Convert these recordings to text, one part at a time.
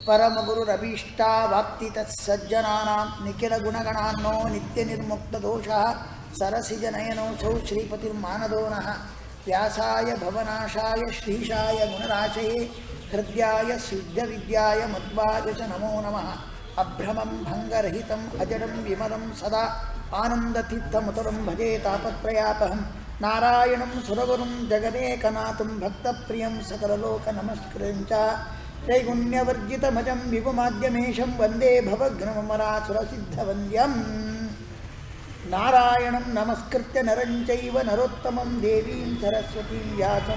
ಪರಮಗುರುರಭೀಷ್ಟಾವಾಪ್ತಿ ತತ್ಸಜ್ಜನಾನಾಂ ನಿಖಿಲಗುಣಗಣಾನ್ನೋ ನಿತ್ಯನಿರ್ಮುಕ್ತದೋಷಃ ಸರಸಿಜನಯನೋऽಸೌ ಶ್ರೀಪತಿರ್ಮಾನದೋ ನಃ ವ್ಯಾಸಾಯ ಭವನಾಶಾಯ ಶ್ರೀಶಾಯ ಗುಣರಾಶಯೇ ಹೃದ್ಯಾಯ ಸಿದ್ಧವಿದ್ಯಾಯ ಮಧ್ವಾಯ ಚ ನಮೋ ನಮಃ ಅಭ್ರಮಂ ಭಂಗರಹಿತಂ ಅಜಡಂ ವಿಮಲಂ ಸದಾ ಆನಂದತೀರ್ಥಮತುರಂ ಭಜೆ ತಾಪತ್ರಯಾಪಹಂ ನಾರಾಯಣಂ ಸುರಗುರುಂ ಜಗದೇಕನಾಥಂ ಭಕ್ತಪ್ರಿಯಂ ಸಕಲಲೋಕನಮಸ್ಕೃಂಚ ತ್ರೈಗುಣ್ಯವರ್ಜಿತಮಜಂ ವಿಭುಮಾದ್ಯಮೇಶಂ ವಂದೇ ಭವಘ್ನಮರಾಸುರಸಿದ್ಧವಂದ್ಯಂ ನಾರಾಯಣಂ ನಮಸ್ಕೃತ್ಯ ನರಂಚೈವ ನರೋತ್ತಮಂ ದೇವೀಂ ಸರಸ್ವತೀಂ ವ್ಯಾಸಂ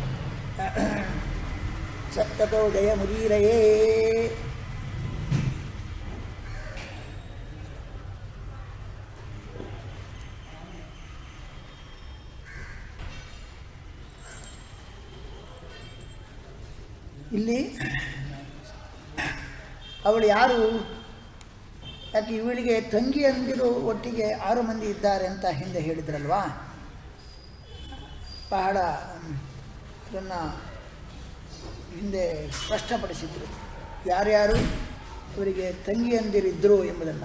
ಸತ್ತತೋ ಜಯಮುದೀರಯೇ ಇಲ್ಲಿ ಅವಳು ಯಾರು ಯಾಕೆ ಇವಳಿಗೆ ತಂಗಿ ಅಂದಿರು ಒಟ್ಟಿಗೆ ಆರು ಮಂದಿ ಇದ್ದಾರೆ ಅಂತ ಹಿಂದೆ ಹೇಳಿದ್ರಲ್ವಾ ಬಹಳ ಅದನ್ನು ಹಿಂದೆ ಸ್ಪಷ್ಟಪಡಿಸಿದ್ರು ಯಾರ್ಯಾರು ಇವರಿಗೆ ತಂಗಿಯಂದಿರಿದ್ದರು ಎಂಬುದನ್ನು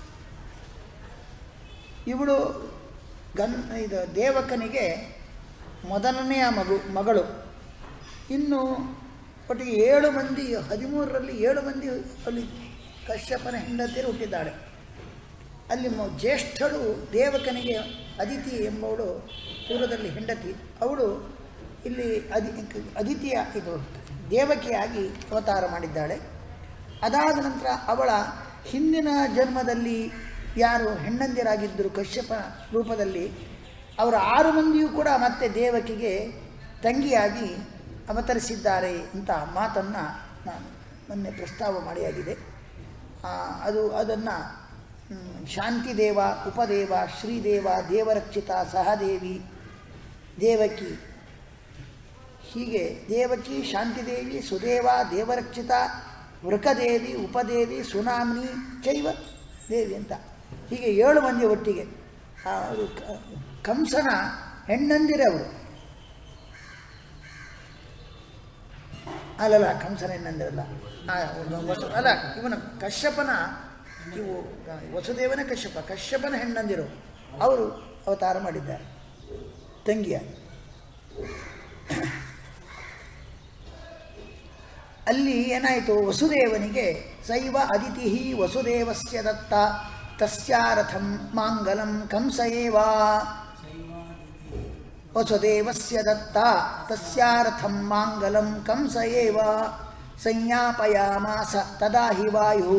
ಇವಳು ಗನ್ ಇದು ದೇವಕನಿಗೆ ಮೊದಲನೆಯ ಮಗು ಮಗಳು ಇನ್ನು ಒಟ್ಟಿಗೆ ಏಳು ಮಂದಿ ಹದಿಮೂರರಲ್ಲಿ ಏಳು ಮಂದಿ ಅಲ್ಲಿ ಕಶ್ಯಪನ ಹೆಂಡತಿಯರು ಹುಟ್ಟಿದ್ದಾಳೆ ಅಲ್ಲಿ ಮೊ- ಜ್ಯೇಷ್ಠಳು ದೇವಕನಿಗೆ ಅದಿತಿ ಎಂಬವಳು ಪೂರ್ವದಲ್ಲಿ ಹೆಂಡತಿ ಅವಳು ಇಲ್ಲಿ ಅದಿ ಅದಿತಿಯ ಇದು ದೇವಕಿಯಾಗಿ ಅವತಾರ ಮಾಡಿದ್ದಾಳೆ ಅದಾದ ನಂತರ ಅವಳ ಹಿಂದಿನ ಜನ್ಮದಲ್ಲಿ ಯಾರು ಹೆಣ್ಣಂದಿರಾಗಿದ್ದರು ಕಶ್ಯಪ ರೂಪದಲ್ಲಿ ಅವರ ಆರು ಮಂದಿಯೂ ಕೂಡ ಮತ್ತೆ ದೇವಕಿಗೆ ತಂಗಿಯಾಗಿ ಅವತರಿಸಿದ್ದಾರೆ ಅಂತ ಮಾತನ್ನು ನಾನು ಮೊನ್ನೆ ಪ್ರಸ್ತಾವ ಮಾಡಿಯಾಗಿದೆ ಆ, ಅದು ಅದನ್ನು ಶಾಂತಿದೇವ ಉಪದೇವ ಶ್ರೀದೇವ ದೇವರಕ್ಷಿತ ಸಹದೇವಿ ದೇವಕಿ ಹೀಗೆ ದೇವಕಿ ಶಾಂತಿದೇವಿ ಸುದೇವ ದೇವರಕ್ಷಿತ ವೃಕದೇವಿ ಉಪದೇವಿ ಸುನಾಮ್ನಿ ಚೈವ ದೇವಿ ಅಂತ ಹೀಗೆ ಏಳು ಮಂದಿ ಒಟ್ಟಿಗೆ ಆ, ಅವರು ಕ- ಕಂಸನ ಹೆಣ್ಣಂದಿರೇ ಅವರು ಅಲ್ಲಲ್ಲ ಕಂಸನ ಹೆಣ್ಣಂದಿರಲ್ಲ ಆ, ಒಂದು ವಸು ಅಲ್ಲ ಇವನ ಕಶ್ಯಪನ ಇವು ವಸುದೇವನ ಕಶ್ಯಪ ಕಶ್ಯಪನ ಹೆಣ್ಣಂದಿರು ಅವರು ಅವತಾರ ಮಾಡಿದ್ದಾರೆ ತಂಗಿಯಾಗಿ ಅಲ್ಲಿ ಏನಾಯಿತು ವಸುದೇವನಿಗೆ ಸೈವ ಅದಿತಿ ವಸುದೇವಸ್ಯ ದತ್ತ ತಸ್ಯಾರಥಂ ಮಾಂಗಲಂ ಕಂಸ ಏವ ವಸುದೇವಸ್ಯ ದತ್ತ ತಸ್ಯಾರಥಂ ಮಾಂಗಲಂ ಕಂಸ ಏವ ಸಂಜ್ಞಾಪಯಾಮಾಸ ತದಾ ಹಿ ವಾಯು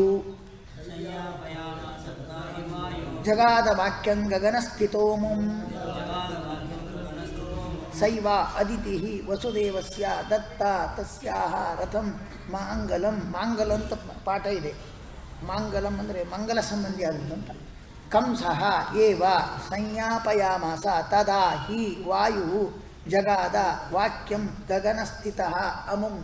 ಜಗಾದ ವಾಕ್ಯಂ ಗಗನಸ್ಥಿತೋ ಮುಂ ಸೈವ ಅದಿತಿ ವಸುದೇವಸ್ಯ ದತ್ತ ತಸ್ಯಾಹ ರಥಂ ಮಾಂಗಲಂ ಮಾಂಗಲ ಅಂತ ಪಾಠ ಇದೆ ಮಾಂಗಲಂ ಅಂದರೆ ಮಂಗಲ ಸಂಬಂಧಿ ಆದದ್ದು ಅಂತ ಕಂಸಃ ಏವ ಸಂಜ್ಞಾಪಯಾಮಾಸ ತದಾ ಹಿ ವಾಯು ಜಗಾದ ವಾಕ್ಯಂ ಗಗನಸ್ಥಿತಃ ಅಮುಂ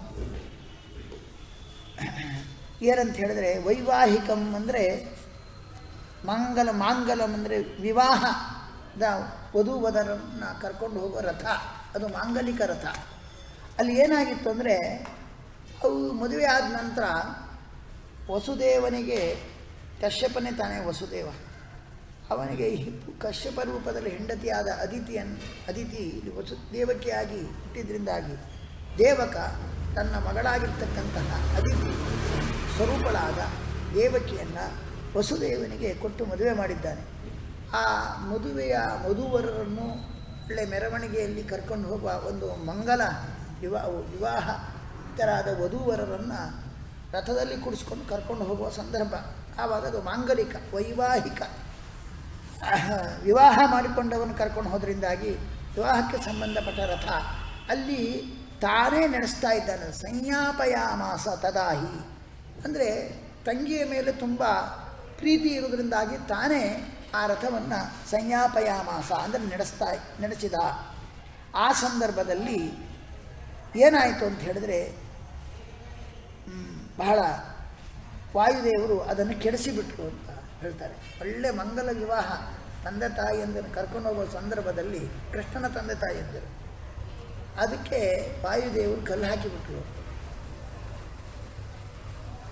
ಏನಂತ ಹೇಳಿದ್ರೆ ವೈವಾಹಿಕಂ ಅಂದರೆ ಮಂಗಲ ಮಾಂಗಲಂ ಅಂದರೆ ವಿವಾಹದ ವಧುವರನ್ನ ಕರ್ಕೊಂಡು ಹೋಗೋ ರಥ ಅದು ಮಾಂಗಲಿಕ ರಥ ಅಲ್ಲಿ ಏನಾಗಿತ್ತು ಅಂದರೆ ಅವು ಮದುವೆ ಆದ ನಂತರ ವಸುದೇವನಿಗೆ ಕಶ್ಯಪನೇ ತಾನೇ ವಸುದೇವ ಅವನಿಗೆ ಈ ಕಶ್ಯಪ ರೂಪದಲ್ಲಿ ಹೆಂಡತಿಯಾದ ಅದಿತಿಯನ್ ಅದಿತಿ ಇಲ್ಲಿ ವಸು ದೇವಕಿಯಾಗಿ ಹುಟ್ಟಿದ್ರಿಂದಾಗಿ ದೇವಕ ತನ್ನ ಮಗಳಾಗಿರ್ತಕ್ಕಂತಹ ಅದಿತಿ ಸ್ವರೂಪಳಾದ ದೇವಕಿಯನ್ನು ವಸುದೇವನಿಗೆ ಕೊಟ್ಟು ಮದುವೆ ಮಾಡಿದ್ದಾನೆ ಆ ಮದುವೆಯ ಮಧುವರರನ್ನು ಒಳ್ಳೆ ಮೆರವಣಿಗೆಯಲ್ಲಿ ಕರ್ಕೊಂಡು ಹೋಗುವ ಒಂದು ಮಂಗಲ ವಿವಾಹ ವಿವಾಹಿತರಾದ ವಧೂವರರನ್ನು ರಥದಲ್ಲಿ ಕೂಡಿಸ್ಕೊಂಡು ಕರ್ಕೊಂಡು ಹೋಗುವ ಸಂದರ್ಭ ಆವಾಗ ಅದು ಮಾಂಗಲಿಕ ವೈವಾಹಿಕ ವಿವಾಹ ಮಾಡಿಕೊಂಡವನು ಕರ್ಕೊಂಡು ಹೋದ್ರಿಂದಾಗಿ ವಿವಾಹಕ್ಕೆ ಸಂಬಂಧಪಟ್ಟ ರಥ ಅಲ್ಲಿ ತಾನೇ ನಡೆಸ್ತಾ ಇದ್ದಾನೆ ಸಂಜ್ಞಾಪಯಾಮಾಸ ತದಾಹಿ ಅಂದರೆ ತಂಗಿಯ ಮೇಲೆ ತುಂಬ ಪ್ರೀತಿ ಇರೋದ್ರಿಂದಾಗಿ ತಾನೇ ಆ ರಥವನ್ನು ಸಂಜ್ಞಾಪಯಾಮಾಸ ಅಂದರೆ ನಡೆಸ್ತಾ ನಡೆಸಿದ ಆ ಸಂದರ್ಭದಲ್ಲಿ ಏನಾಯಿತು ಅಂತ ಹೇಳಿದ್ರೆ ಮ್, ಬಹಳ ವಾಯುದೇವರು ಅದನ್ನು ಕೆಡಿಸಿಬಿಟ್ರು ಅಂತ ಹೇಳ್ತಾರೆ ಒಳ್ಳೆ ಮಂಗಲ ವಿವಾಹ ತಂದೆ ತಾಯಿಯಂದನ್ನು ಕರ್ಕೊಂಡು ಹೋಗೋ ಸಂದರ್ಭದಲ್ಲಿ ಕೃಷ್ಣನ ತಂದೆ ತಾಯಿಯಂದರು ಅದಕ್ಕೆ ವಾಯುದೇವರು ಕಲ್ಲು ಹಾಕಿಬಿಟ್ರು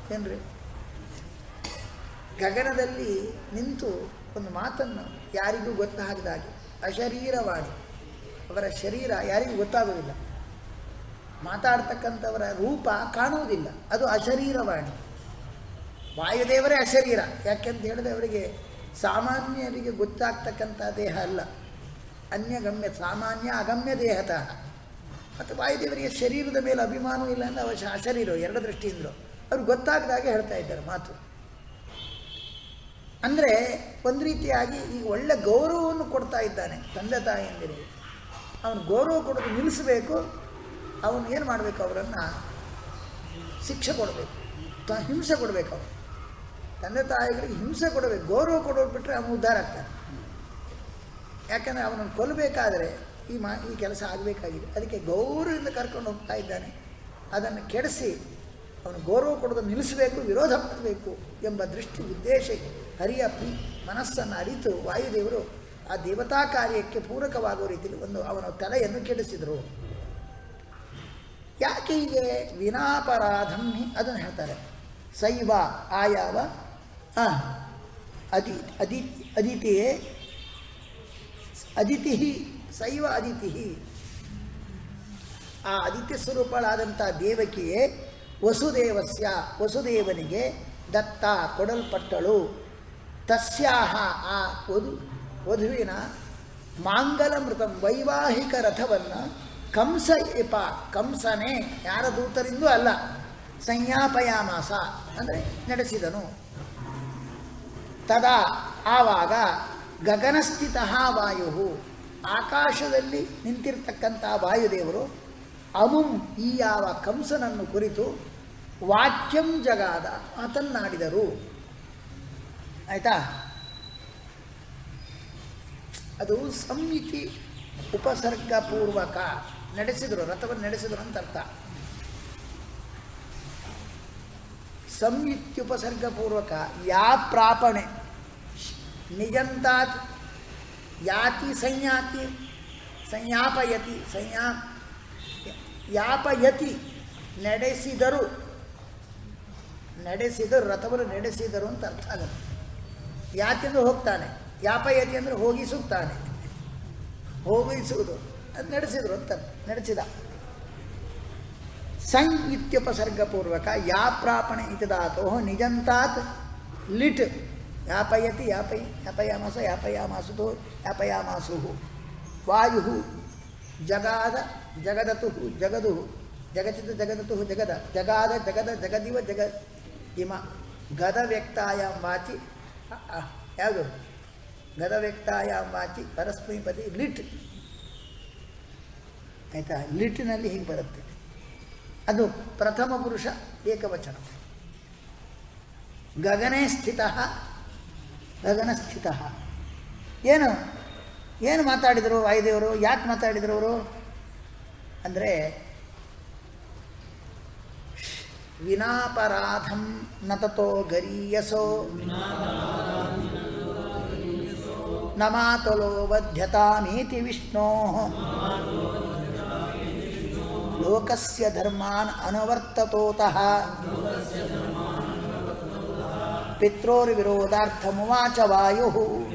ಏನ್ರಿ ಗಗನದಲ್ಲಿ ನಿಂತು ಒಂದು ಮಾತನ್ನು ಯಾರಿಗೂ ಗೊತ್ತಾಗದ ಹಾಗೆ ಅಶರೀರವಾಣಿ ಅವರ ಶರೀರ ಯಾರಿಗೂ ಗೊತ್ತಾಗುವುದಿಲ್ಲ ಮಾತಾಡ್ತಕ್ಕಂಥವರ ರೂಪ ಕಾಣುವುದಿಲ್ಲ ಅದು ಅಶರೀರವಾಣಿ ವಾಯುದೇವರೇ ಅಶರೀರ ಯಾಕೆಂತ ಹೇಳಿದ್ರೆ ಅವರಿಗೆ ಸಾಮಾನ್ಯರಿಗೆ ಗೊತ್ತಾಗ್ತಕ್ಕಂಥ ದೇಹ ಅಲ್ಲ ಅನ್ಯಗಮ್ಯ ಸಾಮಾನ್ಯ ಅಗಮ್ಯ ದೇಹತಃ ಮತ್ತು ವಾಯುದೇವರಿಗೆ ಶರೀರದ ಮೇಲೆ ಅಭಿಮಾನವೂ ಇಲ್ಲ ಅಂದರೆ ಅವಶ್ಯ ಅಶರೀರ ಎರಡು ದೃಷ್ಟಿಯಿಂದಲೂ ಅವ್ರಿಗೆ ಗೊತ್ತಾಗದಾಗೆ ಹೇಳ್ತಾ ಇದ್ದಾರೆ ಮಾತು ಅಂದರೆ ಒಂದು ರೀತಿಯಾಗಿ ಈ ಒಳ್ಳೆ ಗೌರವವನ್ನು ಕೊಡ್ತಾ ಇದ್ದಾನೆ ತಂದೆ ತಾಯಿಯಂದಿರಿಗೆ ಅವನು ಗೌರವ ಕೊಡೋದು ನಿಲ್ಲಿಸಬೇಕು ಅವನು ಏನು ಮಾಡಬೇಕು ಅವರನ್ನು ಶಿಕ್ಷೆ ಕೊಡಬೇಕು ತ ಹಿಂಸೆ ಕೊಡಬೇಕು ಅವನು ತಂದೆ ತಾಯಿಗಳಿಗೆ ಹಿಂಸೆ ಕೊಡಬೇಕು ಗೌರವ ಕೊಡೋದು ಬಿಟ್ಟರೆ ಅವನು ಉದ್ಧಾರ ಆಗ್ತಾನೆ ಯಾಕಂದರೆ ಅವನನ್ನು ಕೊಲ್ಲಬೇಕಾದ್ರೆ ಈ ಮಾ ಈ ಕೆಲಸ ಆಗಬೇಕಾಗಿದೆ ಅದಕ್ಕೆ ಗೌರವದಿಂದ ಕರ್ಕೊಂಡು ಹೋಗ್ತಾ ಇದ್ದಾನೆ ಅದನ್ನು ಕೆಡಿಸಿ ಅವನು ಗೌರವ ಕೊಡೋದು ನಿಲ್ಲಿಸಬೇಕು ವಿರೋಧ ಮಾಡಬೇಕು ಎಂಬ ದೃಷ್ಟಿ ಉದ್ದೇಶ ಹರಿಯ ಪ್ರೀ ಮನಸ್ಸನ್ನು ಅರಿತು ವಾಯುದೇವರು ಆ ದೇವತಾ ಕಾರ್ಯಕ್ಕೆ ಪೂರಕವಾಗುವ ರೀತಿಯಲ್ಲಿ ಒಂದು ಅವನ ತಲೆಯನ್ನು ಕೆಡಿಸಿದರು ಯಾಕೆ ಹೀಗೆ ವಿನಾಪರಾಧಂ ಹಿ- ಅದನ್ನು ಹೇಳ್ತಾರೆ ಶೈವ ಆಯಾವ ಆ, ಅದಿ ಅದಿ ಅದಿತಿಯೇ ಅದಿತಿ ಶೈವ ಅದಿತಿ ಆ ಅದಿತ್ಯ ಸ್ವರೂಪಳಾದಂಥ ದೇವಕಿಯೇ ವಸುದೇವಸ್ಯ ವಸುದೇವನಿಗೆ ದತ್ತ ಕೊಡಲ್ಪಟ್ಟಳು ತಸ್ಯಾಹ ಆ ವಧು ವಧುವಿನ ಮಾಂಗಲಮೃತಂ ವೈವಾಹಿಕ ರಥವನ್ನು ಕಂಸ ಏಪ ಕಂಸನೇ ಯಾರ ದೂತರಿಂದೂ ಅಲ್ಲ ಸಂಯಾಪಯಾಮಾಸ ಅಂದರೆ ನಡೆಸಿದನು ತದಾ ಆವಾಗ ಗಗನಸ್ಥಿತ ವಾಯು ಆಕಾಶದಲ್ಲಿ ನಿಂತಿರ್ತಕ್ಕಂಥ ವಾಯುದೇವರು ಅಮುಂ ಈ ಯಾವ ಕಂಸನನ್ನು ಕುರಿತು ವಾಕ್ಯಂ ಜಗಾದ ಮಾತನ್ನಾಡಿದರು ಆಯಿತಾ ಅದು ಸಂಹಿತಿ ಉಪಸರ್ಗಪೂರ್ವಕ ನಡೆಸಿದರು ರಥವನ್ನು ನಡೆಸಿದರು ಅಂತ ಅರ್ಥ ಸಂಯುಕ್ತ್ಯುಪಸರ್ಗಪೂರ್ವಕ ಯಾ ಪ್ರಾಪಣೆ ನಿಜಂತಾತ್ ಯಾತಿ ಸಂಯಾತಿ ಸಂಯಾಪಯತಿ ಸಂಯಾ ಯಾಪಯತಿ ನಡೆಸಿದರು ನಡೆಸಿದರು ರಥವನ್ನು ನಡೆಸಿದರು ಅಂತ ಅರ್ಥ ಆಗುತ್ತೆ ಯಾತಿ ಅಂದರೆ ಹೋಗ್ತಾನೆ ಯಾಪಯತಿ ಅಂದರೆ ಹೋಗಿಸುತ್ತಾನೆ ಹೋಗಿಸುವುದು ಅದು ನಡೆಸಿದರು ಅಂತ ನಡೆಸಿದ ಸಂ ಇತ್ಯುಪಸರ್ಗಪೂರ್ವಕ ಯಾ ಪ್ರಾಪಣೆ ಇತಿ ಧಾತೋ ನಿಜಂತಾತ್ ಲಿಟ್ ಯಾಪಯತಿ ಯಾಪಯ ಯಾಪಯಾಮಾಸ ಯಾಪಯಾಮಾಸುತು ಯಾಪಯಾಮಾಸು ವಾಯು ಜಗಾದ ಜಗದತು ಜಗದು ಜಗಚಿತ ಜಗದತು ಜಗದ ಜಗಾದ ಜಗದ ಜಗದಿವ ಜಗ ಇಮ ಗದ ವ್ಯಕ್ತಾಯಾಂ ವಾಚಿ ಅ, ಅ, ಯಾವುದು ಗದ ವ್ಯಕ್ತಾಯಾಂ ವಾಚಿ ಪರಸ್ಮೈಪದಿ ಲಿಟ್ ಆಯಿತಾ ಲಿಟ್ಟಿನಲ್ಲಿ ಹೀಗೆ ಬರುತ್ತೆ ಅದು ಪ್ರಥಮ ಪುರುಷ ಏಕವಚನ ಗಗನೇ ಸ್ಥಿತ ಗಗನಸ್ಥಿತ ಏನು ಏನು ಮಾತಾಡಿದರು ವಾಯುದೇವರು ಯಾಕೆ ಮಾತಾಡಿದರು ಅವರು ಅಂದರೆ ವಿನಾಪರಾಧಂ ನತತೋ ಗರೀಯಸೋ ನಮಾತಲೋ ಬದ್ಧತಾಮೀತಿ ವಿಷ್ಣೋ ಲೋಕಸ್ಯ ಧರ್ಮಾನ್ ಅನುವರ್ತತೋತಃ ಪಿತ್ರೋರ್ವಿರೋಧಾರ್ಥಮುವಾಚ ವಾಯು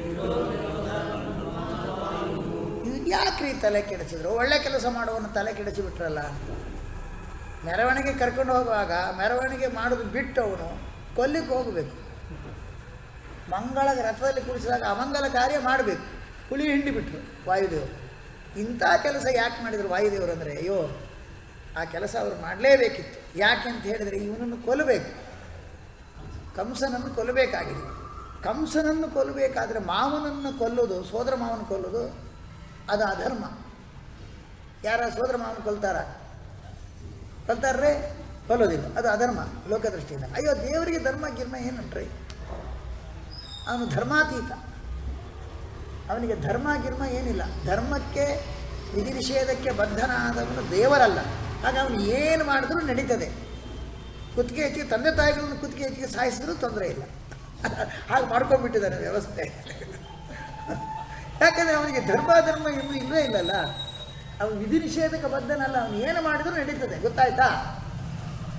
ಯಾಕ್ರಿ ತಲೆ ಕೆಡಿಸಿದ್ರು ಒಳ್ಳೆ ಕೆಲಸ ಮಾಡುವನ್ನು ತಲೆ ಕೆಡಿಸಿಬಿಟ್ರಲ್ಲ ಮೆರವಣಿಗೆ ಕರ್ಕೊಂಡು ಹೋಗುವಾಗ ಮೆರವಣಿಗೆ ಮಾಡೋದು ಬಿಟ್ಟು ಅವನು ಕೊಲ್ಲಿಕ್ಕೆ ಹೋಗಬೇಕು ಮಂಗಳ ರಥದಲ್ಲಿ ಕುಡಿಸಿದಾಗ ಅಮಂಗಲ ಕಾರ್ಯ ಮಾಡಬೇಕು ಹುಳಿ ಹಿಂಡಿ ಬಿಟ್ಟರು ವಾಯುದೇವರು ಇಂಥ ಕೆಲಸ ಯಾಕೆ ಮಾಡಿದರು ವಾಯುದೇವರು ಅಂದರೆ ಅಯ್ಯೋ ಆ ಕೆಲಸ ಅವರು ಮಾಡಲೇಬೇಕಿತ್ತು ಯಾಕೆ ಅಂತ ಹೇಳಿದರೆ ಇವನನ್ನು ಕೊಲ್ಲಬೇಕು ಕಂಸನನ್ನು ಕೊಲ್ಲಬೇಕಾಗಿದೆ ಕಂಸನನ್ನು ಕೊಲ್ಲಬೇಕಾದ್ರೆ ಮಾವನನ್ನು ಕೊಲ್ಲೋದು ಸೋದರ ಮಾವನ ಕೊಲ್ಲೋದು ಅದು ಅಧರ್ಮ ಯಾರ ಸೋದರ ಮಾವನ ಕೊಲ್ತಾರ ಕೊಲ್ತಾರ್ರೆ ಕೊಲ್ಲೋದಿಲ್ಲ ಅದು ಅಧರ್ಮ ಲೋಕದೃಷ್ಟಿಯಿಂದ ಅಯ್ಯೋ ದೇವರಿಗೆ ಧರ್ಮ ಗಿರ್ಮ ಏನಂಟ್ರಿ ಅವನು ಧರ್ಮಾತೀತ ಅವನಿಗೆ ಧರ್ಮ ಗಿರ್ಮ ಏನಿಲ್ಲ ಧರ್ಮಕ್ಕೆ ವಿಧಿ ನಿಷೇಧಕ್ಕೆ ಬದ್ಧನಾದವನು ದೇವರಲ್ಲ ಆಗ ಅವನು ಏನು ಮಾಡಿದ್ರೂ ನಡೀತದೆ ಕುತ್ತಿಗೆ ಹೆಚ್ಚಿಗೆ ತಂದೆ ತಾಯಿಗಳನ್ನು ಕುತ್ತಿಗೆ ಹೆಚ್ಚಿಗೆ ಸಾಯಿಸಿದ್ರೂ ತೊಂದರೆ ಇಲ್ಲ ಹಾಗೆ ಮಾಡ್ಕೊಂಡ್ಬಿಟ್ಟಿದ್ದಾನೆ ವ್ಯವಸ್ಥೆ ಯಾಕಂದರೆ ಅವನಿಗೆ ಧರ್ಮ ಧರ್ಮ ಇನ್ನೂ ಇಲ್ಲವೇ ಇಲ್ಲಲ್ಲ ಅವನು ವಿಧಿ ನಿಷೇಧಕ್ಕೆ ಬದ್ಧನಲ್ಲ ಅವನು ಏನು ಮಾಡಿದ್ರೂ ನಡೀತದೆ ಗೊತ್ತಾಯ್ತಾ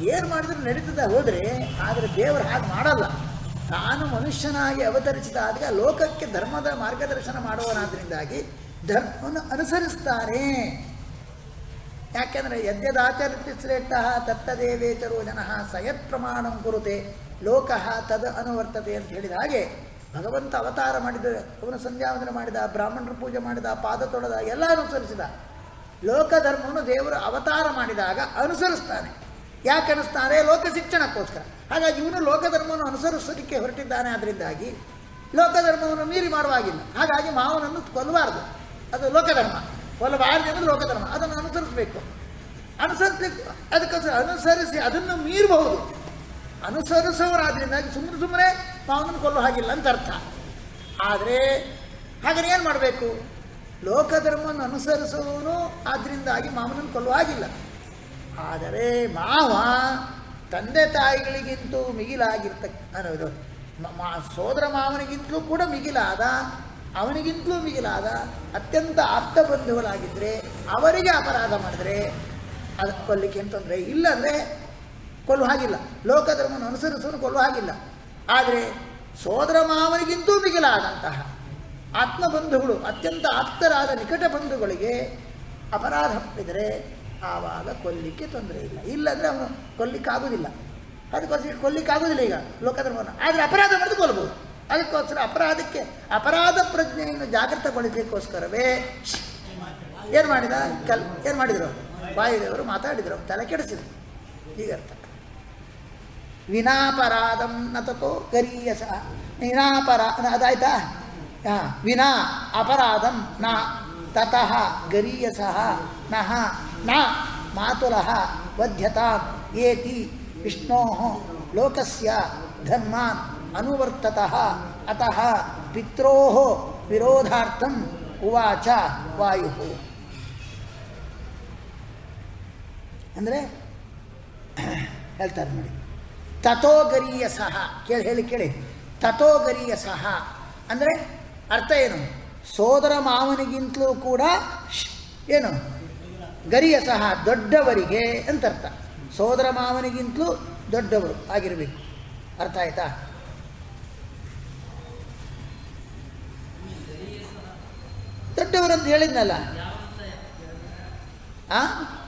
ಏನು ಮಾಡಿದ್ರು ನಡೀತದೆ ಹೋದರೆ ಆದರೆ ದೇವರು ಹಾಗೆ ಮಾಡಲ್ಲ ತಾನು ಮನುಷ್ಯನಾಗಿ ಅವತರಿಸಿದಾಗ ಲೋಕಕ್ಕೆ ಧರ್ಮದ ಮಾರ್ಗದರ್ಶನ ಮಾಡುವನಾದ್ರಿಂದಾಗಿ ಧರ್ಮವನ್ನು ಅನುಸರಿಸ್ತಾನೆ ಯಾಕೆಂದರೆ ಯದ್ಯದಾಚರಿತಿ ಶ್ರೇಷ್ಠ ತತ್ತದೇವೇತರೋ ಜನಃ ಸಯತ್ ಪ್ರಮಾಣಂ ಕುರುತೆ ಲೋಕಃ ತದ ಅನುವರ್ತತೆ ಅಂತ ಹೇಳಿದ ಹಾಗೆ ಭಗವಂತ ಅವತಾರ ಮಾಡಿದ ಅವನು ಸಂಧ್ಯಾವಂದನೆ ಮಾಡಿದ ಬ್ರಾಹ್ಮಣರ ಪೂಜೆ ಮಾಡಿದ ಪಾದ ತೊಳೆದ ಎಲ್ಲ ಅನುಸರಿಸಿದ ಲೋಕ ಧರ್ಮವನ್ನು ದೇವರು ಅವತಾರ ಮಾಡಿದಾಗ ಅನುಸರಿಸ್ತಾನೆ ಯಾಕೆ ಅನಿಸ್ತಾರೆ ಲೋಕ ಶಿಕ್ಷಣಕ್ಕೋಸ್ಕರ ಹಾಗಾಗಿ ಇವನು ಲೋಕ ಧರ್ಮವನ್ನು ಅನುಸರಿಸೋದಕ್ಕೆ ಹೊರಟಿದ್ದಾನೆ ಅದರಿಂದಾಗಿ ಲೋಕ ಧರ್ಮವನ್ನು ಮೀರಿ ಮಾಡುವಾಗಿಲ್ಲ ಹಾಗಾಗಿ ಮಾವನನ್ನು ಕೊಲ್ಲಬಾರ್ದು ಅದು ಲೋಕಧರ್ಮ ಕೊಲ್ಲಬಾರದು ಅನ್ನೋದು ಲೋಕಧರ್ಮ ಅದನ್ನು ಅನುಸರಿಸಬೇಕು ಅನುಸರಿಸಲಿಕ್ಕೆ ಅದಕ್ಕೋಸ್ಕರ ಅನುಸರಿಸಿ ಅದನ್ನು ಮೀರಬಹುದು ಅನುಸರಿಸೋರಾದ್ರಿಂದಾಗಿ ಸುಮ್ಮನೆ ಸುಮ್ಮನೆ ಮಾವನನ್ನು ಕೊಲ್ಲೋ ಹಾಗಿಲ್ಲ ಅಂತ ಅರ್ಥ ಆದರೆ ಹಾಗಾದ್ರೆ ಏನು ಮಾಡಬೇಕು ಲೋಕಧರ್ಮವನ್ನು ಅನುಸರಿಸುವವನು ಆದ್ದರಿಂದಾಗಿ ಮಾವನನ್ನು ಕೊಲ್ಲುವ ಹಾಗಿಲ್ಲ ಆದರೆ ಮಾವ ತಂದೆ ತಾಯಿಗಳಿಗಿಂತೂ ಮಿಗಿಲಾಗಿರ್ತಕ್ಕ ಅನ್ನೋದು ಮ- ಮಾ ಸೋದರ ಮಾವನಿಗಿಂತಲೂ ಕೂಡ ಮಿಗಿಲಾದ ಅವನಿಗಿಂತಲೂ ಮಿಗಿಲಾದ ಅತ್ಯಂತ ಆಪ್ತ ಬಂಧುಗಳಾಗಿದ್ದರೆ ಅವರಿಗೆ ಅಪರಾಧ ಮಾಡಿದರೆ ಅದಕ್ಕೆ ಕೊಲ್ಲಿಕ್ಕೆ ಏನು ತೊಂದರೆ ಇಲ್ಲಂದರೆ ಕೊಲ್ಲುವ ಹಾಗಿಲ್ಲ ಲೋಕಧರ್ಮವನ್ನು ಅನುಸರಿಸೋನು ಕೊಲ್ಲುವ ಹಾಗಿಲ್ಲ ಆದರೆ ಸೋದರ ಮಾವನಿಗಿಂತೂ ಮಿಗಿಲಾದಂತಹ ಆತ್ಮಬಂಧುಗಳು ಅತ್ಯಂತ ಆಪ್ತರಾದ ನಿಕಟ ಬಂಧುಗಳಿಗೆ ಅಪರಾಧ ಮಾಡಿದರೆ ಆವಾಗ ಕೊಲ್ಲಿಕ್ಕೆ ತೊಂದರೆ ಇಲ್ಲ ಇಲ್ಲಂದರೆ ಅವನು ಕೊಲ್ಲಿಕ್ಕಾಗೋದಿಲ್ಲ ಅದಕ್ಕೋಸ್ಕರ ಕೊಲ್ಲಿಕ್ಕಾಗೋದಿಲ್ಲ ಈಗ ಲೋಕಧರ್ಮವನ್ನು ಆದರೆ ಅಪರಾಧ ಮಾಡಿದ್ರೆ ಕೊಲ್ಬೋದು ಅದಕ್ಕೋಸ್ಕರ ಅಪರಾಧಕ್ಕೆ ಅಪರಾಧ ಪ್ರಜ್ಞೆಯನ್ನು ಜಾಗೃತಗೊಳಿಸಲಿಕ್ಕೋಸ್ಕರವೇ ಏನು ಮಾಡಿದ ಕಲ್ ಏನು ಮಾಡಿದರು ವಾಯುದೇವರು ಮಾತಾಡಿದರು ತಲೆ ಕೆಡಿಸಿದರು ಹೀಗರ್ಥ ವಿನಾಪರಾಧಂ ನತತೋ ಗರೀಯಸ ವಿನಾಪರಾ ಅದಾಯ್ತಾ ಹಾಂ ವಿನಾ ಅಪರಾಧಂ ನ ತತಃ ಗರೀಯಸಃ ನಃ ನ ಮಾತುಲಃ ವಧ್ಯತಾಂ ಏತಿ ವಿಷ್ಣೋ ಲೋಕಸ್ಯ ಧರ್ಮಾನ್ ಅನುವರ್ತತಃ ಅತಃ ಪಿತ್ರೋ ವಿರೋಧಾರ್ಥಂ ಉವಾಚ ವಾಯು ಅಂದರೆ ಹೇಳ್ತಾರೆ ನೋಡಿ ತಥೋಗರೀಯ ಸಹ ಕೇಳಿ ಹೇಳಿ ಕೇಳಿ ತಥೋಗರೀಯ ಸಹ ಅಂದರೆ ಅರ್ಥ ಏನು ಸೋದರ ಮಾವನಿಗಿಂತಲೂ ಕೂಡ ಶ್, ಏನು ಗರಿಯ ಸಹ ದೊಡ್ಡವರಿಗೆ ಅಂತ ಅರ್ಥ ಸೋದರ ಮಾವನಿಗಿಂತಲೂ ದೊಡ್ಡವರು ಆಗಿರಬೇಕು ಅರ್ಥ ಆಯ್ತಾ ದೊಡ್ಡವರು ಅಂತ ಹೇಳಿದ್ನಲ್ಲ ಆ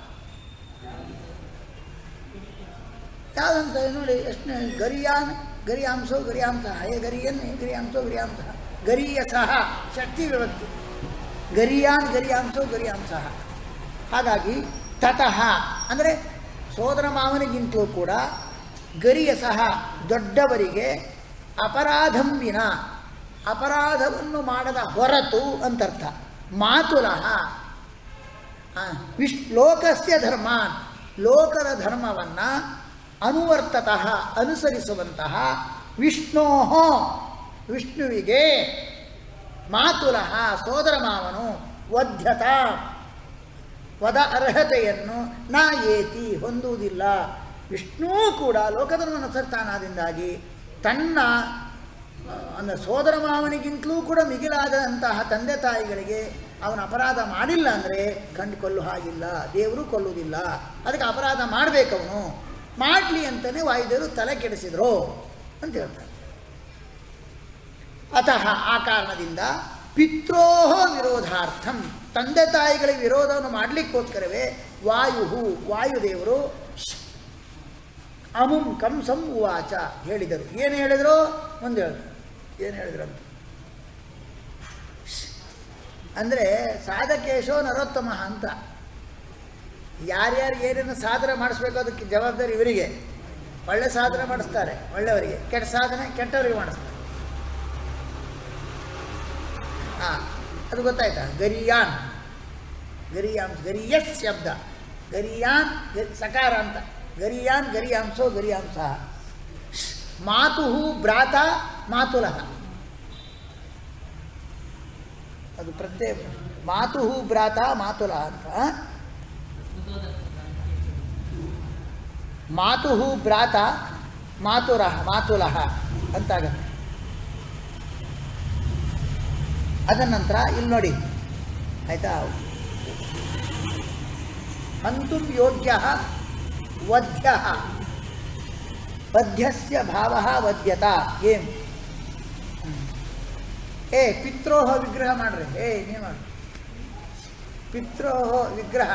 ಯಾವುದಂತ ನೋಡಿ ಎಷ್ಟನೇ ಗರಿಯಾನ್ ಗರಿಯಾಂಸೋ ಗರಿಯಾಂಸಃ ಹೇ ಗರಿಯನ್ ಹೇ ಗರಿಯಾಂಸೋ ಗರಿಯಾಂಸಃ ಗರಿಯ ಸಹ ಶಕ್ತಿ ವ್ಯವಸ್ಥೆ ಗರಿಯಾನ್ ಗರಿಯಾಂಸೋ ಗರಿಯಾಂಸಃ ಹಾಗಾಗಿ ತತಃ ಅಂದರೆ ಸೋದರ ಮಾವನಿಗಿಂತಲೂ ಕೂಡ ಗರಿಯ ಸಹ ದೊಡ್ಡವರಿಗೆ ಅಪರಾಧಂ ವಿನ ಅಪರಾಧವನ್ನು ಮಾಡದ ಹೊರತು ಅಂತರ್ಥ ಮಾತುಲಃ ಆ, ವಿಶ್ ಲೋಕಸ್ಯ ಧರ್ಮಾನ್ ಲೋಕದ ಧರ್ಮವನ್ನು ಅನುವರ್ತತಃ ಅನುಸರಿಸುವಂತಹ ವಿಷ್ಣೋ ವಿಷ್ಣುವಿಗೆ ಮಾತುಲಃ ಸೋದರ ಮಾವನು ವಧ್ಯತ ವದ ಅರ್ಹತೆಯನ್ನು ನ ಏತಿ ಹೊಂದುವುದಿಲ್ಲ ವಿಷ್ಣು ಕೂಡ ಲೋಕಧರ್ಮ ಅನುಸರ್ತಾನಾದಿಂದಾಗಿ ತನ್ನ ಆ, ಅಂದರೆ ಸೋದರ ಮಾವನಿಗಿಂತಲೂ ಕೂಡ ಮಿಗಿಲಾದಂತಹ ತಂದೆ ತಾಯಿಗಳಿಗೆ ಅವನ ಅಪರಾಧ ಮಾಡಿಲ್ಲ ಅಂದರೆ ಕಂಡು ಕೊಲ್ಲು ಹಾಗಿಲ್ಲ ದೇವರು ಕೊಲ್ಲುವುದಿಲ್ಲ ಅದಕ್ಕೆ ಅಪರಾಧ ಮಾಡಬೇಕವನು ಮಾಡಲಿ ಅಂತಲೇ ವಾಯುದೇವರು ತಲೆ ಕೆಡಿಸಿದ್ರು ಅಂತ ಹೇಳ್ತಾರೆ ಅತಃ ಆ ಕಾರಣದಿಂದ ಪಿತ್ರೋಹ ವಿರೋಧಾರ್ಥಂ ತಂದೆ ತಾಯಿಗಳಿಗೆ ವಿರೋಧವನ್ನು ಮಾಡಲಿಕ್ಕೋಸ್ಕರವೇ ವಾಯು ವಾಯುದೇವರು ಅಮುಂ ಕಂಸಂ ಉವಾಚ ಹೇಳಿದರು ಏನು ಹೇಳಿದರು ಮುಂದೆ ಹೇಳಿದ್ರು ಏನು ಹೇಳಿದ್ರು ಅಂತ ಅಂದರೆ ಸಾಧಕೇಶೋ ನರೋತ್ತಮ ಅಂತ ಯಾರ್ಯಾರು ಏನೇನು ಸಾಧನೆ ಮಾಡಿಸ್ಬೇಕು ಅದಕ್ಕೆ ಜವಾಬ್ದಾರಿ ಇವರಿಗೆ ಒಳ್ಳೆ ಸಾಧನೆ ಮಾಡಿಸ್ತಾರೆ ಒಳ್ಳೆಯವರಿಗೆ ಕೆಟ್ಟ ಸಾಧನೆ ಕೆಟ್ಟವರಿಗೆ ಮಾಡಿಸ್ತಾರೆ ಹಾಂ ಅದು ಗೊತ್ತಾಯ್ತಾ ಗರಿಯಾನ್ ಗರಿಯಾಂಶ ಗರಿಯಸ್ ಶಬ್ದ ಗರಿಯಾನ್ ಗ- ಸಕಾರ ಅಂತ ಗರಿಯಾನ್ ಗರಿಯಾಂಶೋ ಗರಿಯಾಂಶ ಮಾತು ಭ್ರಾತ ಮಾತುಲಃ ಅದು ಪ್ರತ್ಯೇಕ ಮಾತು ಭ್ರಾತ ಮಾತುಲ ಅಂತ ಮಾತು ಭ್ರಾತ ಮಾತುರಃ ಮಾತುಲಃ ಅಂತಾಗತ್ತೆ ಅದರ ನಂತರ ಇಲ್ಲಿ ನೋಡಿ ಆಯಿತಾ ಹಂತುಂ ಯೋಗ್ಯ ವಧ್ಯ ವಧ್ಯಸ್ಯ ಭಾವ ವದ್ಯತ ಏನು ಏ ಪಿತ್ರೋಹ ವಿಗ್ರಹ ಮಾಡ್ರಿ ಏ ನೀವು ಮಾಡಿ ಪಿತ್ರೋಹ ವಿಗ್ರಹ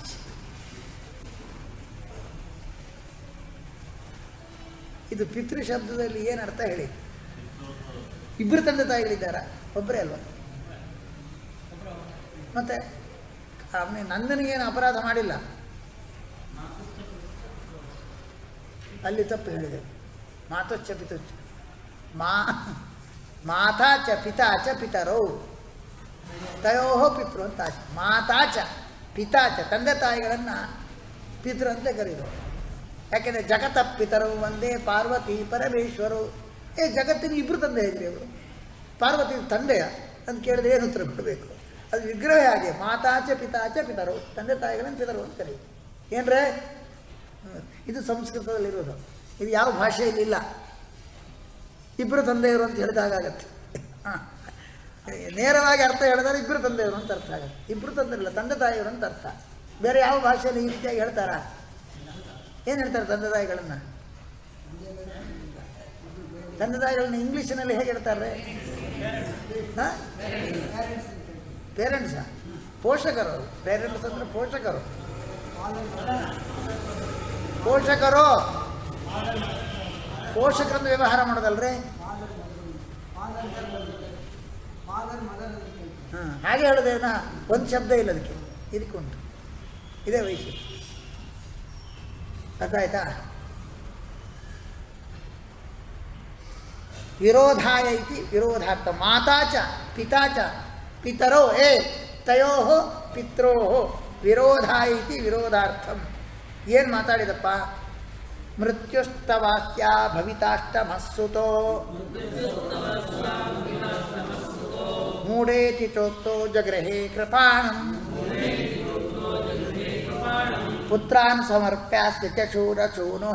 ಇದು ಪಿತೃ ಶಬ್ದದಲ್ಲಿ ಏನು ಅರ್ಥ ಹೇಳಿ ಇಬ್ಬರು ತಂದೆ ತಾಯಿಗಳಿದ್ದಾರ ಒಬ್ಬರೇ ಅಲ್ವಾ ಮತ್ತೆ ಅವನಿ ನಂದನಿಗೇನು ಅಪರಾಧ ಮಾಡಿಲ್ಲ ಅಲ್ಲಿ ತಪ್ಪು ಹೇಳಿದೆ ಮಾತುಚ್ಚ ಪಿತುಚ್ಚ ಮಾ ಮಾತಾ ಚ ಪಿತಾ ಚ ಪಿತರೌ ತಯೋ ಪಿತೃ ಅಂತ ಆಚೆ ಮಾತಾ ಚ ಪಿತಾ ಚ ತಂದೆ ತಾಯಿಗಳನ್ನು ಪಿತೃ ಅಂತ ಕರೆಯೋದು ಯಾಕೆಂದರೆ ಜಗತ್ತ ಪಿತರು ಒಂದೇ ಪಾರ್ವತಿ ಪರಮೇಶ್ವರು ಏ ಜಗತ್ತಿನ ಇಬ್ಬರು ತಂದೆ ಇದ್ರಿ ಅವರು ಪಾರ್ವತಿ ತಂದೆಯ ಅಂತ ಕೇಳಿದ್ರೆ ಏನು ಉತ್ತರ ಕೊಡಬೇಕು ಅದು ವಿಗ್ರಹ ಹಾಗೆ ಮಾತಾಚ ಪಿತಾಚ ಪಿತರು ತಂದೆ ತಾಯಿಗಳನ್ನು ಪಿತರು ಅಂತ ಕರೀತಾರೆ ಏನ್ರೇ ಹ್ಮ್. ಇದು ಸಂಸ್ಕೃತದಲ್ಲಿರೋದು ಇದು ಯಾವ ಭಾಷೆಯಲ್ಲಿ ಇಲ್ಲ ಇಬ್ಬರು ತಂದೆಯವರು ಅಂತ ಹೇಳಿದಾಗತ್ತೆ ಹಾಂ ನೇರವಾಗಿ ಅರ್ಥ ಹೇಳಿದ್ರೆ ಇಬ್ಬರು ತಂದೆಯವರು ಅಂತ ಅರ್ಥ ಆಗುತ್ತೆ ಇಬ್ಬರು ತಂದೆಯಿಲ್ಲ ತಂದೆ ತಾಯಿಯವರು ಅಂತ ಅರ್ಥ ಬೇರೆ ಯಾವ ಭಾಷೆಯಲ್ಲಿ ಈ ರೀತಿಯಾಗಿ ಹೇಳ್ತಾರಾ ಏನು ಹೇಳ್ತಾರೆ ತಂದೆ ತಾಯಿಗಳನ್ನು ತಂದೆ ತಾಯಿಗಳನ್ನ ಇಂಗ್ಲೀಷಿನಲ್ಲಿ ಹೇಗೆ ಹೇಳ್ತಾರೆ ಹಾಂ ಪೇರೆಂಟ್ಸಾ ಪೋಷಕರು ಪೇರೆಂಟ್ಸ್ ಅಂದರೆ ಪೋಷಕರು ಪೋಷಕರು ಪೋಷಕರನ್ನು ವ್ಯವಹಾರ ಮಾಡೋದಲ್ರಿ ಹಾಂ ಹಾಗೆ ಹೇಳೋದೇನ ಒಂದು ಶಬ್ದ ಇಲ್ಲ ಅದಕ್ಕೆ ಇದಕ್ಕೆ ಉಂಟು ಇದೇ ವೈಶಿಷ್ಟ್ಯ ಅರ್ಥ ಆಯ್ತಾ ವಿರೋಧಾಯ ಇತಿ ವಿರೋಧಾರ್ಥ ಮಾತಾ ಚ ಪಿತಾ ಚ ಪಿತರೋ ಏ ತಯೋ ಪಿತ್ರೋ ವಿರೋಧಾಯ ಇತಿ ವಿರೋಧಾರ್ಥಂ ಏನು ಮಾತಾಡಿದಪ್ಪ ಮೃತ್ಯುಸ್ತವಾಸ್ಯ ಭವಿತಾಷ್ಟಮಸ್ಸುತೋ ಮೂಡೇತಿ ಚೋಕ್ತೋ ಜಗ್ರಹೇ ಕೃಪಾಣಂ ಪುತ್ರಾನ್ ಸಮರ್ಪ್ಯಾಸ್ಯ ಚ ಶೂರಶೂನು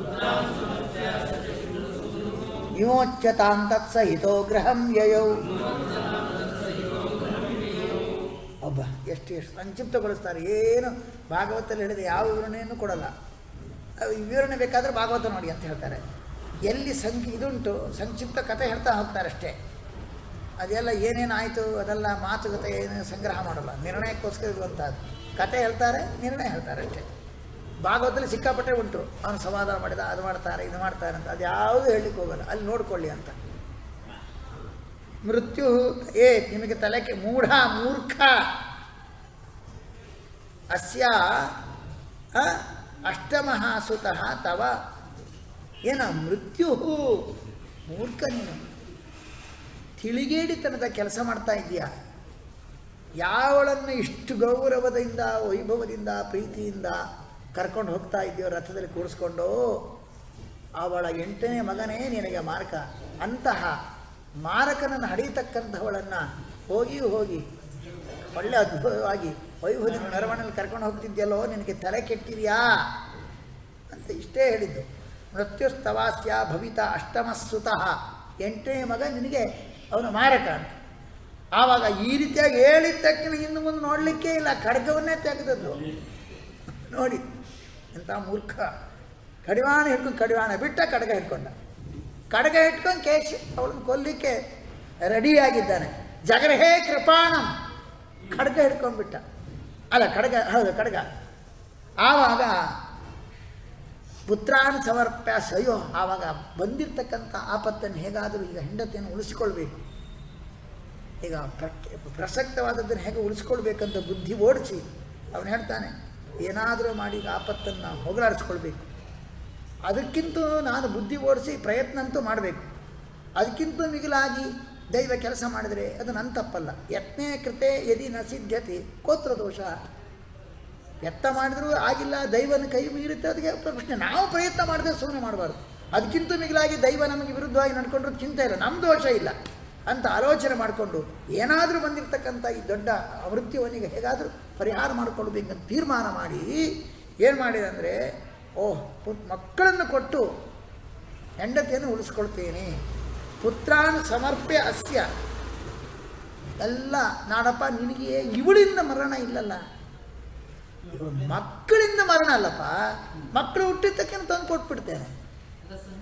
ವಿಮೋಚ್ಯತಾಂ ತತ್ಸಹಿತೋ ಗೃಹಂ ಯಯೌ ಒಬ್ಬ ಎಷ್ಟು ಎಷ್ಟು ಸಂಕ್ಷಿಪ್ತಗೊಳಿಸ್ತಾರೆ ಏನು ಭಾಗವತಲ್ಲಿ ಹೇಳಿದೆ ಯಾವ ವಿವರಣೆಯನ್ನು ಕೊಡಲ್ಲ ಅದು ವಿವರಣೆ ಬೇಕಾದರೆ ಭಾಗವತ ನೋಡಿ ಅಂತ ಹೇಳ್ತಾರೆ ಎಲ್ಲಿ ಸಂಕಿ ಇದುಂಟು ಸಂಕ್ಷಿಪ್ತ ಕಥೆ ಹೇಳ್ತಾ ಹೋಗ್ತಾರೆ ಅಷ್ಟೇ ಅದೆಲ್ಲ ಏನೇನಾಯಿತು ಅದೆಲ್ಲ ಮಾತುಕತೆ ಏನು ಸಂಗ್ರಹ ಮಾಡಲ್ಲ ನಿರ್ಣಯಕ್ಕೋಸ್ಕರ ಇರುವಂಥದ್ದು ಕತೆ ಹೇಳ್ತಾರೆ ನಿರ್ಣಯ ಹೇಳ್ತಾರೆ ಅಷ್ಟೇ ಭಾಗವತದಲ್ಲಿ ಸಿಕ್ಕಾಪಟ್ಟೆ ಉಂಟು ಅವನು ಸಮಾಧಾನ ಮಾಡಿದ ಅದು ಮಾಡ್ತಾರೆ ಇದು ಮಾಡ್ತಾರೆ ಅಂತ ಅದು ಯಾವುದು ಹೇಳಲಿಕ್ಕೆ ಹೋಗಲ್ಲ ಅಲ್ಲಿ ನೋಡ್ಕೊಳ್ಳಿ ಅಂತ ಮೃತ್ಯು ಏ ನಿಮಗೆ ತಲೆಕೆ ಮೂಢ ಮೂರ್ಖ ಅಸ್ಯ ಆ, ಅಷ್ಟಮಃ ಸುತಃ ತವ ಏನ ಮೃತ್ಯು ಮೂರ್ಖ ನೀನು ತಿಳಿಗೇಡಿತನದ ಕೆಲಸ ಮಾಡ್ತಾ ಇದೆಯಾ ಯಾವಳನ್ನು ಇಷ್ಟು ಗೌರವದಿಂದ ವೈಭವದಿಂದ ಪ್ರೀತಿಯಿಂದ ಕರ್ಕೊಂಡು ಹೋಗ್ತಾ ಇದೆಯೋ ರಥದಲ್ಲಿ ಕೂರಿಸ್ಕೊಂಡು ಅವಳ ಎಂಟನೇ ಮಗನೇ ನಿನಗೆ ಮಾರಕ ಅಂತಹ ಮಾರಕನನ್ನು ಹಡಿಯತಕ್ಕಂಥವಳನ್ನು ಹೋಗಿ ಹೋಗಿ ಒಳ್ಳೆ ಅದ್ಭುತವಾಗಿ ವೈಭವದಿಂದ ಮೆರವಣಿಗೆಯಲ್ಲಿ ಕರ್ಕೊಂಡು ಹೋಗ್ತಿದ್ಯಲ್ಲೋ ನಿನಗೆ ತಲೆ ಕೆಟ್ಟಿದೆಯಾ ಅಂತ ಇಷ್ಟೇ ಹೇಳಿದ್ದು ಮೃತ್ಯುಸ್ತವಾಸ್ಯ ಭವಿತ ಅಷ್ಟಮಸ್ಸುತಃ ಎಂಟನೇ ಮಗ ನಿನಗೆ ಅವನು ಮಾರಕ ಅಂತ ಆವಾಗ ಈ ರೀತಿಯಾಗಿ ಹೇಳಿದ ತಕ್ಷಣ ಇನ್ನು ಮುಂದೆ ನೋಡಲಿಕ್ಕೆ ಇಲ್ಲ ಖಡ್ಗವನ್ನೇ ತೆಗೆದದ್ದು ನೋಡಿ ಎಂಥ ಮೂರ್ಖ ಕಡಿವಾಣ ಹಿಡ್ಕೊಂಡು ಕಡಿವಾಣ ಬಿಟ್ಟ ಕಡಗ ಹಿಡ್ಕೊಂಡ ಕಡಗ ಹಿಡ್ಕೊಂಡು ಕೇಶ್ ಅವಳನ್ನು ಕೊಲ್ಲಿಕ್ಕೆ ರೆಡಿಯಾಗಿದ್ದಾನೆ ಜಗರಹೇ ಕೃಪಾಣಂ ಖಡ್ಗ ಹಿಡ್ಕೊಂಡ್ಬಿಟ್ಟ ಅಲ್ಲ ಕಡಗ ಹೌದು ಕಡಗ ಆವಾಗ ಪುತ್ರಾನ್ ಸಮರ್ಪ್ಯಾಸ ಅಯ್ಯೋ ಆವಾಗ ಬಂದಿರತಕ್ಕಂಥ ಆಪತ್ತನ್ನು ಹೇಗಾದರೂ ಈಗ ಹೆಂಡತಿಯನ್ನು ಉಳಿಸಿಕೊಳ್ಬೇಕು ಈಗ ಪ್ರಕ್- ಪ್ರಸಕ್ತವಾದದ್ದನ್ನು ಹೇಗೆ ಉಳಿಸ್ಕೊಳ್ಬೇಕಂತ ಬುದ್ಧಿ ಓಡಿಸಿ ಅವನು ಹೇಳ್ತಾನೆ ಏನಾದರೂ ಮಾಡಿ ಈಗ ಆಪತ್ತನ್ನು ಹೋಗಲಾಡಿಸ್ಕೊಳ್ಬೇಕು ಅದಕ್ಕಿಂತ ನಾನು ಬುದ್ಧಿ ಓಡಿಸಿ ಪ್ರಯತ್ನ ಅಂತೂ ಮಾಡಬೇಕು ಅದಕ್ಕಿಂತ ಮಿಗಿಲಾಗಿ ದೈವ ಕೆಲಸ ಮಾಡಿದರೆ ಅದು ನನ್ನ ತಪ್ಪಲ್ಲ ಯತ್ನೇ ಕೃತೆ ಯದಿ ನ ಸಿದ್ಧತೆ ಕೋತ್ರ ದೋಷ ಎತ್ತ ಮಾಡಿದರೂ ಆಗಿಲ್ಲ ದೈವನ ಕೈ ಮೀರುತ್ತೆ ಅದಕ್ಕೆ ಪ್ರಶ್ನೆ ನಾವು ಪ್ರಯತ್ನ ಮಾಡಿದ್ರೆ ಸುಮ್ಮನೆ ಮಾಡಬಾರ್ದು ಅದಕ್ಕಿಂತ ಮಿಗಿಲಾಗಿ ದೈವ ನಮಗೆ ವಿರುದ್ಧವಾಗಿ ನಡ್ಕೊಂಡ್ರೂ ಚಿಂತೆ ಇಲ್ಲ ನಮ್ಮ ದೋಷ ಇಲ್ಲ ಅಂತ ಆಲೋಚನೆ ಮಾಡಿಕೊಂಡು ಏನಾದರೂ ಬಂದಿರತಕ್ಕಂಥ ಈ ದೊಡ್ಡ ಮೃತ್ಯುವನಿಗೆ ಹೇಗಾದರೂ ಪರಿಹಾರ ಮಾಡಿಕೊಳ್ಬೇಕಂತ ತೀರ್ಮಾನ ಮಾಡಿ ಏನು ಮಾಡಿದೆ ಅಂದರೆ ಓಹ್ ಪುತ್ ಮಕ್ಕಳನ್ನು ಕೊಟ್ಟು ಹೆಂಡತಿಯನ್ನು ಉಳಿಸ್ಕೊಳ್ತೇನೆ ಪುತ್ರಾನ್ ಸಮರ್ಪ್ಯ ಅಸ್ಯ ಎಲ್ಲ ನಾಡಪ್ಪ ನಿನಗೆ ಇವಳಿಂದ ಮರಣ ಇಲ್ಲಲ್ಲ ಇವಳು ಮಕ್ಕಳಿಂದ ಮರಣ ಅಲ್ಲಪ್ಪ ಮಕ್ಕಳು ಹುಟ್ಟಿದ ತಕ್ಷಣ ತಂದು ಕೊಟ್ಬಿಡ್ತೇನೆ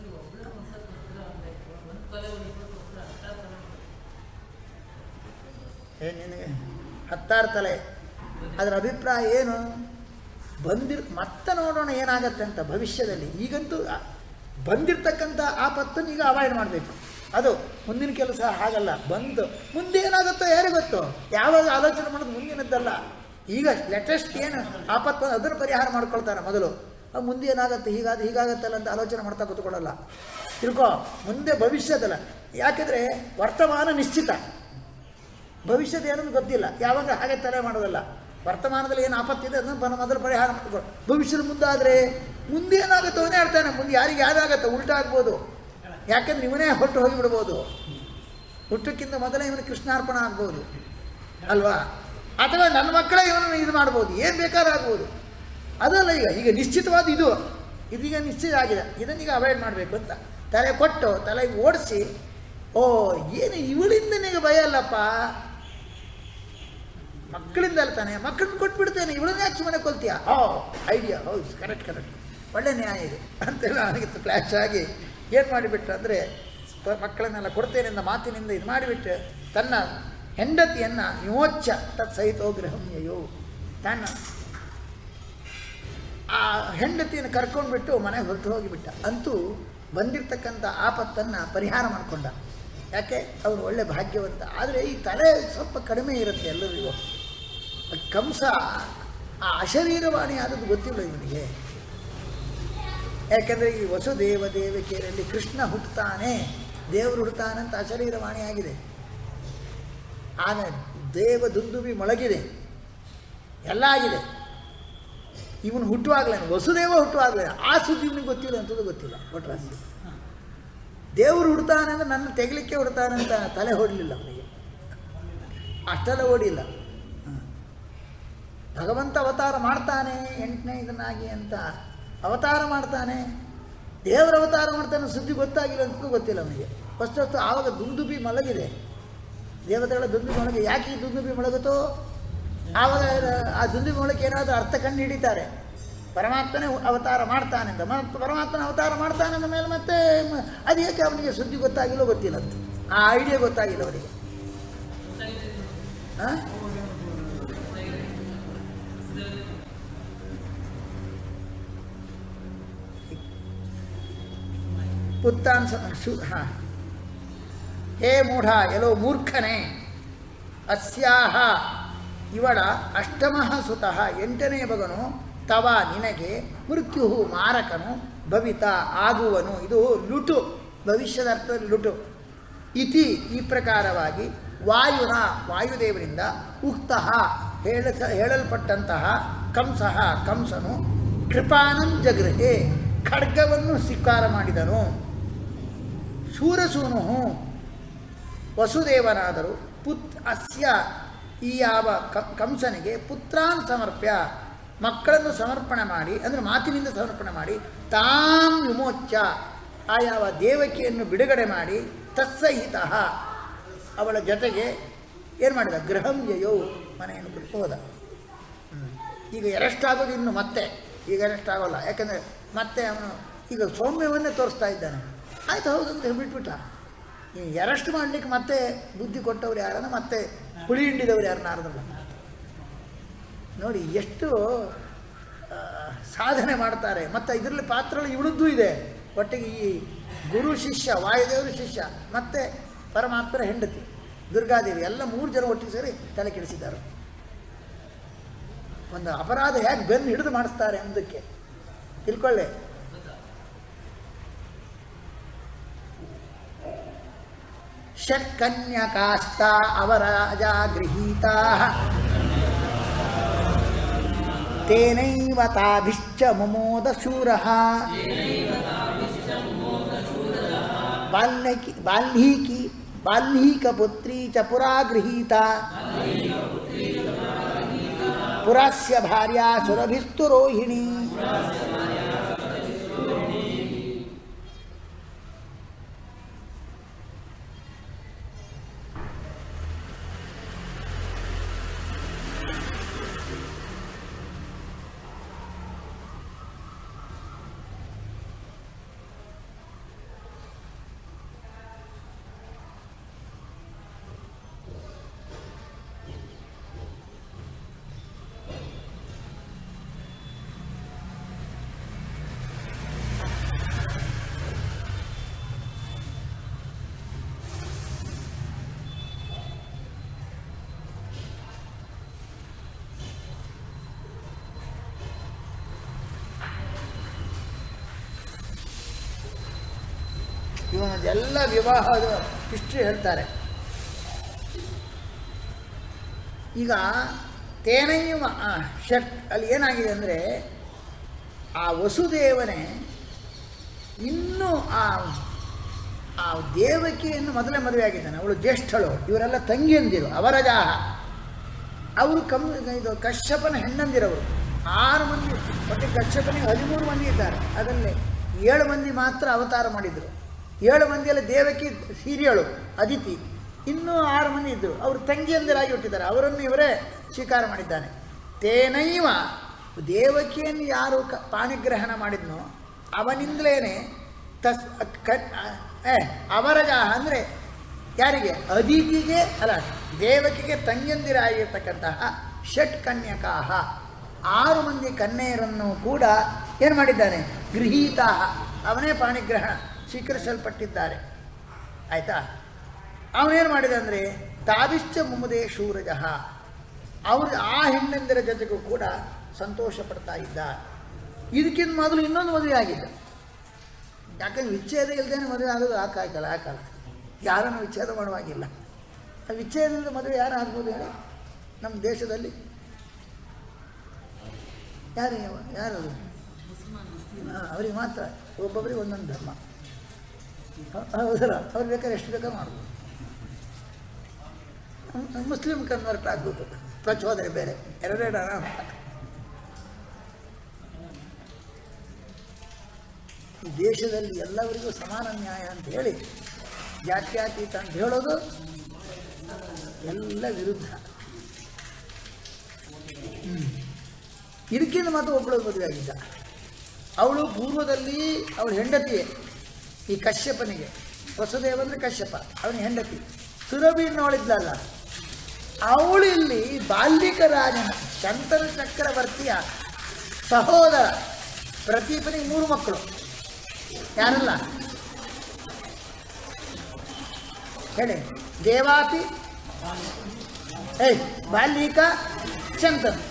ಏನು ನಿನಗೆ ಹತ್ತಾರು ತಲೆ ಅದರ ಅಭಿಪ್ರಾಯ ಏನು ಬಂದಿರ್ ಮತ್ತೆ ನೋಡೋಣ ಏನಾಗತ್ತೆ ಅಂತ ಭವಿಷ್ಯದಲ್ಲಿ ಈಗಂತೂ ಆ- ಬಂದಿರ್ತಕ್ಕಂಥ ಆಪತ್ತನ್ನು ಈಗ ಅವಾಯ್ಡ್ ಮಾಡಬೇಕು ಅದು ಮುಂದಿನ ಕೆಲಸ ಹಾಗಲ್ಲ ಬಂದು ಮುಂದೆ ಏನಾಗುತ್ತೋ ಯಾರಿಗೆ ಗೊತ್ತು ಯಾವಾಗ ಆಲೋಚನೆ ಮಾಡೋದು ಮುಂದಿನದ್ದಲ್ಲ ಈಗ ಲೇಟೆಸ್ಟ್ ಏನು ಆಪತ್ತು ಬಂದು ಅದನ್ನು ಪರಿಹಾರ ಮಾಡ್ಕೊಳ್ತಾರೆ ಮೊದಲು ಆ ಮುಂದೆ ಏನಾಗುತ್ತೆ ಹೀಗಾದ ಹೀಗಾಗತ್ತಲ್ಲ ಅಂತ ಆಲೋಚನೆ ಮಾಡ್ತಾ ಕೂತ್ಕೊಳ್ಳಲ್ಲ ತಿಳ್ಕೊ ಮುಂದೆ ಭವಿಷ್ಯದಲ್ಲ ಯಾಕೆಂದರೆ ವರ್ತಮಾನ ನಿಶ್ಚಿತ ಭವಿಷ್ಯದ ಏನನ್ನು ಗೊತ್ತಿಲ್ಲ ಯಾವಾಗ ಹಾಗೆ ತಲೆ ಮಾಡೋದಲ್ಲ ವರ್ತಮಾನದಲ್ಲಿ ಏನು ಆಪತ್ತಿದೆ ಅದನ್ನು ಬನ- ಮೊದಲು ಪರಿಹಾರ ಮಾಡ್ಕೊ ಭವಿಷ್ಯದ ಮುಂದಾದರೆ ಮುಂದೆ ಏನಾಗುತ್ತೋ ಅವನೇ ಹೇಳ್ತಾನೆ ಮುಂದೆ ಯಾರಿಗೆ ಯಾವ್ದಾಗತ್ತೆ ಉಲ್ಟಾ ಆಗ್ಬೋದು ಯಾಕೆಂದ್ರೆ ಇವನೇ ಹೊಟ್ಟು ಹೋಗಿಬಿಡ್ಬೋದು ಹುಟ್ಟಕ್ಕಿಂತ ಮೊದಲೇ ಇವನು ಕೃಷ್ಣಾರ್ಪಣ ಆಗ್ಬೋದು ಅಲ್ವಾ ಅಥವಾ ನನ್ನ ಮಕ್ಕಳೇ ಇವನನ್ನು ಇದು ಮಾಡ್ಬೋದು ಏನು ಬೇಕಾದ್ರೂ ಆಗ್ಬೋದು ಅದಲ್ಲ ಈಗ ಈಗ ನಿಶ್ಚಿತವಾದ ಇದು ಇದೀಗ ನಿಶ್ಚಿತ ಆಗಿದೆ ಇದನ್ನೀಗ ಅವಾಯ್ಡ್ ಮಾಡಬೇಕು ಅಂತ ತಲೆ ಕೊಟ್ಟು ತಲೆಗೆ ಓಡಿಸಿ ಓ ಏನು ಇವಳಿಂದ ನಿನಗೆ ಭಯ ಅಲ್ಲಪ್ಪ ಮಕ್ಕಳಿಂದ ಅಲ್ಲ ತಾನೆ ಮಕ್ಕಳನ್ನ ಕೊಟ್ಬಿಡ್ತೇನೆ ಇವಳನ್ನ ಯಾಕೆ ಸುಮ್ಮನೆ ಕೊಲ್ತೀಯ ಓ ಐಡಿಯಾ ಹೌದು ಕರೆಕ್ಟ್ ಕರೆಕ್ಟ್ ಒಳ್ಳೆ ನ್ಯಾಯ ಇದೆ ಅಂತೆಲ್ಲ ನನಗೆ ಫ್ಲ್ಯಾಶ್ ಆಗಿ ಏನು ಮಾಡಿಬಿಟ್ಟು ಅಂದರೆ ಮಕ್ಕಳನ್ನೆಲ್ಲ ಕೊಡ್ತೇನೆ ಅಂತ ಮಾತಿನಿಂದ ಇದು ಮಾಡಿಬಿಟ್ಟು ತನ್ನ ಹೆಂಡತಿಯನ್ನು ವಿಮೋಚ ತತ್ ಸಹಿತೋ ಗೃಹಮ್ಯಯೋ ತನ್ನ ಆ ಹೆಂಡತಿಯನ್ನು ಕರ್ಕೊಂಡ್ಬಿಟ್ಟು ಮನೆಗೆ ಹೊರಟು ಹೋಗಿಬಿಟ್ಟ ಅಂತೂ ಬಂದಿರತಕ್ಕಂಥ ಆಪತ್ತನ್ನು ಪರಿಹಾರ ಮಾಡಿಕೊಂಡ ಯಾಕೆ ಅವನು ಒಳ್ಳೆ ಭಾಗ್ಯವಂತ ಆದರೆ ಈ ತಲೆ ಸ್ವಲ್ಪ ಕಡಿಮೆ ಇರುತ್ತೆ ಎಲ್ಲರಿಗೂ ಕಂಸ ಆ ಅಶರೀರವಾಣಿ ಆದದ್ದು ಗೊತ್ತಿಲ್ಲ ಇವನಿಗೆ ಯಾಕೆಂದರೆ ಈ ವಸುದೇವ ದೇವಕಿಯರಲ್ಲಿ ಕೃಷ್ಣ ಹುಟ್ಟುತ್ತಾನೆ ದೇವರು ಹುಟ್ಟುತ್ತಾನೆ ಅಂತ ಅಶರೀರವಾಣಿ ಆಗಿದೆ ಆಗ ದೇವ ದುಂದುಬಿ ಮೊಳಗಿದೆ ಎಲ್ಲ ಆಗಿದೆ ಇವನು ಹುಟ್ಟುವಾಗಲೇ ವಸುದೇವ ಹುಟ್ಟುವಾಗಲೇ ಆ ಸುದ್ದಿ ಇವನಿಗೆ ಗೊತ್ತಿಲ್ಲ ಅಂತದ್ದು ಗೊತ್ತಿಲ್ಲ ಒಟ್ರಾಸಿ ದೇವರು ಹುಡ್ತಾನೆ ಅಂದರೆ ನನ್ನ ತೆಗಲಿಕ್ಕೆ ಹುಡ್ತಾನೆ ಅಂತ ತಲೆ ಹೊಡಲಿಲ್ಲ ಅವನಿಗೆ ಅಷ್ಟೆಲ್ಲ ಓಡಿಲ್ಲ ಹ. ಭಗವಂತ ಅವತಾರ ಮಾಡ್ತಾನೆ ಎಂಟನೇ ಇದನ್ನಾಗಿ ಅಂತ ಅವತಾರ ಮಾಡ್ತಾನೆ ದೇವರ ಅವತಾರ ಮಾಡ್ತಾನೆ ಸುದ್ದಿ ಗೊತ್ತಾಗಿಲ್ಲ ಅಂತಲೂ ಗೊತ್ತಿಲ್ಲ ಅವನಿಗೆ ಫಸ್ಟ್ ಹೊತ್ತು ಆವಾಗ ದುಂದುಬಿ ಮಲಗಿದೆ ದೇವತೆಗಳ ದುಂದುಬಿ ಮೊಳಗೆ ಯಾಕೆ ಈ ದುಂದುಬಿ ಮೊಳಗುತ್ತೋ ಆವಾಗ ಆ ದುಂದುಬಿ ಮೊಳಕ್ಕೆ ಏನಾದರೂ ಅರ್ಥ ಕಂಡು ಹಿಡಿತಾರೆ ಪರಮಾತ್ಮನೇ ಅವತಾರ ಮಾಡ್ತಾನೆ ಅಂತ ಮತ್ತು ಪರಮಾತ್ಮನ ಅವತಾರ ಮಾಡ್ತಾನೆ ಅಂದ ಮೇಲೆ ಮತ್ತೆ ಮ- ಅದು ಏಕೆ ಅವನಿಗೆ ಸುದ್ದಿ ಗೊತ್ತಾಗಿಲ್ಲೋ ಗೊತ್ತಿಲ್ಲ ಅಂತ ಆ ಐಡಿಯಾ ಗೊತ್ತಾಗಿಲ್ಲ ಅವನಿಗೆ ಹಾಂ ಪುತ್ತಾನ್ ಸ ಶು ಹಾಂ ಹೇ ಮೂಢ ಎಲ್ಲೋ ಮೂರ್ಖನೇ ಅಸ್ಯಾಹ ಇವಳ ಅಷ್ಟಮಃ ಸುತಃ ಎಂಟನೇ ಮಗನು ತವ ನಿನಗೆ ಮೃತ್ಯು ಮಾರಕನು ಭವಿತ ಆಗುವನು ಇದು ಲುಟು ಭವಿಷ್ಯದ ಅರ್ಥದಲ್ಲಿ ಲುಟು ಇತಿ ಈ ಪ್ರಕಾರವಾಗಿ ವಾಯುನ ವಾಯುದೇವರಿಂದ ಉಕ್ತಃ ಹೇಳ ಹೇಳಲ್ಪಟ್ಟಂತಹ ಕಂಸಃ ಕಂಸನು ಕೃಪಾನಂ ಜಗೃಹೆ ಖಡ್ಗವನ್ನು ಸ್ವೀಕಾರ ಮಾಡಿದನು ಶೂರಸೂನು ವಸುದೇವನಾದರು ಪುತ್ ಅಸ್ಯ ಈ ಯಾವ ಕ- ಕಂಸನಿಗೆ ಪುತ್ರಾನ್ ಸಮರ್ಪ್ಯ ಮಕ್ಕಳನ್ನು ಸಮರ್ಪಣೆ ಮಾಡಿ ಅಂದರೆ ಮಾತಿನಿಂದ ಸಮರ್ಪಣೆ ಮಾಡಿ ತಾಂ ವಿಮೋಚ್ಯ ಆ ಯಾವ ದೇವಕಿಯನ್ನು ಬಿಡುಗಡೆ ಮಾಡಿ ತತ್ಸಹಿತ ಅವಳ ಜೊತೆಗೆ ಏನು ಮಾಡಿದ ಗೃಹಂ ಯಯೋ ಮನೆಯನ್ನು ಬಿಟ್ಟು ಹೋದ ಹ್ಮ್. ಈಗ ಎರೆಸ್ಟಾಗೋದು ಇನ್ನು ಮತ್ತೆ ಈಗ ಎರೆಸ್ಟ್ ಆಗೋಲ್ಲ ಯಾಕಂದರೆ ಮತ್ತೆ ಅವನು ಈಗ ಸೌಮ್ಯವನ್ನೇ ತೋರಿಸ್ತಾ ಇದ್ದಾನೆ ಆಯ್ತು ಹೌದು ಅಂತ ಬಿಟ್ಬಿಟ್ಟ ಈ ಎರೆಸ್ಟ್ ಮಾಡಲಿಕ್ಕೆ ಮತ್ತೆ ಬುದ್ಧಿ ಕೊಟ್ಟವ್ರು ಯಾರನ್ನ ಮತ್ತೆ ಹುಳಿ ಹಿಂಡಿದವ್ರು ಯಾರು ನಾರದಲ್ಲ ನೋಡಿ ಎಷ್ಟು ಆ, ಸಾಧನೆ ಮಾಡ್ತಾರೆ ಮತ್ತು ಇದರಲ್ಲಿ ಪಾತ್ರಗಳು ಇವಳದ್ದು ಇದೆ ಒಟ್ಟಿಗೆ ಈ ಗುರು ಶಿಷ್ಯ ವಾಯುದೇವರು ಶಿಷ್ಯ ಮತ್ತು ಪರಮಾತ್ಮರ ಹೆಂಡತಿ ದುರ್ಗಾದೇವಿ ಎಲ್ಲ ಮೂರು ಜನ ಒಟ್ಟಿಗೆ ಸೇರಿ ತಲೆ ಕೆಡಿಸಿದ್ದಾರೆ ಒಂದು ಅಪರಾಧ ಹೇಗೆ ಬೆನ್ನು ಹಿಡಿದು ಮಾಡಿಸ್ತಾರೆ ಎಂಬುದಕ್ಕೆ ತಿಳ್ಕೊಳ್ಳಿ ಷಟ್ಕನ್ಯಕಾಸ್ತ ಅವರಾಜ ಗೃಹೀತಾ ತೇನೈವ ತಾಭಿಶ್ಚ ಮಮೋದ ಶೂರಃ ಬಾಲ್ಯಕಿ ಬಾಲ್ಮೀಕಿ ಬಾಲ್ಮೀಕಪುತ್ರಿ ಚ ಪುರಾ ಗೃಹೀತಾ ಪುರಸ್ಯ ಭಾರ್ಯಾ ಸುರಭಿಸ್ತು ರೋಹಿಣಿ ಇವನದೆಲ್ಲ ವಿವಾಹದ ಹಿಸ್ಟ್ರಿ ಹೇಳ್ತಾರೆ ಈಗ ತೇನೈವ ಆ, ಷಟ್ ಅಲ್ಲಿ ಏನಾಗಿದೆ ಅಂದರೆ ಆ ವಸುದೇವನೇ ಇನ್ನೂ ಆ ಆ ದೇವಕಿಯನ್ನು ಮೊದಲೇ ಮದುವೆ ಆಗಿದ್ದಾನೆ ಅವಳು ಜ್ಯೇಷ್ಠಳು ಇವರೆಲ್ಲ ತಂಗಿಯಂದಿರು ಅವರ ಜಾಹ ಅವರು ಕಮ್ ಇದು ಕಶ್ಯಪನ ಹೆಣ್ಣಂದಿರವರು ಆರು ಮಂದಿ ಒಟ್ಟು ಕಶ್ಯಪನಿಗೆ ಹದಿಮೂರು ಮಂದಿ ಇದ್ದಾರೆ ಅದರಲ್ಲಿ ಏಳು ಮಂದಿ ಮಾತ್ರ ಅವತಾರ ಮಾಡಿದರು ಏಳು ಮಂದಿಯಲ್ಲಿ ದೇವಕಿ ಹಿರಿಯಳು ಅದಿತಿ ಇನ್ನೂ ಆರು ಮಂದಿ ಇದ್ದರು ಅವರು ತಂಗಿಯಂದಿರಾಗಿ ಹುಟ್ಟಿದ್ದಾರೆ ಅವರನ್ನು ಇವರೇ ಸ್ವೀಕಾರ ಮಾಡಿದ್ದಾನೆ ತೇನೈವ ದೇವಕಿಯನ್ನು ಯಾರು ಕ ಪಾಣಿಗ್ರಹಣ ಮಾಡಿದ್ನೋ ಅವನಿಂದಲೇ ತಸ್ ಕ ಏ ಅವರಜ ಅಂದರೆ ಯಾರಿಗೆ ಅದಿತಿಗೆ ಅಲ್ಲ ದೇವಕಿಗೆ ತಂಗಿಯಂದಿರಾಗಿರ್ತಕ್ಕಂತಹ ಷಟ್ ಕನ್ಯಕಾಹ ಆರು ಮಂದಿ ಕನ್ಯೆಯರನ್ನು ಕೂಡ ಏನು ಮಾಡಿದ್ದಾನೆ ಗೃಹೀತಾ ಅವನೇ ಪಾಣಿಗ್ರಹಣ ಸ್ವೀಕರಿಸಲ್ಪಟ್ಟಿದ್ದಾರೆ ಆಯಿತಾ ಅವನೇನು ಮಾಡಿದ ಅಂದರೆ ತಾವಿಶ್ಚ ಮುಮ್ಮದೇ ಶೂರಜಃ ಅವರು ಆ ಹೆಣ್ಣಂದಿರ ಜೊತೆಗೂ ಕೂಡ ಸಂತೋಷ ಪಡ್ತಾ ಇದ್ದ ಇದಕ್ಕಿಂತ ಮೊದಲು ಇನ್ನೊಂದು ಮದುವೆ ಆಗಿದ್ದ ಯಾಕಂದ್ರೆ ವಿಚ್ಛೇದ ಇಲ್ಲದೇನೆ ಮದುವೆ ಆಗೋದು ಆ ಕಾಲ ಆ ಕಾಲ ಯಾರನ್ನು ವಿಚ್ಛೇದ ಮಾಡುವಾಗಿಲ್ಲ ಆ ವಿಚ್ಛೇದದಿಂದ ಮದುವೆ ಯಾರು ಆಗ್ಬೋದು ಹೇಳಿ ನಮ್ಮ ದೇಶದಲ್ಲಿ ಯಾರು ಯಾರು ಅದು? ಹಾಂ ಅವ್ರಿಗೆ ಮಾತ್ರ ಒಬ್ಬೊಬ್ಬರಿಗೆ ಒಂದೊಂದು ಧರ್ಮ ಹ- ಹೌದಲ್ಲ ಅವ್ರು ಬೇಕಾದ್ರೆ ಎಷ್ಟು ಬೇಕಾ ಮಾಡ್ಬೋದು ಮ್- ಮುಸ್ಲಿಂ ಕನ್ವರ್ಟ್ ಆಗ್ಬೋದು ಪ್ರಚೋದನೆ ಬೇರೆ ಎರಡೆರಡು ಆರಾಮ ಈ ದೇಶದಲ್ಲಿ ಎಲ್ಲವರಿಗೂ ಸಮಾನ ನ್ಯಾಯ ಅಂತ ಹೇಳಿ ಜಾತ್ಯತೀತ ಅಂತ ಹೇಳೋದು ಎಲ್ಲ ವಿರುದ್ಧ ಹ್ಮ್. ಇದಕ್ಕಿಂತ ಮತ್ತು ಒಬ್ಬಳು ಮದುವೆ ಆಗಿದ್ದ ಅವಳು ಪೂರ್ವದಲ್ಲಿ ಅವಳು ಹೆಂಡತಿಯೇ ಈ ಕಶ್ಯಪನಿಗೆ ವಸುದೇವ ಅಂದರೆ ಕಶ್ಯಪ ಅವನ ಹೆಂಡತಿ ಸುರಭಿ ನೋಡಿದ್ಲಲ್ಲ ಅವಳು ಇಲ್ಲಿ ಬಾಲ್ಯಿಕ ರಾಜನ ಶಂತರ ಚಕ್ರವರ್ತಿಯ ಸಹೋದರ ಪ್ರದೀಪನಿಗೆ ಮೂರು ಮಕ್ಕಳು ಯಾರಲ್ಲ ಹೇಳಿ ದೇವಾತಿ ಏಯ್ ಬಾಲ್ಯಿಕ ಶಂತನು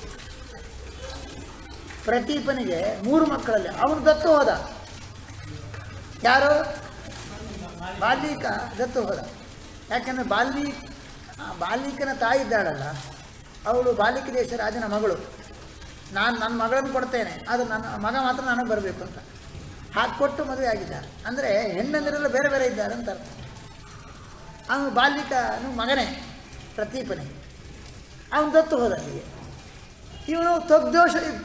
ಪ್ರದೀಪನಿಗೆ ಮೂರು ಮಕ್ಕಳಲ್ಲಿ ಅವನು ದತ್ತು ಹೋದ ಯಾರು ಬಾಲ್ಯಿಕ ದತ್ತು ಹೋದ ಯಾಕಂದರೆ ಬಾಲ್ಯಿ ಆ ಬಾಲ್ಯಿಕನ ತಾಯಿ ಇದ್ದಾಳಲ್ಲ ಅವಳು ಬಾಲಿಕ ದೇಶ ರಾಜನ ಮಗಳು ನಾನು ನನ್ನ ಮಗಳನ್ನು ಕೊಡ್ತೇನೆ ಅದು ನನ್ನ ಮಗ ಮಾತ್ರ ನನಗೆ ಬರಬೇಕು ಅಂತ ಹಾಗೆ ಕೊಟ್ಟು ಮದುವೆ ಆಗಿದ್ದಾರೆ ಅಂದರೆ ಹೆಣ್ಣಂದಿರೆಲ್ಲ ಬೇರೆ ಬೇರೆ ಇದ್ದಾರೆ ಅಂತ ಅರ್ಥ ಅವನು ಬಾಲ್ಯಿಕನು ಮಗನೇ ಪ್ರದೀಪನೇ ಅವನು ದತ್ತು ಹೋದ ಅಲ್ಲಿಗೆ ಇವನು ತಗ್ದೋಷ ಯುಕ್ತ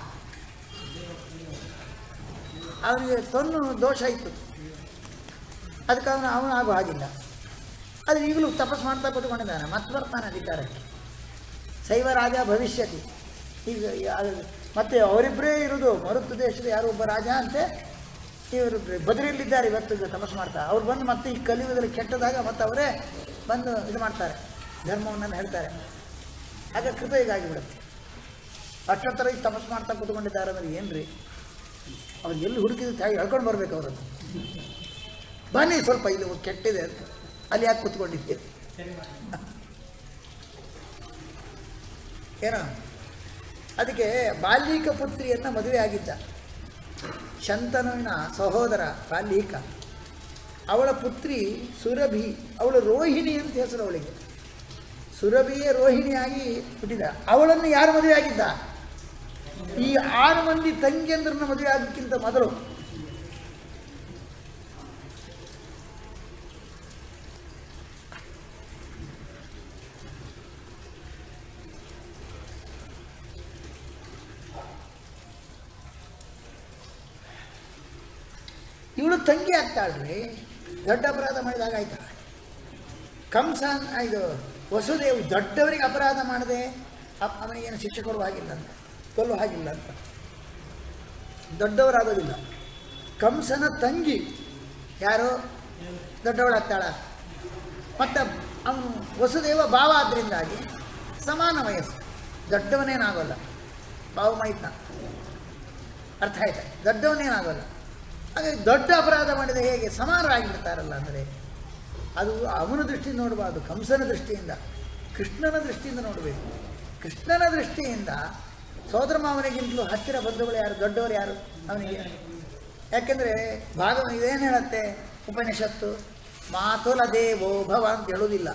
ಅವನಿಗೆ ತೊನ್ನು ದೋಷ ಇತ್ತು ಅದಕ್ಕೆ ಅವನು ಅವನು ಆಗೋ ಹಾಗಿಲ್ಲ ಅದು ಈಗಲೂ ತಪಸ್ ಮಾಡ್ತಾ ಕೂತ್ಕೊಂಡಿದ್ದಾನೆ ಮತ್ತೆ ಬರ್ತಾನೆ ಅಧಿಕಾರಕ್ಕೆ ಶೈವ ರಾಜ ಭವಿಷ್ಯತಿ ಈಗ ಯಾ- ಮತ್ತೆ ಅವರಿಬ್ಬರೇ ಇರೋದು ಮರುತ್ತು ದೇಶದ ಯಾರೋ ಒಬ್ಬ ರಾಜ ಅಂತೆ ಇವರು ಬದರಿಯಲ್ಲಿದ್ದಾರೆ ಇವತ್ತು ಈಗ ತಪಸ್ ಮಾಡ್ತಾ ಅವ್ರು ಬಂದು ಮತ್ತೆ ಈ ಕಲಿಯುಗದಲ್ಲಿ ಕೆಟ್ಟದಾಗ ಮತ್ತೆ ಅವರೇ ಬಂದು ಇದು ಮಾಡ್ತಾರೆ ಧರ್ಮವನ್ನು ಹೇಳ್ತಾರೆ ಆಗ ಕೃತ ಹೀಗಾಗಿಬಿಡುತ್ತೆ ಅಷ್ಟೊತ್ತರ ಈಗ ತಪಸ್ ಮಾಡ್ತಾ ಕೂತ್ಕೊಂಡಿದ್ದಾರೆ ಅಂದ್ರೆ ಏನ್ರಿ ಅವ್ರು ಎಲ್ಲಿ ಹುಡುಕಿದ ತಾಯಿ ಹೇಳ್ಕೊಂಡು ಬರ್ಬೇಕು ಅವರನ್ನು ಬನ್ನಿ ಸ್ವಲ್ಪ ಇಲ್ಲಿ ಕೆಟ್ಟಿದೆ ಅಂತ ಅಲ್ಲಿ ಯಾಕೆ ಕೂತ್ಕೊಂಡಿದ್ದೀರಿ ಏನೋ ಅದಕ್ಕೆ ಬಾಲ್ಯೀಕ ಪುತ್ರಿಯನ್ನು ಮದುವೆ ಆಗಿದ್ದ ಶಂತನುವಿನ ಸಹೋದರ ಬಾಲ್ಯೀಕ ಅವಳ ಪುತ್ರಿ ಸುರಭಿ ಅವಳು ರೋಹಿಣಿ ಅಂತ ಹೆಸರು ಅವಳಿಗೆ ಸುರಭಿಯೇ ರೋಹಿಣಿಯಾಗಿ ಹುಟ್ಟಿದ ಅವಳನ್ನು ಯಾರು ಮದುವೆ ಆಗಿದ್ದ ಈ ಆರು ಮಂದಿ ತಂಗಿಯಂದ್ರನ್ನ ಮದುವೆ ಆಗೋಕ್ಕಿಂತ ಮೊದಲು ಇವಳು ತಂಗಿ ಆಗ್ತಾಳ್ರಿ ದೊಡ್ಡ ಅಪರಾಧ ಮಾಡಿದಾಗ ಆಯ್ತಾ ಕಂಸ ಇದು ವಸುದೇವ್ ದೊಡ್ಡವರಿಗೆ ಅಪರಾಧ ಮಾಡದೆ ಅಪ್- ಅವನಿಗೇನು ಶಿಕ್ಷೆ ಕೊಡುವ ಹಾಗಿಲ್ಲ ಅಂತ ಕೊಲ್ಲುವ ಹಾಗಿಲ್ಲ ಅಂತ ದೊಡ್ಡವರಾಗೋದಿಲ್ಲ ಕಂಸನ ತಂಗಿ ಯಾರು ದೊಡ್ಡವಳಾಗ್ತಾಳ ಮತ್ತು ಅವನು ವಸುದೇವ ಭಾವ ಆದ್ದರಿಂದಾಗಿ ಸಮಾನ ವಯಸ್ಸು ದೊಡ್ಡವನೇನಾಗೋಲ್ಲ ಭಾವ ಮೈತ್ನ ಅರ್ಥ ಆಯ್ತಾ ದೊಡ್ಡವನೇನಾಗೋಲ್ಲ ಹಾಗಾಗಿ ದೊಡ್ಡ ಅಪರಾಧ ಮಾಡಿದ ಹೇಗೆ ಸಮಾನರಾಗಿಬಿಡ್ತಾರಲ್ಲ ಅಂದರೆ ಅದು ಅವನ ದೃಷ್ಟಿಯಿಂದ ನೋಡಬಾರ್ದು ಕಂಸನ ದೃಷ್ಟಿಯಿಂದ ಕೃಷ್ಣನ ದೃಷ್ಟಿಯಿಂದ ನೋಡಬೇಕು ಕೃಷ್ಣನ ದೃಷ್ಟಿಯಿಂದ ಸೋದರ ಮಾವನಿಗಿಂತಲೂ ಹತ್ತಿರ ಬಂಧುಗಳು ಯಾರು ದೊಡ್ಡವರು ಯಾರು ಅವನಿಗೆ ಯಾಕೆಂದರೆ ಭಾಗ ಇದೇನು ಹೇಳುತ್ತೆ ಉಪನಿಷತ್ತು ಮಾತುಲ ದೇವೋ ಭವ ಅಂತ ಹೇಳೋದಿಲ್ಲ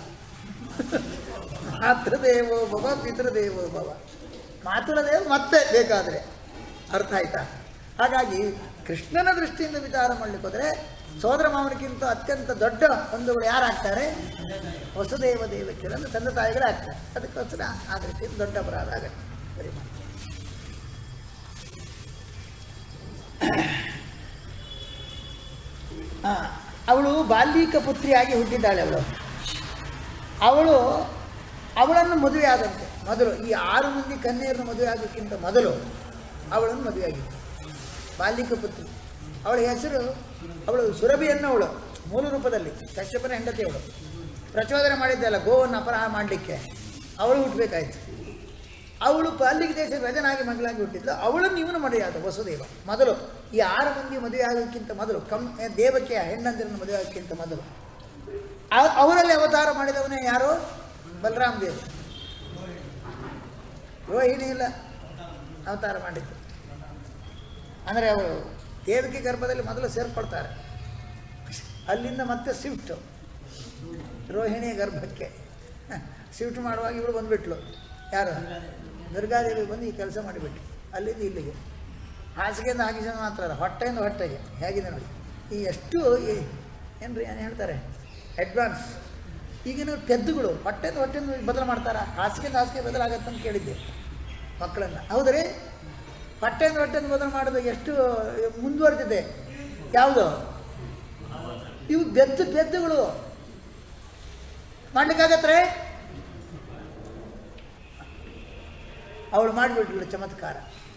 ಮಾತೃದೇವೋ ಭವ ಪಿತೃದೇವೋ ಭವ ಮಾತುಲ ದೇವ ಮತ್ತೆ ಬೇಕಾದರೆ ಅರ್ಥ ಆಯ್ತಾ ಹಾಗಾಗಿ ಕೃಷ್ಣನ ದೃಷ್ಟಿಯಿಂದ ವಿಚಾರ ಮಾಡಲಿಕ್ಕೆ ಹೋದರೆ ಸೋದರ ಮಾವನಿಗಿಂತ ಅತ್ಯಂತ ದೊಡ್ಡ ಬಂಧುಗಳು ಯಾರಾಗ್ತಾರೆ ವಸುದೇವ ದೇವಕಿಯರು ಅಂದರೆ ತಂದೆ ತಾಯಿಗಳೇ ಆಗ್ತಾರೆ ಅದಕ್ಕೋಸ್ಕರ ಆ ದೃಷ್ಟಿಯಿಂದ ದೊಡ್ಡ ಅಪರಾಧ ಆಗುತ್ತೆ ಸರಿ ಮಾಡಿ ಆ, ಅವಳು ಬಾಲ್ಯೀಕ ಪುತ್ರಿಯಾಗಿ ಹುಟ್ಟಿದ್ದಾಳೆ ಅವಳು ಅವಳು ಅವಳನ್ನು ಮದುವೆ ಆದಂತೆ ಮೊದಲು ಈ ಆರು ಮಂದಿ ಕನ್ಯೆಯರನ್ನು ಮದುವೆ ಆಗೋಕ್ಕಿಂತ ಮೊದಲು ಅವಳನ್ನು ಮದುವೆ ಆಗಿದ್ದು ಬಾಲ್ಯೀಕ ಪುತ್ರಿ ಅವಳ ಹೆಸರು ಅವಳು ಸುರಭಿಯನ್ನು ಅವಳು ಮೂಲ ರೂಪದಲ್ಲಿ ಕಶ್ಯಪನ ಹೆಂಡತಿ ಅವಳು ಪ್ರಚೋದನೆ ಮಾಡಿದ್ದಲ್ಲ ಗೋವನ್ನು ಅಪರಾಹ ಮಾಡಲಿಕ್ಕೆ ಅವಳು ಹುಟ್ಟಬೇಕಾಯ್ತು ಅವಳು ಬಾಲ್ಯಕ ದೇಶ ರಜನಾಗಿ ಮಗಳಾಗಿ ಹುಟ್ಟಿದ್ಲು ಅವಳನ್ನು ಇವನು ಮದುವೆಯಾದ ವಸುದೇವ ಮೊದಲು ಈ ಆರು ಮಂದಿ ಮದುವೆ ಆಗೋಕ್ಕಿಂತ ಮೊದಲು ಕಮ್ ದೇವಕಿಯ ಹೆಣ್ಣಂದಿರನ್ನು ಮದುವೆ ಆಗೋಕ್ಕಿಂತ ಮೊದಲು ಆ- ಅವರಲ್ಲಿ ಅವತಾರ ಮಾಡಿದವನೇ ಯಾರು ಬಲರಾಮ ದೇವರು ರೋಹಿಣಿ ಇಲ್ಲ ಅವತಾರ ಮಾಡಿದ್ದು ಅಂದರೆ ಅವರು ದೇವಕಿ ಗರ್ಭದಲ್ಲಿ ಮೊದಲು ಸೇರ್ಕೊಳ್ತಾರೆ ಅಲ್ಲಿಂದ ಮತ್ತೆ ಶಿಫ್ಟು ರೋಹಿಣಿ ಗರ್ಭಕ್ಕೆ ಶಿಫ್ಟ್ ಮಾಡುವಾಗ ಇವಳು ಬಂದುಬಿಟ್ಲು ಯಾರು ದುರ್ಗಾದೇವಿ ಬಂದು ಈ ಕೆಲಸ ಮಾಡಿಬಿಟ್ಲು ಅಲ್ಲಿಂದ ಇಲ್ಲಿಗೆ ಹಾಸಿಗೆಯಿಂದ ಹಾಕಿಸಿದ ಮಾತ್ರ ಅಲ್ಲ ಹೊಟ್ಟೆಯಿಂದ ಹೊಟ್ಟೆಗೆ ಹೇಗಿದೆ ನೋಡಿ ಈ ಎಷ್ಟು ಏನು ರೀ ಏನು ಹೇಳ್ತಾರೆ ಅಡ್ವಾನ್ಸ್ ಈಗಿನ ಪೆದ್ದುಗಳು ಹೊಟ್ಟೆಯಿಂದ ಹೊಟ್ಟೆಯಿಂದ ಬದಲು ಮಾಡ್ತಾರಾ ಹಾಸಿಗೆಯಿಂದ ಹಾಸಿಗೆ ಬದಲಾಗತ್ತೆ ಅಂತ ಕೇಳಿದ್ದೆ ಮಕ್ಕಳನ್ನು ಹೌದ್ರಿ ಹೊಟ್ಟೆಯಿಂದ ಹೊಟ್ಟೆಯಿಂದ ಬದಲು ಮಾಡೋದು ಎಷ್ಟು ಮುಂದುವರೆದಿದೆ ಯಾವುದು ಇವು ಬೆದ್ದು ಬೆದ್ದುಗಳು ಮಾಡ್ಲಿಕ್ಕಾಗತ್ರೆ ಅವಳು ಮಾಡಿಬಿಟ್ಲು ಚಮತ್ಕಾರ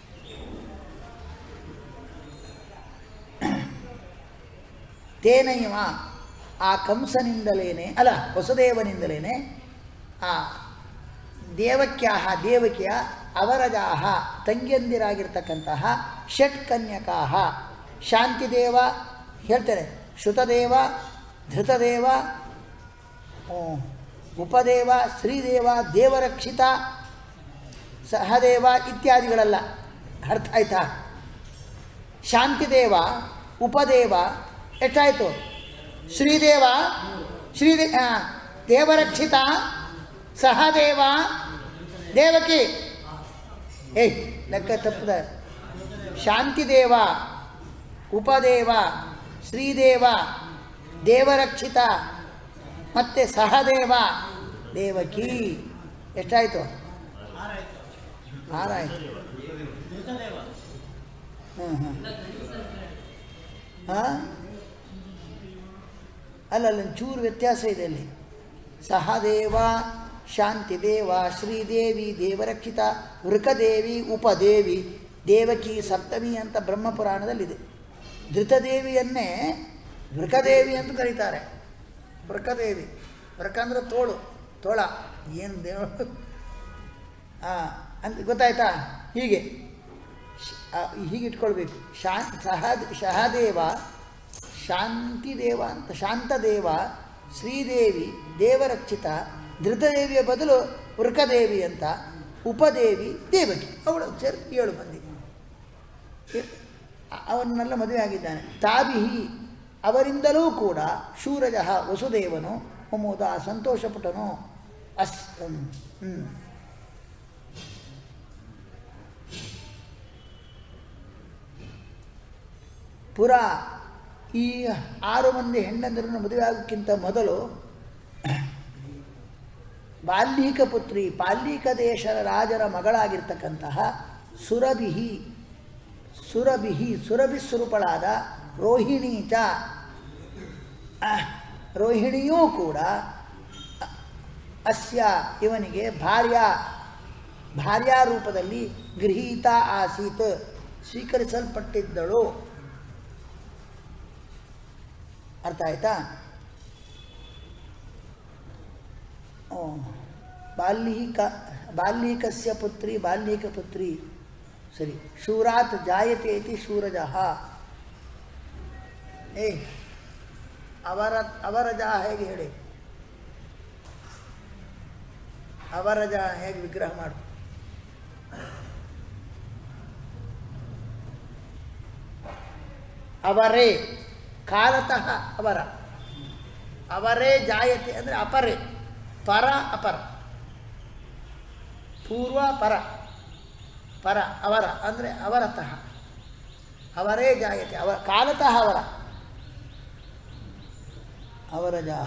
ತೇನೈವ ಆ ಕಂಸನಿಂದಲೇನೆ ಅಲ್ಲ ವಸುದೇವನಿಂದಲೇನೆ ಆ ದೇವಕ್ಯಾಹ ದೇವಕಿಯ ಅವರಜಾಹ ತಂಗಿಯಂದಿರಾಗಿರ್ತಕ್ಕಂತಹ ಷಟ್ಕನ್ಯಕಾಹ ಶಾಂತಿದೇವ ಹೇಳ್ತಾರೆ ಶ್ರುತದೇವ ಧೃತದೇವ ಹ್ಮ್, ಉಪದೇವ ಶ್ರೀದೇವ ದೇವರಕ್ಷಿತ ಸಹದೇವ ಇತ್ಯಾದಿಗಳೆಲ್ಲ ಅರ್ಥ ಆಯ್ತಾ ಶಾಂತಿದೇವ ಉಪದೇವ ಎಷ್ಟಾಯಿತು ಶ್ರೀದೇವ ಶ್ರೀದೇ ಆ, ದೇವರಕ್ಷಿತ ಸಹದೇವ ದೇವಕಿ ಏಯ್ ಲೆಕ್ಕ ತಪ್ಪದ ಶಾಂತಿದೇವ ಉಪದೇವ ಶ್ರೀದೇವ ದೇವರಕ್ಷಿತ ಮತ್ತು ಸಹದೇವ ದೇವಕಿ ಎಷ್ಟಾಯಿತು ಆರಾಯಿತು ಹ್ಞೂ ಹ್ಞೂ ಹಾಂ ಅಲ್ಲ ಅಲ್ಲಿ ಚೂರು ವ್ಯತ್ಯಾಸ ಇದೆ ಅಲ್ಲಿ ಸಹದೇವ ಶಾಂತಿದೇವ ಶ್ರೀದೇವಿ ದೇವರಕ್ಷಿತ ವೃಕದೇವಿ ಉಪದೇವಿ ದೇವಕಿ ಸಪ್ತಮಿ ಅಂತ ಬ್ರಹ್ಮಪುರಾಣದಲ್ಲಿದೆ ಧೃತದೇವಿಯನ್ನೇ ವೃಕದೇವಿ ಅಂತ ಕರೀತಾರೆ ವೃಕದೇವಿ ವೃಕ ಅಂದರೆ ತೋಳು ತೋಳ ಏನು ದೇವ ಹಾಂ ಅಂತ ಗೊತ್ತಾಯ್ತಾ ಹೀಗೆ ಶ್- ಆ, ಹೀಗೆ ಇಟ್ಕೊಳ್ಬೇಕು ಶಾ ಸಹ ಸಹದೇವ ಶಾಂತಿದೇವ ಅಂತ ಶಾಂತದೇವ ಶ್ರೀದೇವಿ ದೇವರಕ್ಷಿತ ಧೃತದೇವಿಯ ಬದಲು ವೃಕದೇವಿ ಅಂತ ಉಪದೇವಿ ದೇವಕಿ ಅವಳು ಸೇರಿ ಏಳು ಮಂದಿ ಇ- ಅವನ್ನೆಲ್ಲ ಮದುವೆ ಆಗಿದ್ದಾನೆ ತಾಬಿಹಿ ಅವರಿಂದಲೂ ಕೂಡ ಶೂರಜಃ ವಸುದೇವನು ಮುಮುದ ಸಂತೋಷಪುಟನು ಅಸ್ ಹ್ಞೂ ಪುರ ಈ ಆರು ಮಂದಿ ಹೆಣ್ಣಂದಿರನ್ನು ಮದುವೆ ಆಗೋಕ್ಕಿಂತ ಮೊದಲು ಬಾಲ್ಯೀಕ ಪುತ್ರಿ ಪಾಲ್ಯೀಕ ದೇಶದ ರಾಜರ ಮಗಳಾಗಿರ್ತಕ್ಕಂತಹ ಸುರಭಿಹಿ ಸುರಭಿಹಿ ಸುರಭಿ ಸ್ವರೂಪಳಾದ ರೋಹಿಣಿ ಚ ಅಹ್, ರೋಹಿಣಿಯೂ ಕೂಡ ಅ- ಅಸ್ಯ ಇವನಿಗೆ ಭಾರ್ಯ ಭಾರ್ಯಾ ರೂಪದಲ್ಲಿ ಗೃಹೀತ ಆಸೀತ್ ಸ್ವೀಕರಿಸಲ್ಪಟ್ಟಿದ್ದಳು ಅರ್ಥ ಆಯ್ತಾ ಓ, ಬಾಲ್ಯೀಕ ಬಾಲ್ಯೀಕಸ್ಯ ಪುತ್ರಿ ಬಾಲ್ಯೀಕ ಪುತ್ರಿ ಸರಿ ಶೂರಾತ್ ಜಾಯತೆ ಇತಿ ಶೂರಜಃ ಏ ಅವರ ಅವರಜ ಹೇಗೆ ಹೇಳಿ ಅವರಜ ಹೇಗೆ ವಿಗ್ರಹ ಮಾಡು ಅವರೇ ಕಾಲತಃ ಅವರ ಅವರೇ ಜಾಯತೆ ಅಂದರೆ ಅಪರೇ ಪರ ಅಪರ ಪೂರ್ವ ಪರ ಪರ ಅವರ ಅಂದರೆ ಅವರತಃ ಅವರೇ ಜಾಯತೆ ಅವ ಕಾಲತಃ ಅವರ ಅವರ ಜಾಹ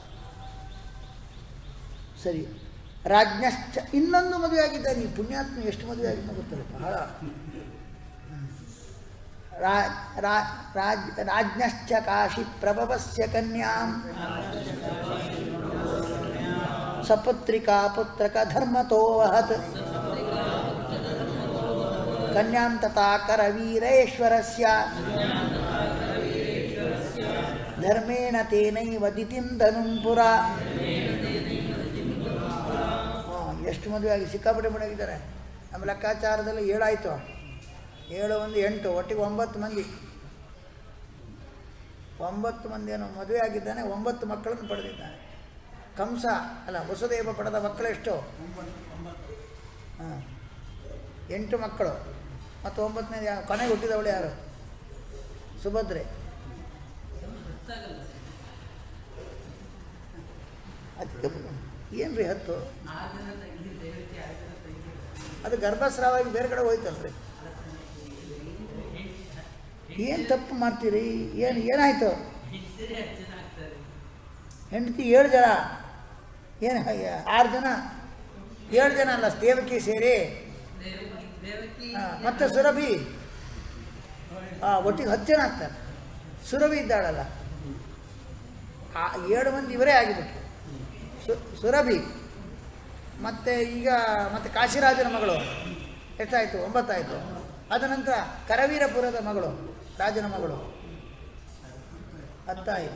ಸರಿ ರಾಜ್ಞಶ್ಚ ಇನ್ನೊಂದು ಮದುವೆ ಆಗಿದ್ದಾನೆ ಈ ಪುಣ್ಯಾತ್ಮ ಎಷ್ಟು ಮದುವೆ ಆಗಿದ್ದ ಗೊತ್ತಿಲ್ಲ ಬಹಳ ರಾ- ರಾ- ರಾಜ್ ರಾಜ್ಞಶ್ಚ ಕಾಶಿ ಪ್ರಭವಸ್ಯ ಕನ್ಯಾಂ ಸಪುತ್ರಿಕಾ ಪುತ್ರಕ ಧರ್ಮತೋ ವಹತ್ ಕನ್ಯಾಂ ತಥಾ ಕರವೀರೇಶ್ವರಸ್ಯ ಧರ್ಮೇಣ ತೇನೈವ ದಿತಿಂ ಧನುಂ ಪುರ ಹಾಂ, ಎಷ್ಟು ಮದುವೆ ಆಗಿ ಸಿಕ್ಕಾಪಟ್ಟೆ ಮಡಗಿದ್ದಾರೆ ನಮ್ಮ ಲೆಕ್ಕಾಚಾರದಲ್ಲಿ ಏಳಾಯಿತು ಏಳು ಒಂದು ಎಂಟು ಒಟ್ಟಿಗೆ ಒಂಬತ್ತು ಮಂದಿ ಒಂಬತ್ತು ಮಂದಿಯನ್ನು ಮದುವೆ ಆಗಿದ್ದಾನೆ ಒಂಬತ್ತು ಮಕ್ಕಳನ್ನು ಪಡೆದಿದ್ದಾನೆ ಕಂಸ ಅಲ್ಲ ವಸುದೇವ ಪಡೆದ ಮಕ್ಕಳೆಷ್ಟು ಹಾಂ ಎಂಟು ಮಕ್ಕಳು ಮತ್ತು ಒಂಬತ್ತನೇ ಯಾವ ಕೊನೆಗೆ ಹುಟ್ಟಿದವಳು ಯಾರು ಸುಭದ್ರೆ ಅದಕ್ಕೆ ಏನು ರೀ ಹತ್ತು ಅದು ಗರ್ಭಸ್ರಾವ ಆಗಿ ಬೇರೆ ಕಡೆ ಹೋಯ್ತಲ್ರಿ ಏನು ತಪ್ಪು ಮಾಡ್ತೀರಿ ಏನು ಏನಾಯಿತು ಹೆಂಡತಿ ಏಳು ಜನ ಏನು ಆರು ಜನ ಏಳು ಜನ ಅಲ್ಲ ದೇವಕಿ ಸೇರಿ ಆ, ಮತ್ತೆ ಸುರಭಿ ಆ, ಒಟ್ಟಿಗೆ ಹತ್ತು ಜನ ಆಗ್ತಾರೆ ಸುರಭಿ ಇದ್ದಾಳಲ್ಲ ಆ ಏಳು ಮಂದಿ ಇವರೇ ಆಗಿಬಿಟ್ರು ಸು ಸುರಭಿ ಮತ್ತು ಈಗ ಮತ್ತು ಕಾಶಿರಾಜನ ಮಗಳು ಎಷ್ಟಾಯಿತು ಒಂಬತ್ತಾಯಿತು ಅದ ನಂತರ ಕರವೀರಪುರದ ಮಗಳು ರಾಜನ ಮಗಳು ಹತ್ತಾಯಿತು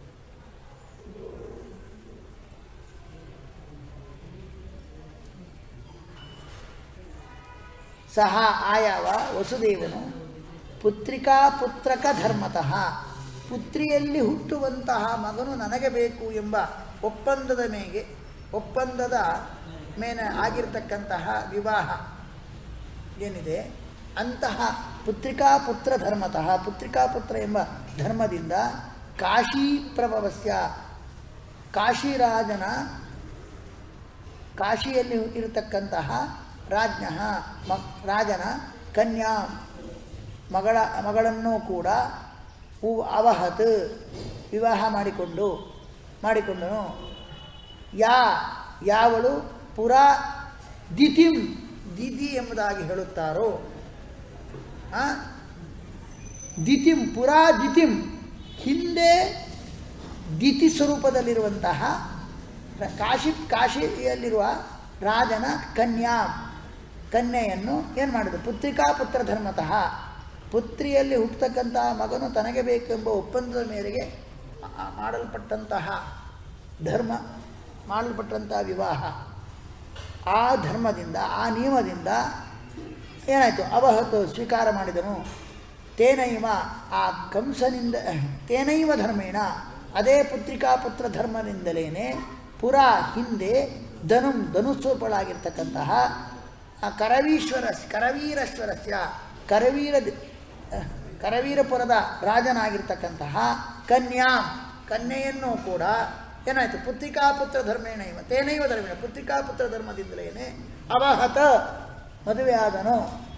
ಸಹ ಆಯಾವ ವಸುದೇವನು ಪುತ್ರಿಕಾ ಪುತ್ರಕ ಧರ್ಮತಃ ಪುತ್ರಿಯಲ್ಲಿ ಹುಟ್ಟುವಂತಹ ಮಗನು ನನಗೆ ಬೇಕು ಎಂಬ ಒಪ್ಪಂದದ ಮೇಗೆ ಒಪ್ಪಂದದ ಮೇಲೆ ಆಗಿರ್ತಕ್ಕಂತಹ ವಿವಾಹ ಏನಿದೆ ಅಂತಹ ಪುತ್ರಿಕಾ ಪುತ್ರ ಧರ್ಮತಃ ಪುತ್ರಿಕಾ ಪುತ್ರ ಎಂಬ ಧರ್ಮದಿಂದ ಕಾಶಿ ಪ್ರಭವಸ್ಯ ಕಾಶಿರಾಜನ ಕಾಶಿಯಲ್ಲಿ ಇರತಕ್ಕಂತಹ ರಾಜ್ಞ ಮ ರಾಜನ ಕನ್ಯಾ ಮಗಳ ಮಗಳನ್ನು ಕೂಡ ಹೂ ಅವಹತ್ ವಿವಾಹ ಮಾಡಿಕೊಂಡು ಮಾಡಿಕೊಂಡನು ಯಾ ಯಾವಳು ಪುರಾ ದಿತಿಂ ದಿತಿ ಎಂಬುದಾಗಿ ಹೇಳುತ್ತಾರೋ ಆ? ದಿತಿಂ ಪುರಾ ದಿತಿಂ ಹಿಂದೆ ದಿತಿ ಸ್ವರೂಪದಲ್ಲಿರುವಂತಹ ಕಾಶಿ ಕಾಶಿಯಲ್ಲಿರುವ ರಾಜನ ಕನ್ಯಾ ಕನ್ಯೆಯನ್ನು ಏನು ಮಾಡಿದ್ರು ಪುತ್ರಿಕಾ ಪುತ್ರ ಧರ್ಮತಃ ಪುತ್ರಿಯಲ್ಲಿ ಹುಟ್ಟತಕ್ಕಂತಹ ಮಗನು ತನಗೆ ಬೇಕೆಂಬ ಒಪ್ಪಂದದ ಮೇರೆಗೆ ಆ- ಮಾಡಲ್ಪಟ್ಟಂತಹ ಧರ್ಮ ಮಾಡಲ್ಪಟ್ಟಂತಹ ವಿವಾಹ ಆ ಧರ್ಮದಿಂದ ಆ ನಿಯಮದಿಂದ ಏನಾಯಿತು ಅವಹತು ಸ್ವೀಕಾರ ಮಾಡಿದನು ತೇನೈವ ಆ ಕಂಸನಿಂದ ತೇನೈವ ಧರ್ಮೇಣ ಅದೇ ಪುತ್ರಿಕಾ ಪುತ್ರ ಧರ್ಮದಿಂದಲೇ ಪುರ ಹಿಂದೆ ಧನು ಧನುಸ್ವರೂಪಳಾಗಿರ್ತಕ್ಕಂತಹ ಆ ಕರವೀಶ್ವರ ಕರವೀರೇಶ್ವರಸ್ಯ ಕರವೀರ ಕರವೀರಪುರದ ರಾಜನಾಗಿರ್ತಕ್ಕಂತಹ ಕನ್ಯಾ ಕನ್ಯೆಯನ್ನು ಕೂಡ ಏನಾಯಿತು ಪುತ್ರಿಕಾ ಪುತ್ರ ಧರ್ಮೇಣ ಇವ ತೇನೈವ ಧರ್ಮೇಣ ಪುತ್ರಿಕಾ ಪುತ್ರ ಧರ್ಮದಿಂದಲೇ ಅವಹತ ಮದುವೆಯಾದನು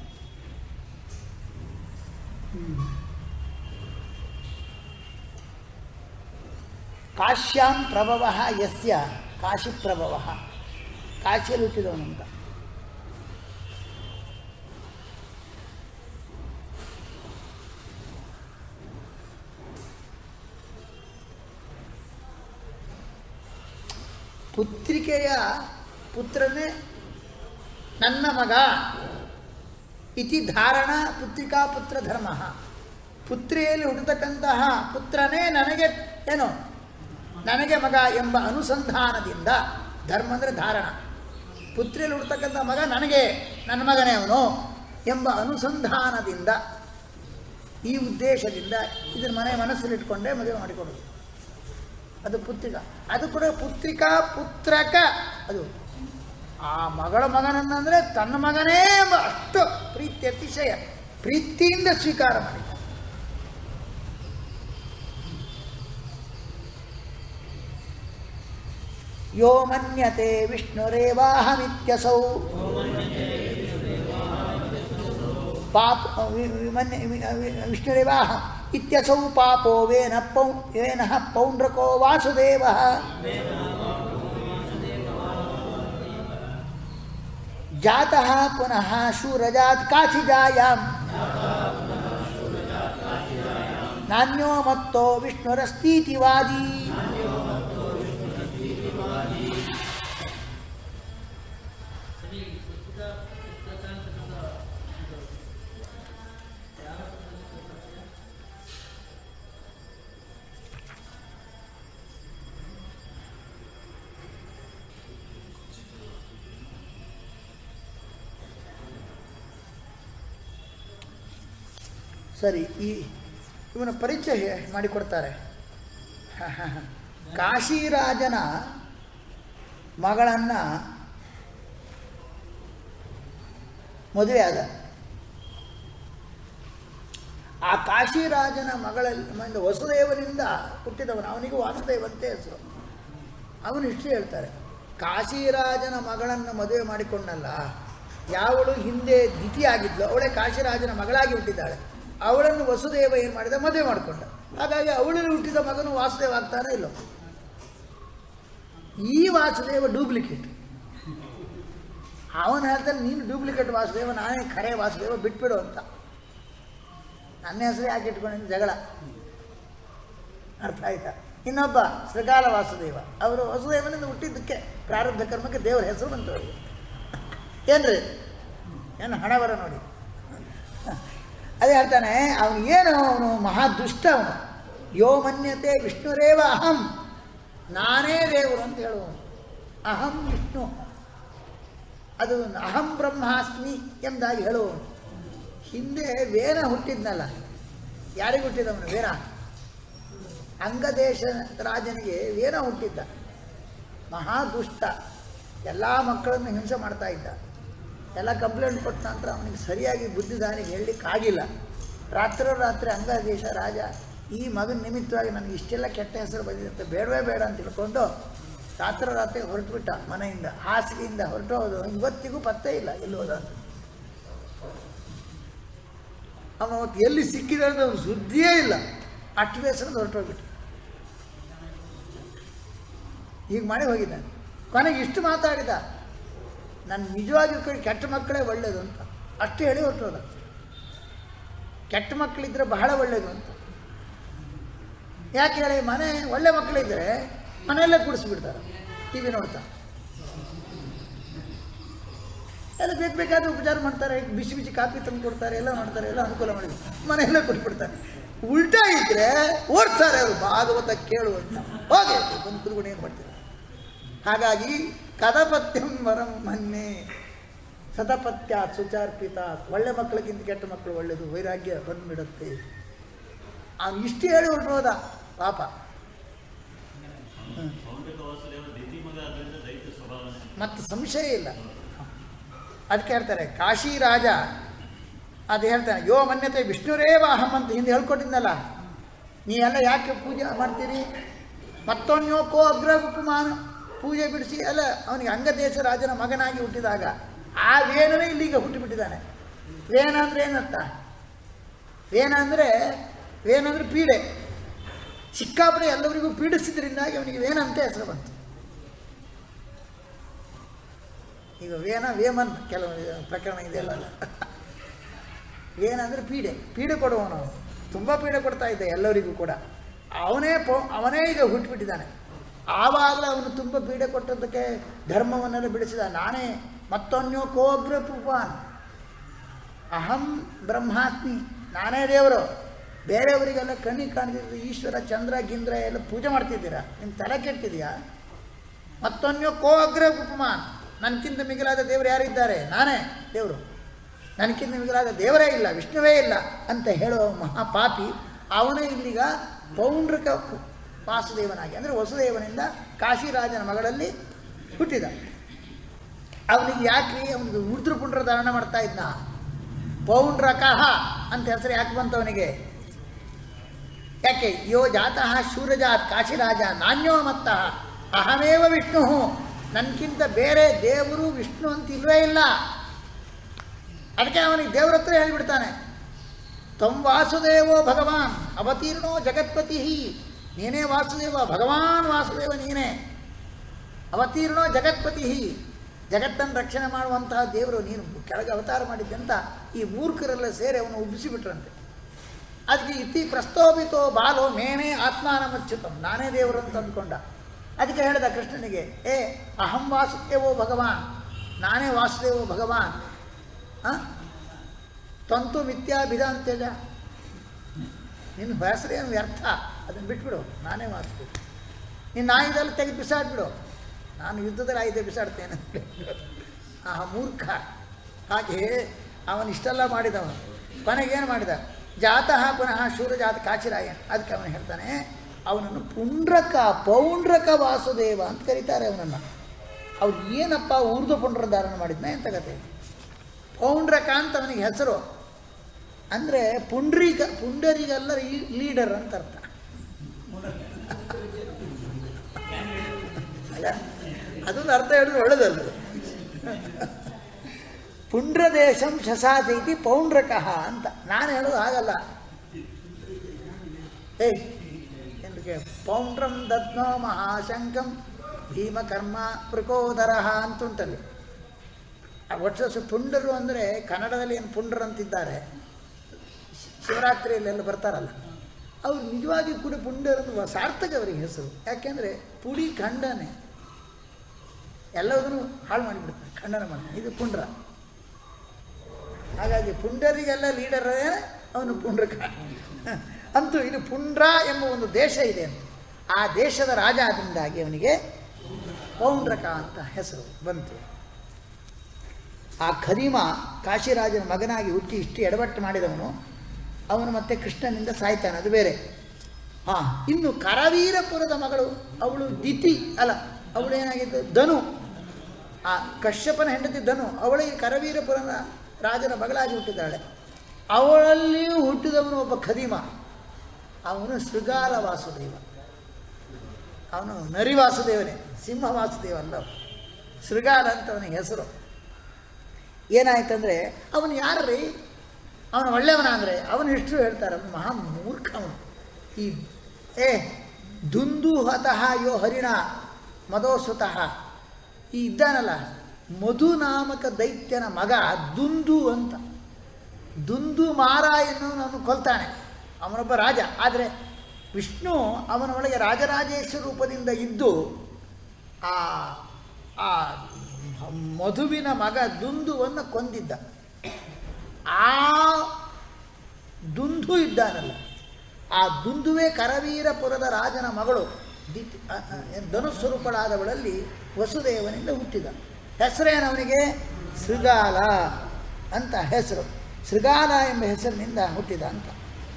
ಕಾಶ್ಯಾಂ ಪ್ರಭವ ಯಸ್ಯ ಕಾಶಿ ಪ್ರಭವ ಕಾಶಿಯಲ್ಲಿ ಹುಟ್ಟಿದವನಂತ ಪುತ್ರಿಕೆಯ ಪುತ್ರನೇ ನನ್ನ ಮಗ ಇತಿ ಧಾರಣ ಪುತ್ರಿಕಾ ಪುತ್ರ ಧರ್ಮ ಪುತ್ರಿಯಲ್ಲಿ ಹುಟ್ಟತಕ್ಕಂತಹ ಪುತ್ರನೇ ನನಗೆ ಏನು ನನಗೆ ಮಗ ಎಂಬ ಅನುಸಂಧಾನದಿಂದ ಧರ್ಮ ಅಂದರೆ ಧಾರಣ ಪುತ್ರಿಯಲ್ಲಿ ಹುಟ್ಟತಕ್ಕಂಥ ಮಗ ನನಗೆ ನನ್ನ ಮಗನೇ ಅವನು ಎಂಬ ಅನುಸಂಧಾನದಿಂದ ಈ ಉದ್ದೇಶದಿಂದ ಇದನ್ನ ಮನೆ ಮನಸ್ಸಲ್ಲಿಟ್ಕೊಂಡೇ ಮದುವೆ ಮಾಡಿಕೊಡೋದು ಅದು ಪುತ್ರಿಕ ಅದು ಕೂಡ ಪುತ್ರಿಕಾ ಪುತ್ರಕ ಅದು ಆ ಮಗಳ ಮಗನನ್ನಂದರೆ ತನ್ನ ಮಗನೇ ಎಂಬ ಅಷ್ಟು ಪ್ರೀತಿ ಅತಿಶಯ ಪ್ರೀತಿಯಿಂದ ಸ್ವೀಕಾರ ಮಾಡಿದ ಯೋ ಮನ್ಯತೆ ವಿಷ್ಣುರೇವಾಹಮಿತ್ಯಸೌ ಪಾಪ ವಿ- ವಿಮನ್ಯ ವಿ- ವಿ- ವಿಷ್ಣುರೇವಾಹ ಇತ್ಯಸೌ ಪಾಪೋ ವೇನ ಪೌ ವೇನಃ ಪೌಂಡ್ರಕೋ ವಾಸುದೇವಃ ಜಾತಃ ಪುನಃ ಶೂರಜಾತ್ ಕಾಶಿಜಾಯಾಂ ನಾನ್ಯೋ ಮತ್ತೋ ವಿಷ್ಣುರಸ್ತೀತಿ ವಾದಿ ಸರಿ ಈ ಇವನ ಪರಿಚಯ ಮಾಡಿಕೊಡ್ತಾರೆ ಕಾಶಿರಾಜನ ಮಗಳನ್ನು ಮದುವೆ ಆದ ಆ ಕಾಶಿರಾಜನ ಮಗಳಲ್ಲಿ ವಸುದೇವನಿಂದ ಹುಟ್ಟಿದವನು ಅವನಿಗೂ ವಾಸುದೇವಂತೆ ಹೆಸರು ಅವನು ಇಷ್ಟು ಹೇಳ್ತಾರೆ ಕಾಶಿರಾಜನ ಮಗಳನ್ನು ಮದುವೆ ಮಾಡಿಕೊಂಡಲ್ಲ ಯಾವಳು ಹಿಂದೆ ದಿತಿ ಆಗಿದ್ಲು ಅವಳೇ ಕಾಶಿರಾಜನ ಮಗಳಾಗಿ ಹುಟ್ಟಿದ್ದಾಳೆ ಅವಳನ್ನು ವಸುದೇವ ಏನು ಮಾಡಿದ ಮದುವೆ ಮಾಡಿಕೊಂಡ ಹಾಗಾಗಿ ಅವಳಲ್ಲಿ ಹುಟ್ಟಿದ ಮಗನು ವಾಸುದೇವ ಆಗ್ತಾನೆ ಇಲ್ಲ ಈ ವಾಸುದೇವ ಡೂಪ್ಲಿಕೇಟ್ ಅವನು ಹೇಳ್ತಾನೆ ನೀನು ಡೂಪ್ಲಿಕೇಟ್ ವಾಸುದೇವ ನಾನೇ ಖರೆ ವಾಸುದೇವ ಬಿಟ್ಬಿಡು ಅಂತ ನನ್ನ ಹೆಸರು ಯಾಕೆ ಇಟ್ಕೊಂಡಿದ್ದು ಜಗಳ ಅರ್ಥ ಆಯ್ತಾ ಇನ್ನೊಬ್ಬ ಶ್ರೀಕಾಲ ವಾಸುದೇವ ಅವರು ವಸುದೇವನಿಂದ ಹುಟ್ಟಿದ್ದಕ್ಕೆ ಪ್ರಾರಬ್ಧ ಕರ್ಮಕ್ಕೆ ದೇವರ ಹೆಸರು ಬಂತು ಅವರಿಗೆ ಏನ್ರಿ ಏನು ಹಣ ಬರ ನೋಡಿ ಅದೇ ಹೇಳ್ತಾನೆ ಅವನು ಏನು ಅವನು ಮಹಾ ದುಷ್ಟ ಅವನು ಯೋ ಮನ್ಯತೆ ವಿಷ್ಣುರೇವ ಅಹಂ ನಾನೇ ದೇವರು ಅಂತ ಹೇಳುವನು ಅಹಂ ವಿಷ್ಣು ಅದು ಅಹಂ ಬ್ರಹ್ಮಾಸ್ಮಿ ಎಂಬುದಾಗಿ ಹೇಳುವವನು ಹಿಂದೆ ವೇನ ಹುಟ್ಟಿದ್ನಲ್ಲ ಯಾರಿಗೆ ಹುಟ್ಟಿದವನು ವೇನ ಅಂಗದೇಶ ರಾಜನಿಗೆ ವೇನ ಹುಟ್ಟಿದ್ದ ಮಹಾ ದುಷ್ಟ ಎಲ್ಲ ಮಕ್ಕಳನ್ನು ಹಿಂಸೆ ಮಾಡ್ತಾ ಇದ್ದ ಎಲ್ಲ ಕಂಪ್ಲೇಂಟ್ ಕೊಟ್ಟ ನಂತರ ಅವನಿಗೆ ಸರಿಯಾಗಿ ಬುದ್ಧಿದಾನಿಗೆ ಹೇಳಲಿಕ್ಕಾಗಿಲ್ಲ ರಾತ್ರೋ ರಾತ್ರಿ ಅಂಗದೇಶ ರಾಜ ಈ ಮಗನ ನಿಮಿತ್ತವಾಗಿ ನನಗೆ ಇಷ್ಟೆಲ್ಲ ಕೆಟ್ಟ ಹೆಸರು ಬಂದಿದೆ ಅಂತ ಬೇಡವೇ ಬೇಡ ಅಂತ ತಿಳ್ಕೊಂಡು ರಾತ್ರೋ ರಾತ್ರಿ ಹೊರಟುಬಿಟ್ಟ ಮನೆಯಿಂದ ಹಾಸಿಗೆಯಿಂದ ಹೊರಟು ಹೋದು ಇವತ್ತಿಗೂ ಪತ್ತೆ ಇಲ್ಲ ಎಲ್ಲಿ ಹೋದ ಅಂತ ಅವನು ಅವತ್ತು ಎಲ್ಲಿ ಸಿಕ್ಕಿದ ಅಂತ ಅವ್ನು ಸುದ್ದಿಯೇ ಇಲ್ಲ ಅಷ್ಟು ಬೇಸರದ ಹೊರಟೋಗ್ಬಿಟ್ಟು ಈಗ ಮಾಡಿ ಹೋಗಿದ್ದಾನೆ ಕೊನೆಗೆ ಇಷ್ಟು ಮಾತಾಡಿದ ನನ್ನ ನಿಜವಾಗಿಯೂ ಕಡೆ ಕೆಟ್ಟ ಮಕ್ಕಳೇ ಒಳ್ಳೆಯದು ಅಂತ ಅಷ್ಟು ಹೇಳಿ ಹೊರಟೋದ ಕೆಟ್ಟ ಮಕ್ಕಳಿದ್ರೆ ಬಹಳ ಒಳ್ಳೆಯದು ಅಂತ ಯಾಕೆ ಹೇಳಿ ಮನೆ ಒಳ್ಳೆ ಮಕ್ಕಳಿದ್ದರೆ ಮನೆಯಲ್ಲೇ ಕೂಡಿಸ್ಬಿಡ್ತಾರೆ ಟಿ ವಿ ನೋಡ್ತಾ ಎಲ್ಲ ಬೇಕು ಬೇಕಾದ್ರೆ ಉಪಚಾರ ಮಾಡ್ತಾರೆ ಬಿಸಿ ಬಿಸಿ ಕಾಫಿ ತಂದು ಕೊಡ್ತಾರೆ ಎಲ್ಲ ಮಾಡ್ತಾರೆ ಎಲ್ಲ ಅನುಕೂಲ ಮಾಡಿ ಮನೆಯಲ್ಲೇ ಕೊಟ್ಬಿಡ್ತಾರೆ ಉಲ್ಟಾ ಇದ್ರೆ ಓಡ್ತಾರೆ ಅದು ಭಾಗವತ ಕೇಳುವಂತ ಹೋಗಿ ಬಂದು ಕುತ್ಕೊಂಡು ಏನು ಮಾಡ್ತಾರೆ ಹಾಗಾಗಿ ಕದಪತ್ಯಂ ವರಂ ಮನ್ನೆ ಸತಪತ್ಯ ಸುಚಾರ್ಪಿತ ಒಳ್ಳೆ ಮಕ್ಕಳಿಗಿಂತ ಕೆಟ್ಟ ಮಕ್ಕಳು ಒಳ್ಳೆಯದು ವೈರಾಗ್ಯ ಬಂದ್ಬಿಡುತ್ತೆ ಅವ್ನು ಇಷ್ಟು ಹೇಳಿ ಹೊರಟೋದ ಪಾಪ ಹ್ಮ್. ಪೌಂಡ್ರಿಕ ವಾಸುದೇವ ದಿತಿ ಮಗ ಅದರಿಂದ ದೈತ್ಯ ಸ್ವಭಾವನೆ ಮತ್ತು ಸಂಶಯ ಇಲ್ಲ ಅದಕ್ಕೆ ಹೇಳ್ತಾರೆ ಕಾಶಿ ರಾಜ ಅದು ಹೇಳ್ತಾನೆ ಯೋ ಮನ್ಯತೆ ವಿಷ್ಣುರೇವ ಅಹಂ ಅಂತ ಹಿಂದೆ ಹೇಳ್ಕೊಟ್ಟಿದ್ನಲ್ಲ ನೀ ಎಲ್ಲ ಯಾಕೆ ಪೂಜೆ ಮಾಡ್ತೀರಿ ಮತ್ತೊನ್ಯೋ ಕೋ ಅಗ್ರ ಉಪಮಾನ ಪೂಜೆ ಬಿಡಿಸಿ ಅಲ್ಲ ಅವನಿಗೆ ಅಂಗದೇಶ ರಾಜನ ಮಗನಾಗಿ ಹುಟ್ಟಿದಾಗ ಆ ವೇನನೇ ಇಲ್ಲಿಗ ಹುಟ್ಟಿಬಿಟ್ಟಿದ್ದಾನೆ ವೇನ ಅಂದರೆ ಏನರ್ಥ ವೇನ ಅಂದರೆ ವೇನ ಅಂದರೆ ಪೀಡೆ ಸಿಕ್ಕಾಪಡೆ ಎಲ್ಲರಿಗೂ ಪೀಡಿಸಿದ್ರಿಂದಾಗಿ ಅವನಿಗೆ ವೇನ ಅಂತ ಹೆಸರು ಬಂತು ಈಗ ವೇನ ವೇಮನ್ ಕೆಲವು ಪ್ರಕರಣ ಇದೆಯಲ್ಲ ವೇನ ಅಂದರೆ ಪೀಡೆ ಪೀಡೆ ಕೊಡುವವನು ಅವನು ತುಂಬ ಪೀಡೆ ಕೊಡ್ತಾ ಇದ್ದ ಎಲ್ಲರಿಗೂ ಕೂಡ ಅವನೇ ಪೋ ಅವನೇ ಈಗ ಹುಟ್ಟುಬಿಟ್ಟಿದ್ದಾನೆ ಆವಾಗಲೇ ಅವನು ತುಂಬ ಪೀಡೆ ಕೊಟ್ಟದ್ದಕ್ಕೆ ಧರ್ಮವನ್ನೆಲ್ಲ ಬಿಡಿಸಿದ ನಾನೇ ಮತ್ತೊನ್ಯೋ ಕೋಗ್ರ ಪುಪಾನ್ ಅಹಂ ಬ್ರಹ್ಮಾಸ್ಮಿ ನಾನೇ ದೇವರು ಬೇರೆಯವರಿಗೆಲ್ಲ ಕಣ್ಣಿಗೆ ಕಾಣ್ತಿದ್ದು ಈಶ್ವರ ಚಂದ್ರ ಗಿಂದ್ರ ಎಲ್ಲ ಪೂಜೆ ಮಾಡ್ತಿದ್ದೀರಾ ನಿಮ್ಮ ತಲೆ ಕೆಟ್ಟಿದೆಯಾ ಮತ್ತೊನ್ಯೋ ಕೋ ಅಗ್ರ ಉಪಮಾನ್ ನನಗಿಂತ ಮಿಗಿಲಾದ ದೇವರು ಯಾರಿದ್ದಾರೆ ನಾನೇ ದೇವರು ನನಗಿಂತ ಮಿಗಿಲಾದ ದೇವರೇ ಇಲ್ಲ ವಿಷ್ಣುವೇ ಇಲ್ಲ ಅಂತ ಹೇಳುವ ಮಹಾಪಾಪಿ ಅವನೇ ಇಲ್ಲಿಗ ಪೌಂಡ್ರಕ ವಾಸುದೇವನಾಗಿ ಅಂದರೆ ವಸುದೇವನಿಂದ ಕಾಶಿರಾಜನ ಮಗಳಲ್ಲಿ ಹುಟ್ಟಿದ ಅವನಿಗೆ ಯಾಕ್ರಿ ಅವನಿಗೆ ಉರ್ದ್ರಪುಂಡ್ರ ಧಾರಣ ಮಾಡ್ತಾ ಇದ್ನ ಪೌಂಡ್ರಕಃ ಅಂತ ಹೆಸರು ಯಾಕೆ ಬಂತು ಅವನಿಗೆ ಯಾಕೆ ಯೋ ಜಾತಃ ಶೂರಜಾತ್ ಕಾಶಿರಾಜ ನಾಣ್ಯೋ ಮತ್ತಃ ಅಹಮೇವ ವಿಷ್ಣು ನನಗಿಂತ ಬೇರೆ ದೇವರು ವಿಷ್ಣು ಅಂತ ಇಲ್ವೇ ಇಲ್ಲ ಅದಕ್ಕೆ ಅವನಿಗೆ ದೇವ್ರ ಹತ್ರ ಹೇಳಿಬಿಡ್ತಾನೆ ತಂ ವಾಸುದೇವೋ ಭಗವಾನ್ ಅವತೀರ್ಣೋ ಜಗತ್ಪತಿ ನೀನೇ ವಾಸುದೇವ ಭಗವಾನ್ ವಾಸುದೇವ ನೀನೇ ಅವತೀರ್ಣೋ ಜಗತ್ಪತಿ ಜಗತ್ತನ್ನು ರಕ್ಷಣೆ ಮಾಡುವಂತಹ ದೇವರು ನೀನು ಕೆಳಗೆ ಅವತಾರ ಮಾಡಿದ್ದಂತ ಈ ಮೂರ್ಖರೆಲ್ಲ ಸೇರಿ ಅವನು ಉಬ್ಬಿಸಿಬಿಟ್ರಂತೆ ಅದಕ್ಕೆ ಇತಿ ಪ್ರಸ್ತೋಭಿತೋ ಬಾಲೋ ಮೇನೇ ಆತ್ಮಾನಮಚ್ಯುತಂ ನಾನೇ ದೇವರು ಅಂತ ಅಂದ್ಕೊಂಡ ಅದಕ್ಕೆ ಹೇಳಿದ ಕೃಷ್ಣನಿಗೆ ಏ ಅಹಂ ವಾಸುದೇವೋ ಭಗವಾನ್ ನಾನೇ ವಾಸುದೇವೋ ಭಗವಾನ್ ಆ? ತಂತು ಮಿಥ್ಯಾಭಿಧಾಂತ್ಯಜ ನಿನ್ನ ಹೆಸರೇನು ವ್ಯರ್ಥ ಅದನ್ನು ಬಿಟ್ಬಿಡು ನಾನೇ ವಾಸುದೇವ ನಿನ್ನ ಆಯುಧಲ್ಲಿ ತೆಗೆದು ಬಿಸಾಡ್ಬಿಡು ನಾನು ಯುದ್ಧದಲ್ಲಿ ಆಯುಧ ಬಿಸಾಡ್ತೇನೆ ಅಂತ ಹೇಳಿದ್ರು. ಆ ಮೂರ್ಖ ಹಾಗೆ ಅವನು ಇಷ್ಟೆಲ್ಲ ಮಾಡಿದವನು ಕೊನೆಗೇನು ಮಾಡಿದ ಜಾತಃ ಪುನಃ ಶೂರಜಾತ ಕಾಚಿರಾಯ ಅದಕ್ಕೆ ಅವನು ಹೇಳ್ತಾನೆ ಅವನನ್ನು ಪುಂಡ್ರಕ ಪೌಂಡ್ರಕ ವಾಸುದೇವ ಅಂತ ಕರೀತಾರೆ ಅವನನ್ನು ಅವ್ರು ಏನಪ್ಪ ಊರ್ದು ಪುಂಡ್ರ ಧಾರಣ ಮಾಡಿದ್ನ ಎಂತ ಕತೆ ಪೌಂಡ್ರಕ ಅಂತ ಅವನಿಗೆ ಹೆಸರು ಅಂದರೆ ಪುಂಡ್ರಿಗ ಪುಂಡರಿಗೆಲ್ಲ ಲೀಡರ್ ಅಂತ ಅರ್ಥ ಅಲ್ಲ ಅದೊಂದು ಅರ್ಥ ಹೇಳಿದ್ರೆ ಒಳ್ಳೆದಲ್ಲ ಪುಂಡ್ರದೇಶಂ ಶಸಾಸೈತಿ ಪೌಂಡ್ರಕಃ ಅಂತ ನಾನು ಹೇಳೋದು ಹಾಗಲ್ಲ ಏಯ್ ಎಂದಕ್ಕೆ ಪೌಂಡ್ರಂ ದದ್ನೋ ಮಹಾಶಂಕಂ ಭೀಮಕರ್ಮ ಪ್ರಕೋದರಃ ಅಂತುಂಟಲ್ಲಿ ಆ ಒಟ್ಟು ಪುಂಡರು ಅಂದರೆ ಕನ್ನಡದಲ್ಲಿ ಏನು ಪುಂಡರು ಅಂತಿದ್ದಾರೆ ಶಿವರಾತ್ರಿಯಲ್ಲೆಲ್ಲ ಬರ್ತಾರಲ್ಲ ಅವ್ರು ನಿಜವಾಗಿ ಕೂಡ ಪುಂಡರನ್ನು ಸಾರ್ಥಕ ಅವರಿಗೆ ಹೆಸರು ಯಾಕೆಂದರೆ ಪುಡಿ ಖಂಡನೆ ಎಲ್ಲದನ್ನು ಹಾಳು ಮಾಡಿಬಿಡ್ತಾರೆ ಖಂಡನ ಮಾಡ್ತಾನೆ ಇದು ಪುಂಡ್ರ ಹಾಗಾಗಿ ಪುಂಡರಿಗೆಲ್ಲ ಲೀಡರ್ ಅವನು ಪುಂಡ್ರಕ ಅಂತೂ ಇದು ಪುಂಡ್ರ ಎಂಬ ಒಂದು ದೇಶ ಇದೆ ಅಂತ ಆ ದೇಶದ ರಾಜ ಆದ್ದರಿಂದಾಗಿ ಅವನಿಗೆ ಪೌಂಡ್ರಕ ಅಂತ ಹೆಸರು ಬಂತು ಆ ಖದೀಮ ಕಾಶಿರಾಜನ ಮಗನಾಗಿ ಹುಟ್ಟಿ ಇಷ್ಟು ಎಡವಟ್ಟು ಮಾಡಿದವನು ಅವನು ಮತ್ತೆ ಕೃಷ್ಣನಿಂದ ಸಾಯ್ತಾನೆ ಅದು ಬೇರೆ ಹಾಂ ಇನ್ನು ಕರವೀರಪುರದ ಮಗಳು ಅವಳು ದಿತಿ ಅಲ್ಲ ಅವಳು ಏನಾಗಿದ್ದು ಧನು ಆ ಕಶ್ಯಪನ ಹೆಂಡತಿ ಧನು ಅವಳಿಗೆ ಕರವೀರಪುರನ ರಾಜನ ಮಗಳಾಗಿ ಹುಟ್ಟಿದ್ದಾಳೆ ಅವಳಲ್ಲಿಯೂ ಹುಟ್ಟಿದವನು ಒಬ್ಬ ಖದೀಮ ಅವನು ಶೃಗಾಲ ವಾಸುದೇವ ಅವನು ನರಿ ವಾಸುದೇವನೇ ಸಿಂಹ ವಾಸುದೇವ ಅಲ್ಲ ಅವನು. ಶೃಗಾಲ ಅಂತ ಅವನಿಗೆ ಹೆಸರು ಏನಾಯ್ತಂದರೆ ಅವನು ಯಾರ್ರೀ ಅವನು ಒಳ್ಳೆಯವನ ಅಂದರೆ ಅವನು ಎಷ್ಟು ಹೇಳ್ತಾರೆ ಅವನು ಮಹಾ ಮೂರ್ಖ ಅವನು ಈ ಏ ದುಂದು ಹತಃ ಯೋ ಹರಿಣ ಮದೋಸುತಃ ಈ ಇದ್ದಾನಲ್ಲ ಮಧು ನಾಮಕ ದೈತ್ಯನ ಮಗ ದುಂದು ಅಂತ ದುಂದು ಮಾರ ಎನ್ನುವನು ಕೊಲ್ತಾನೆ ಅವನೊಬ್ಬ ರಾಜ ಆದರೆ ವಿಷ್ಣು ಅವನ ಒಳಗೆ ರಾಜರಾಜೇಶ್ವರ ರೂಪದಿಂದ ಇದ್ದು ಆ ಆ ಮಧುವಿನ ಮಗ ದುಂದುವನ್ನು ಕೊಂದಿದ್ದ ಆ ದುಂದು ಇದ್ದಾನಲ್ಲ ಆ ದುಂದುವೇ ಕರವೀರಪುರದ ರಾಜನ ಮಗಳು ದಿತ್ ಅ- ಅ- ಏನು ಧನುಸ್ವರೂಪಳಾದವಳಲ್ಲಿ ವಸುದೇವನಿಂದ ಹುಟ್ಟಿದ ಹೆಸರೇನು ಅವನಿಗೆ ಶೃಗಾಲ ಅಂತ ಹೆಸರು ಶೃಗಾಲ ಎಂಬ ಹೆಸರಿನಿಂದ ಹುಟ್ಟಿದ ಅಂತ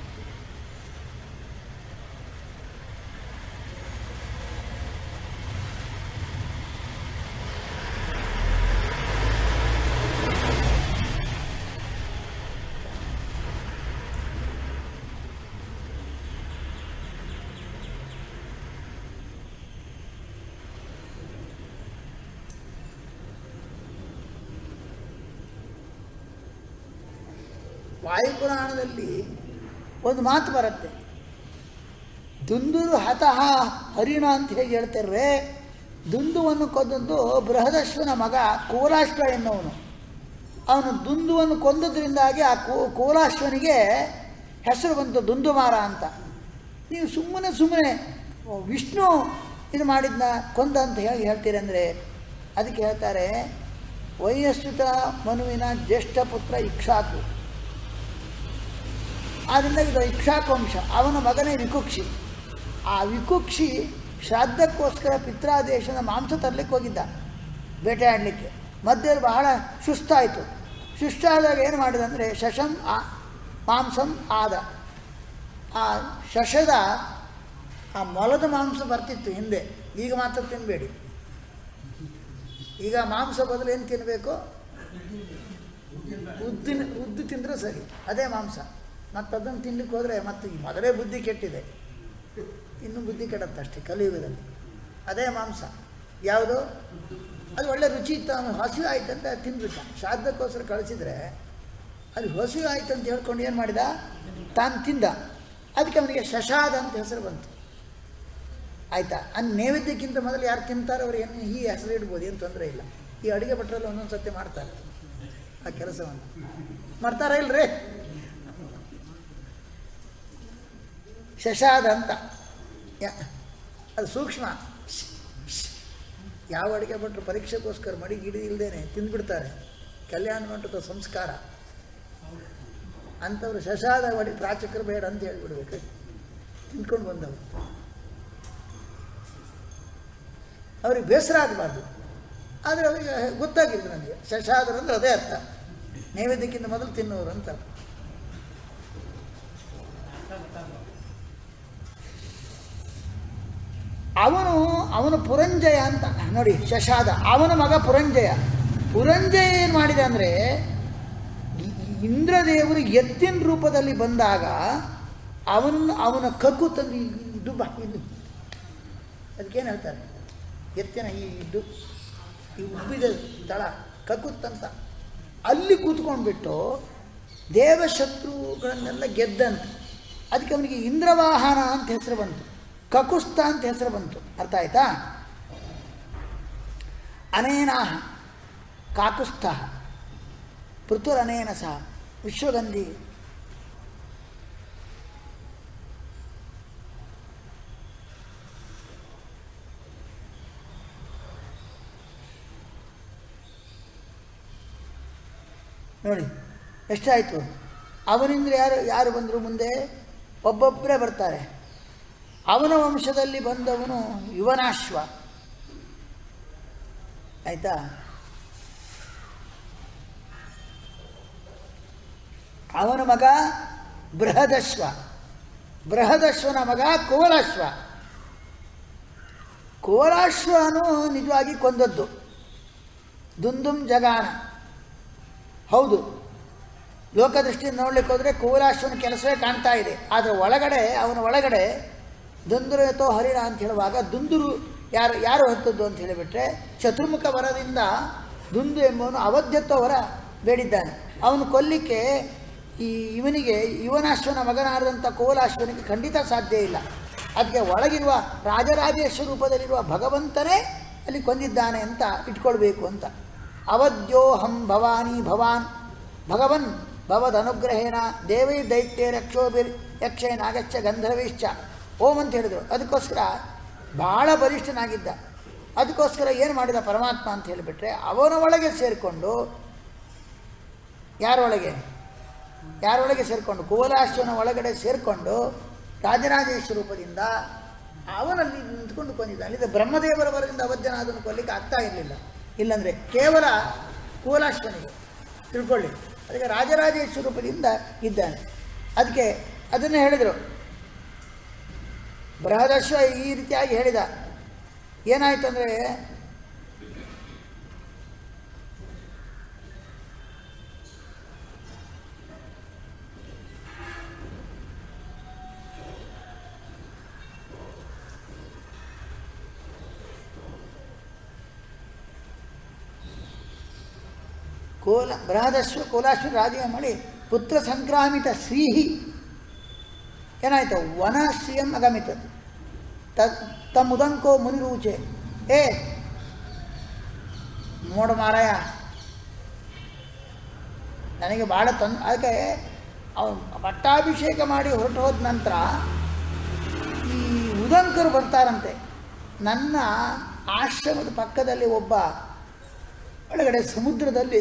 ವಾಯುಪುರಾಣದಲ್ಲಿ ಒಂದು ಮಾತು ಬರುತ್ತೆ ದುಂದುರು ಹತಃ ಹರಿಣ ಅಂತ ಹೇಗೆ ಹೇಳ್ತಾರೆ ದುಂದುವನ್ನು ಕೊಂದದ್ದು ಬೃಹದಶ್ವನ ಮಗ ಕೋಲಾಶ್ವ ಎನ್ನುವನು ಅವನು ದುಂದುವನ್ನು ಕೊಂದದ್ರಿಂದಾಗಿ ಆ ಕೋ ಕೋಲಾಶ್ವನಿಗೆ ಹೆಸರು ಬಂತು ದುಂದುಮಾರ ಅಂತ ನೀವು ಸುಮ್ಮನೆ ಸುಮ್ಮನೆ ವಿಷ್ಣು ಇದು ಮಾಡಿದ್ನ ಕೊಂದ ಅಂತ ಹೇಳಿ ಹೇಳ್ತೀರಿ ಅಂದರೆ ಅದಕ್ಕೆ ಹೇಳ್ತಾರೆ ವೈಯಸ್ಸುತ ಮನುವಿನ ಜ್ಯೇಷ್ಠ ಪುತ್ರ ಇಕ್ಷಾಕು ಆದ್ದರಿಂದ ಇದು ಇಕ್ಷಾಕು ವಂಶ ಅವನ ಮಗನೇ ವಿಕುಕ್ಷಿ ಆ ವಿಕುಕ್ಷಿ ಶ್ರಾದ್ದಕ್ಕೋಸ್ಕರ ಪಿತ್ರಾದೇಶದ ಮಾಂಸ ತರಲಿಕ್ಕೆ ಹೋಗಿದ್ದ ಬೇಟೆಯಾಡಲಿಕ್ಕೆ ಮಧ್ಯದಲ್ಲಿ ಬಹಳ ಸುಸ್ತಾಯಿತು ಸುಸ್ತಾದಾಗ ಏನು ಮಾಡಿದ ಅಂದರೆ ಶಶಂ ಆ ಮಾಂಸಂ ಆದ ಆ ಶಶದ ಆ ಮೊಲದ ಮಾಂಸ ಬರ್ತಿತ್ತು ಹಿಂದೆ ಈಗ ಮಾತ್ರ ತಿನ್ನಬೇಡಿ ಈಗ ಮಾಂಸ ಬದಲು ಏನು ತಿನ್ನಬೇಕು ಉದ್ದಿನ ಉದ್ದು ತಿಂದರೆ ಸರಿ ಅದೇ ಮಾಂಸ ಮತ್ತು ಅದನ್ನು ತಿನ್ಲಿಕ್ಕೆ ಹೋದರೆ ಮತ್ತು ಈ ಮೊದಲೇ ಬುದ್ಧಿ ಕೆಟ್ಟಿದೆ ಇನ್ನೂ ಬುದ್ಧಿ ಕೆಡುತ್ತೆ ಅಷ್ಟೇ ಕಲಿಯುಗದಲ್ಲಿ ಅದೇ ಮಾಂಸ ಯಾವುದು ಅದು ಒಳ್ಳೆ ರುಚಿ ಇತ್ತು ಅವನು ಹಸಿವು ಆಯ್ತು ಅಂತ ತಿಂದ್ಬಿಟ್ಟ ಶ್ರಾದ್ದಕ್ಕೋಸ್ಕರ ಕಳಿಸಿದ್ರೆ ಅಲ್ಲಿ ಹಸಿವು ಆಯ್ತು ಅಂತ ಹೇಳ್ಕೊಂಡು ಏನು ಮಾಡಿದ ತಾನು ತಿಂದ ಅದಕ್ಕೆ ಅವನಿಗೆ ಶಶಾದ ಅಂತ ಹೆಸರು ಬಂತು ಆಯಿತಾ ಅನ್ ನೈವೇದ್ಯಕ್ಕಿಂತ ಮೊದಲು ಯಾರು ತಿಂತಾರೆ ಅವ್ರು ಏನು ಈ ಹೆಸರು ಇಡ್ಬೋದು ಏನು ತೊಂದರೆ ಇಲ್ಲ ಈ ಅಡುಗೆ ಭಟ್ರಲ್ಲಿ ಒಂದೊಂದು ಸತಿ ಮಾಡ್ತಾರೆ ಆ ಕೆಲಸವನ್ನು ಮಾಡ್ತಾರ ಇಲ್ರಿ ಶಶಾದ ಅಂತ ಯಾ- ಅದು ಸೂಕ್ಷ್ಮ ಯಾವ ಅಡುಗೆ ಭಟ್ರು ಪರೀಕ್ಷೆಗೋಸ್ಕರ ಮಡಿ ಗಿಡಿ ಇಲ್ಲದೇನೆ ತಿಂದ್ಬಿಡ್ತಾರೆ ಕಲ್ಯಾಣ ಮಂಟಪದ ಸಂಸ್ಕಾರ ಅಂಥವ್ರು ಶಶಾದ ಒಡಿ ಪ್ರಾಚಕರು ಬೇಡ ಅಂತ ಹೇಳ್ಬಿಡ್ಬೇಕು ತಿಂದ್ಕೊಂಡು ಬಂದವರು ಅವ್ರಿಗೆ ಬೇಸರ ಆಗಬಾರ್ದು ಆದರೆ ಅವರಿಗೆ ಗೊತ್ತಾಗಿದ್ದು ನನಗೆ ಶಶಾದರು ಅಂದ್ರೆ ಅದೇ ಅರ್ಥ ನೈವೇದ್ಯಕ್ಕಿಂತ ಮೊದಲು ತಿನ್ನೋರು ಅಂತ ಅರ್ಥ. ಅವನು ಅವನು ಪುರಂಜಯ ಅಂತ ನೋಡಿ ಶಶಾದ ಅವನ ಮಗ ಪುರಂಜಯ ಪುರಂಜಯ ಏನು ಮಾಡಿದ ಅಂದರೆ ಇಂದ್ರದೇವರು ಎತ್ತಿನ ರೂಪದಲ್ಲಿ ಬಂದಾಗ ಅವನ ಅವನ ಕಕ್ಕು ತಂದು ಈ- ಇದು ಬಾ ಇದು ಅದಕ್ಕೇನು ಹೇಳ್ತಾರೆ ಎತ್ತಿನ ಈ ಇದು ಈ ಉಬ್ಬಿದ ತಳ ಕಕ್ಕುತ್ತಂತ ಅಲ್ಲಿ ಕೂತ್ಕೊಂಡ್ಬಿಟ್ಟು ದೇವಶತ್ರುಗಳನ್ನೆಲ್ಲ ಗೆದ್ದಂತೆ ಅದಕ್ಕೆ ಅವನಿಗೆ ಇಂದ್ರವಾಹನ ಅಂತ ಹೆಸರು ಬಂತು ಕಕುಸ್ತ ಅಂತ ಹೆಸರು ಬಂತು ಅರ್ಥ ಆಯ್ತಾ ಅನೇನಾಹ ಕಾಕುಸ್ಥ ಪೃಥುರನೇನ ಸಹ ವಿಶ್ವಗಂಧಿ ನೋಡಿ ಎಷ್ಟಾಯಿತು ಅವನಿಂದ ಯಾರು ಯಾರು ಬಂದರು ಮುಂದೆ ಒಬ್ಬೊಬ್ಬರೇ ಬರ್ತಾರೆ ಅವನ ವಂಶದಲ್ಲಿ ಬಂದವನು ಯುವನಾಶ್ವ ಆಯಿತಾ ಅವನ ಮಗ ಬೃಹದಶ್ವ ಬೃಹದಶ್ವನ ಮಗ ಕುವಲಾಶ್ವ ಕುವಲಾಶ್ವನು ನಿಜವಾಗಿ ಕೊಂದದ್ದು ದುಂದುಂ ಜಗಾಣ ಹೌದು ಲೋಕದೃಷ್ಟಿಯಿಂದ ನೋಡ್ಲಿಕ್ಕೆ ಹೋದರೆ ಕುವಲಾಶ್ವನ ಕೆಲಸವೇ ಕಾಣ್ತಾ ಇದೆ ಆದರೆ ಒಳಗಡೆ ಅವನ ಒಳಗಡೆ ದುಂದುರು ಎತ್ತೋ ಹರಿಣ ಅಂತ ಹೇಳುವಾಗ ದುಂದುರು ಯಾರು ಯಾರು ಹೊತ್ತದ್ದು ಅಂತ ಹೇಳಿಬಿಟ್ರೆ ಚತುರ್ಮುಖ ವರದಿಂದ ದುಂದು ಎಂಬವನು ಅವಧ್ಯತ್ವ ವರ ಬೇಡಿದ್ದಾನೆ ಅವನು ಕೊಲ್ಲಿಕ್ಕೆ ಈ ಇವನಿಗೆ ಯುವನಾಶ್ವನ ಮಗನಾದಂಥ ಕೋಲಾಶ್ವನಿಗೆ ಖಂಡಿತ ಸಾಧ್ಯ ಇಲ್ಲ ಅದಕ್ಕೆ ಒಳಗಿರುವ ರಾಜರಾಜೇಶ್ವರ ರೂಪದಲ್ಲಿರುವ ಭಗವಂತನೇ ಅಲ್ಲಿ ಕೊಂದಿದ್ದಾನೆ ಅಂತ ಇಟ್ಕೊಳ್ಬೇಕು ಅಂತ ಅವಧ್ಯೋಹಂ ಭವಾನಿ ಭವಾನ್ ಭಗವನ್ ಭವದನುಗ್ರಹೇಣ ದೇವೈ ದೈತ್ಯ ರಕ್ಷೋಭಿರ್ ಯಕ್ಷೇ ನಾಗಚ್ಚ ಗಂಧರ್ವಿಶ್ಚ ಓಂ ಅಂತ ಹೇಳಿದರು ಅದಕ್ಕೋಸ್ಕರ ಭಾಳ ಬಲಿಷ್ಠನಾಗಿದ್ದ ಅದಕ್ಕೋಸ್ಕರ ಏನು ಮಾಡಿದ ಪರಮಾತ್ಮ ಅಂತ ಹೇಳಿಬಿಟ್ರೆ ಅವನ ಒಳಗೆ ಸೇರಿಕೊಂಡು ಯಾರೊಳಗೆ ಯಾರೊಳಗೆ ಸೇರಿಕೊಂಡು ಕುವಲಾಶ್ವನ ಒಳಗಡೆ ಸೇರಿಕೊಂಡು ರಾಜರಾಜೇಶ್ವರ ರೂಪದಿಂದ ಅವನಲ್ಲಿ ನಿಂತ್ಕೊಂಡು ಕೊಂದಿದ್ದ ಅಲ್ಲಿದ್ದ ಬ್ರಹ್ಮದೇವರ ವರದಿಂದ ಅವಧ್ಯನಾದನ್ನು ಕೊಲ್ಲಿಕ್ಕೆ ಆಗ್ತಾ ಇರಲಿಲ್ಲ ಇಲ್ಲಂದರೆ ಕೇವಲ ಕುವಲಾಶ್ವನಿಗೆ ತಿಳ್ಕೊಳ್ಳಿ ಅದಕ್ಕೆ ರಾಜರಾಜೇಶ್ವರ ರೂಪದಿಂದ ಇದ್ದಾನೆ ಅದಕ್ಕೆ ಅದನ್ನು ಹೇಳಿದರು ಬೃಹದಶ್ವ ಈ ರೀತಿಯಾಗಿ ಹೇಳಿದ ಏನಾಯ್ತು ಅಂದರೆ ಕೋಲ ಬೃಹದಶ್ವ ಕೋಲಾಶ್ವ ರಾಜ ಮಾಡಿ ಪುತ್ರ ಸಂಕ್ರಾಮಿತ ಶ್ರೀಹಿ ಏನಾಯ್ತು ವನ ಶ್ರೀಯಂ ಅಗಮಿತ ತ ತಮ್ಮುದಂಕೋ ಮುನಿರೂಚೆ ಏ ನೋಡು ಮಾರಾಯ ನನಗೆ ಭಾಳ ತೊಂದ್ ಅದಕ್ಕೆ ಅವನು ಪಟ್ಟಾಭಿಷೇಕ ಮಾಡಿ ಹೊರಟು ಹೋದ ನಂತರ ಈ ಉದಂಕರು ಬರ್ತಾರಂತೆ ನನ್ನ ಆಶ್ರಮದ ಪಕ್ಕದಲ್ಲಿ ಒಬ್ಬ ಒಳಗಡೆ ಸಮುದ್ರದಲ್ಲಿ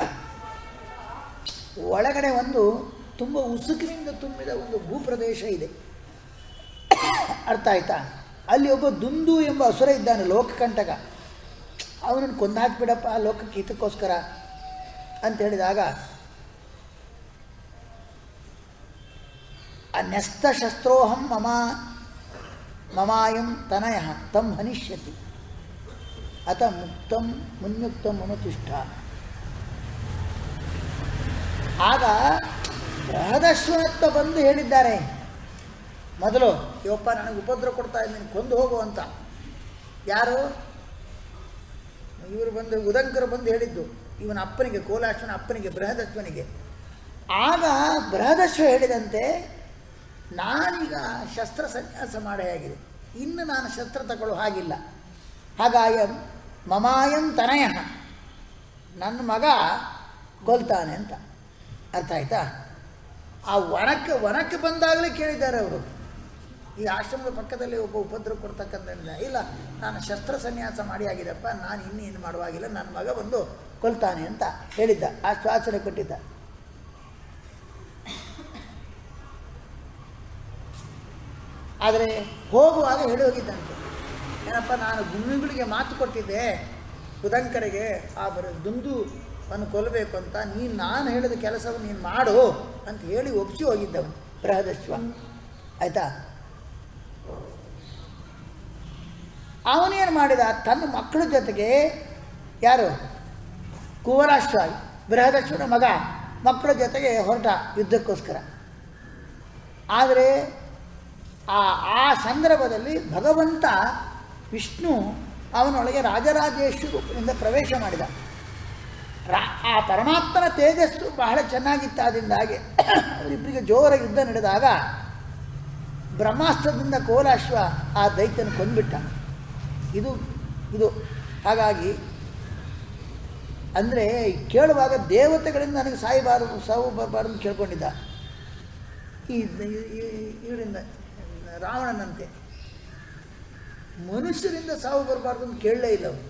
ಒಳಗಡೆ ಒಂದು ತುಂಬ ಉಸುಕಿನಿಂದ ತುಂಬಿದ ಒಂದು ಭೂಪ್ರದೇಶ ಇದೆ ಅರ್ಥ ಆಯ್ತಾ ಅಲ್ಲಿ ಒಬ್ಬ ದುಂದು ಎಂಬ ಅಸುರ ಇದ್ದಾನೆ ಲೋಕಕಂಟಕ ಅವನನ್ನು ಕೊಂದಾಕ್ಬಿಡಪ್ಪ ಲೋಕಕ್ಕೆ ಹಿತಕ್ಕೋಸ್ಕರ ಅಂತ ಹೇಳಿದಾಗ ಅನ್ಯಸ್ತ ಶಸ್ತ್ರೋಹಂ ಮಮ ಮಮಾಯಂ ತನಯ ತಂ ಹನಿಷ್ಯತಿ ಅತ ಮುಕ್ತಂ ಮುನ್ಯುಕ್ತಂ ಮನುತಿಷ್ಠ ಆಗ ಬೃಹದಶ್ವನತ್ತ ಬಂದು ಹೇಳಿದ್ದಾರೆ ಮೊದಲು ಇವಪ್ಪ ನನಗೆ ಉಪದ್ರ ಕೊಡ್ತಾ ಇದ್ದೀನಿ ಕೊಂದು ಹೋಗು ಅಂತ ಯಾರು ಇವರು ಬಂದು ಉದಂಕರು ಬಂದು ಹೇಳಿದ್ದು ಇವನ ಅಪ್ಪನಿಗೆ ಕೋಲಾಶ್ವನ ಅಪ್ಪನಿಗೆ ಬೃಹದಶ್ವನಿಗೆ ಆಗ ಬೃಹದಶ್ವ ಹೇಳಿದಂತೆ ನಾನೀಗ ಶಸ್ತ್ರ ಸನ್ಯಾಸ ಮಾಡೇ ಆಗಿದೆ ಇನ್ನು ನಾನು ಶಸ್ತ್ರ ತಗೊಳ್ಳೋ ಹಾಗಿಲ್ಲ ಹಾಗಾಯಂ ಮಮಾಯಂ ತನಯ ನನ್ನ ಮಗ ಕೊಲ್ತಾನೆ ಅಂತ ಅರ್ಥ ಆಯ್ತಾ ಆ ವನಕ್ಕೆ ವನಕ್ಕೆ ಬಂದಾಗಲೇ ಕೇಳಿದ್ದಾರೆ ಅವರು ಈ ಆಶ್ರಮದ ಪಕ್ಕದಲ್ಲಿ ಒಬ್ಬ ಉಪದ್ರ ಕೊಡ್ತಕ್ಕಂಥ ಇಲ್ಲ ನಾನು ಶಸ್ತ್ರ ಸನ್ಯಾಸ ಮಾಡಿ ಆಗಿದೆಪ್ಪ ನಾನು ಇನ್ನೂ ಏನು ಮಾಡುವಾಗಿಲ್ಲ ನನ್ನ ಮಗ ಬಂದು ಕೊಲ್ತಾನೆ ಅಂತ ಹೇಳಿದ್ದ ಆಶ್ವಾಸನೆ ಕೊಟ್ಟಿದ್ದ ಆದರೆ ಹೋಗುವಾಗ ಹೇಳಿ ಹೋಗಿದ್ದಂತೆ ಏನಪ್ಪ ನಾನು ಗುಮ್ಮಿಗಳಿಗೆ ಮಾತು ಕೊಟ್ಟಿದ್ದೆ ಉದಂಕರಿಗೆ ಆ ಬರ ದುಂದುವನ್ನು ಕೊಲ್ಲಬೇಕು ಅಂತ ನೀನು ನಾನು ಹೇಳಿದ ಕೆಲಸವನ್ನು ನೀನು ಮಾಡು ಅಂತ ಹೇಳಿ ಒಪ್ಪಿಸಿ ಹೋಗಿದ್ದವನು ಬೃಹದಶ್ವ ಆಯಿತಾ ಅವನೇನು ಮಾಡಿದ ತನ್ನ ಮಕ್ಕಳ ಜೊತೆಗೆ ಯಾರು ಕುವರಾಶ್ವ ಬೃಹದಶ್ವನ ಮಗ ಮಕ್ಕಳ ಜೊತೆಗೆ ಹೊರಟ ಯುದ್ಧಕ್ಕೋಸ್ಕರ ಆದರೆ ಆ ಆ ಸಂದರ್ಭದಲ್ಲಿ ಭಗವಂತ ವಿಷ್ಣು ಅವನೊಳಗೆ ರಾಜರಾಜೇಶ್ವರ ರೂಪದಿಂದ ಪ್ರವೇಶ ಮಾಡಿದ ರಾ ಆ ಪರಮಾತ್ಮನ ತೇಜಸ್ಸು ಬಹಳ ಚೆನ್ನಾಗಿತ್ತಾದಿಂದಾಗಿ ಅವರಿಬ್ಬರಿಗೆ ಜೋರ ಯುದ್ಧ ನಡೆದಾಗ ಬ್ರಹ್ಮಾಸ್ತ್ರದಿಂದ ಕೋಲಾಶ್ವ ಆ ದೈತ್ಯನ ಕೊಂದ್ಬಿಟ್ಟ ಇದು ಇದು ಹಾಗಾಗಿ ಅಂದರೆ ಕೇಳುವಾಗ ದೇವತೆಗಳಿಂದ ನನಗೆ ಸಾಯಬಾರದು ಸಾವು ಬರಬಾರ್ದು ಅಂತ ಕೇಳ್ಕೊಂಡಿದ್ದ ಈ ಇವರಿಂದ ರಾವಣನಂತೆ ಮನುಷ್ಯರಿಂದ ಸಾವು ಬರಬಾರ್ದು ಅಂತ ಕೇಳಲೇ ಇಲ್ಲ ಅವನು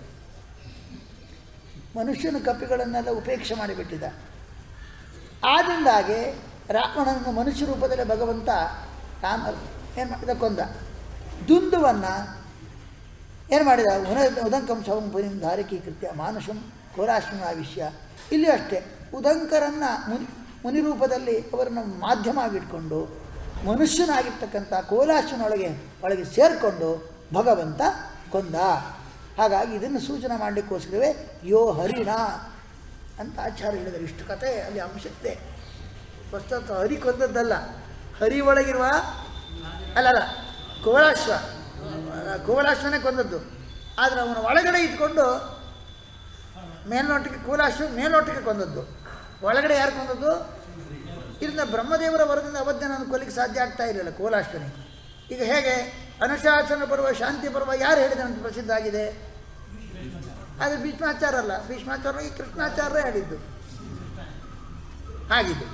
ಮನುಷ್ಯನ ಕಪಿಗಳನ್ನೆಲ್ಲ ಉಪೇಕ್ಷೆ ಮಾಡಿಬಿಟ್ಟಿದ್ದ ಆದ್ದರಿಂದಾಗಿ ರಾವಣನ ಮನುಷ್ಯ ರೂಪದಲ್ಲಿ ಭಗವಂತ ರಾಮ ಏನು ಮಾಡಿದ ಕೊಂದ ದುಂದುವನ್ನು ಏನು ಮಾಡಿದ ಉನ ಉದಂಕಂ ಶವಂ ಪುರಿಂ ಧಾರಕೀಕೃತ್ಯ ಮಾನುಷಂ ಕೋಲಾಶ್ರಮ ವಿಷಯ ಇಲ್ಲಿ ಅಷ್ಟೇ ಉದಂಕರನ್ನು ಮುನಿ ಮುನಿ ರೂಪದಲ್ಲಿ ಅವರನ್ನು ಮಾಧ್ಯಮ ಆಗಿಟ್ಕೊಂಡು ಮನುಷ್ಯನಾಗಿರ್ತಕ್ಕಂಥ ಕೋಲಾಶ್ವನೊಳಗೆ ಒಳಗೆ ಸೇರಿಕೊಂಡು ಭಗವಂತ ಕೊಂದ ಹಾಗಾಗಿ ಇದನ್ನು ಸೂಚನೆ ಮಾಡಲಿಕ್ಕೋಸ್ಕರವೇ ಯೋ ಹರಿಣ ಅಂತ ಆಚಾರ್ಯ ಹೇಳಿದರು ಇಷ್ಟು ಕಥೆ ಅಲ್ಲಿ ಅಂಶಕ್ಕೆ ವಸ್ತುತ ಹರಿ ಕೊಂದದ್ದಲ್ಲ ಹರಿ ಒಳಗಿರುವ ಅಲ್ಲಲ್ಲ ಕೋಲಾಶ್ವ ಕೋಲಾಶ್ವನೇ ಕೊಂದದ್ದು ಆದರೆ ಅವನ ಒಳಗಡೆ ಇಟ್ಕೊಂಡು ಮೇಲ್ನೋಟಕ್ಕೆ ಕೋಲಾಶ್ವ ಮೇಲ್ನೋಟಕ್ಕೆ ಕೊಂದದ್ದು ಒಳಗಡೆ ಯಾರು ಕೊಂದದ್ದು ಇದರಿಂದ ಬ್ರಹ್ಮದೇವರ ವರದಿಂದ ಅವಧ್ಯ ನಾನು ಕೊಲ್ಲಿಕ್ಕೆ ಸಾಧ್ಯ ಆಗ್ತಾ ಇರಲಿಲ್ಲ ಕೋಲಾಶ್ವನಿಗೆ ಈಗ ಹೇಗೆ ಅನುಶಾಸನ ಪರ್ವ ಶಾಂತಿ ಪರ್ವ ಯಾರು ಹೇಳಿದಂತ ಪ್ರಸಿದ್ಧ ಆಗಿದೆ ಆದರೆ ಭೀಷ್ಮಾಚಾರ ಅಲ್ಲ ಭೀಷ್ಮಾಚಾರ ಈ ಕೃಷ್ಣಾಚಾರ್ಯ ಹೇಳಿದ್ದು ಹಾಗಿದ್ದು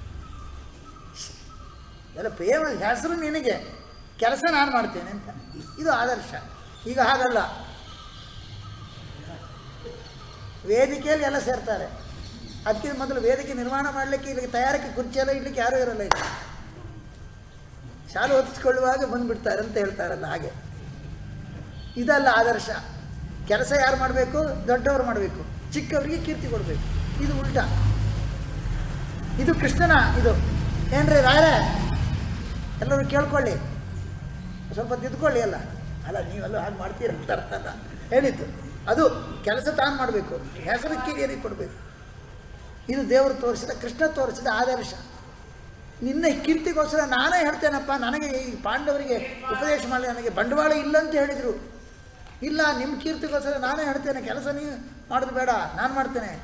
ಎಲ್ಲ ಪ್ರೇಮ ಹೆಸರು ನಿನಗೆ ಕೆಲಸ ನಾನು ಮಾಡ್ತೇನೆ ಅಂತ ಇದು ಆದರ್ಶ ಈಗ ಹಾಗಲ್ಲ ವೇದಿಕೆಯಲ್ಲಿ ಎಲ್ಲ ಸೇರ್ತಾರೆ ಅದಕ್ಕಿಂತ ಮೊದಲು ವೇದಿಕೆ ನಿರ್ಮಾಣ ಮಾಡಲಿಕ್ಕೆ ಇಲ್ಲಿಗೆ ತಯಾರಿಕೆ ಕುರ್ಚಿ ಎಲ್ಲ ಇಡ್ಲಿಕ್ಕೆ ಯಾರೂ ಇರಲ್ಲ ಈಗ ಶಾಲೆ ಹೊತ್ತಿಸ್ಕೊಳ್ಳುವಾಗ ಬಂದುಬಿಡ್ತಾರೆ ಅಂತ ಹೇಳ್ತಾರಲ್ಲ ಹಾಗೆ ಇದಲ್ಲ ಆದರ್ಶ ಕೆಲಸ ಯಾರು ಮಾಡಬೇಕು ದೊಡ್ಡವರು ಮಾಡಬೇಕು ಚಿಕ್ಕವರಿಗೆ ಕೀರ್ತಿ ಕೊಡಬೇಕು ಇದು ಉಲ್ಟಾ ಇದು ಕೃಷ್ಣನ ಇದು ಏನ್ರಿ ರಾಯರೇ ಎಲ್ಲರೂ ಕೇಳ್ಕೊಳ್ಳಿ ಸ್ವಲ್ಪ ತಿದ್ಕೊಳ್ಳಿ ಅಲ್ಲ ಅಲ್ಲ ನೀವೆಲ್ಲ ಹಾಗೆ ಮಾಡ್ತೀರ ಅಂತ ಅರ್ಥ ಅಲ್ಲ ಹೇಳಿದ್ದು ಅದು ಕೆಲಸ ತಾನು ಮಾಡಬೇಕು ಹೆಸರು ಕಿರಿಯರಿಗೆ ಕೊಡಬೇಕು ಇದು ದೇವರು ತೋರಿಸಿದ ಕೃಷ್ಣ ತೋರಿಸಿದ ಆದರ್ಶ ನಿನ್ನ ಕೀರ್ತಿಗೋಸ್ಕರ ನಾನೇ ಹೇಳ್ತೇನಪ್ಪ ನನಗೆ ಈ ಪಾಂಡವರಿಗೆ ಉಪದೇಶ ಮಾಡಿ ನನಗೆ ಬಂಡವಾಳ ಇಲ್ಲ ಅಂತ ಹೇಳಿದರು ಇಲ್ಲ ನಿಮ್ಮ ಕೀರ್ತಿಗೋಸ್ಕರ ನಾನೇ ಹೇಳ್ತೇನೆ ಕೆಲಸ ನೀವು ಮಾಡೋದು ಬೇಡ ನಾನು ಮಾಡ್ತೇನೆ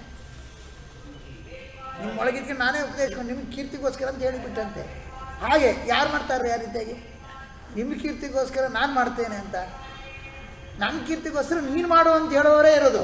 ನಿಮ್ಮ ಒಳಗಿದ್ಕೆ ನಾನೇ ಉಪದೇಶಕೊಂಡು ನಿಮ್ಮ ಕೀರ್ತಿಗೋಸ್ಕರ ಅಂತ ಹೇಳಿಬಿಟ್ಟಂತೆ ಹಾಗೆ ಯಾರು ಮಾಡ್ತಾರೆ ಆ ರೀತಿಯಾಗಿ ನಿಮ್ಮ ಕೀರ್ತಿಗೋಸ್ಕರ ನಾನು ಮಾಡ್ತೇನೆ ಅಂತ ನನ್ನ ಕೀರ್ತಿಗೋಸ್ಕರ ನೀನು ಮಾಡು ಅಂತ ಹೇಳೋರೇ ಇರೋದು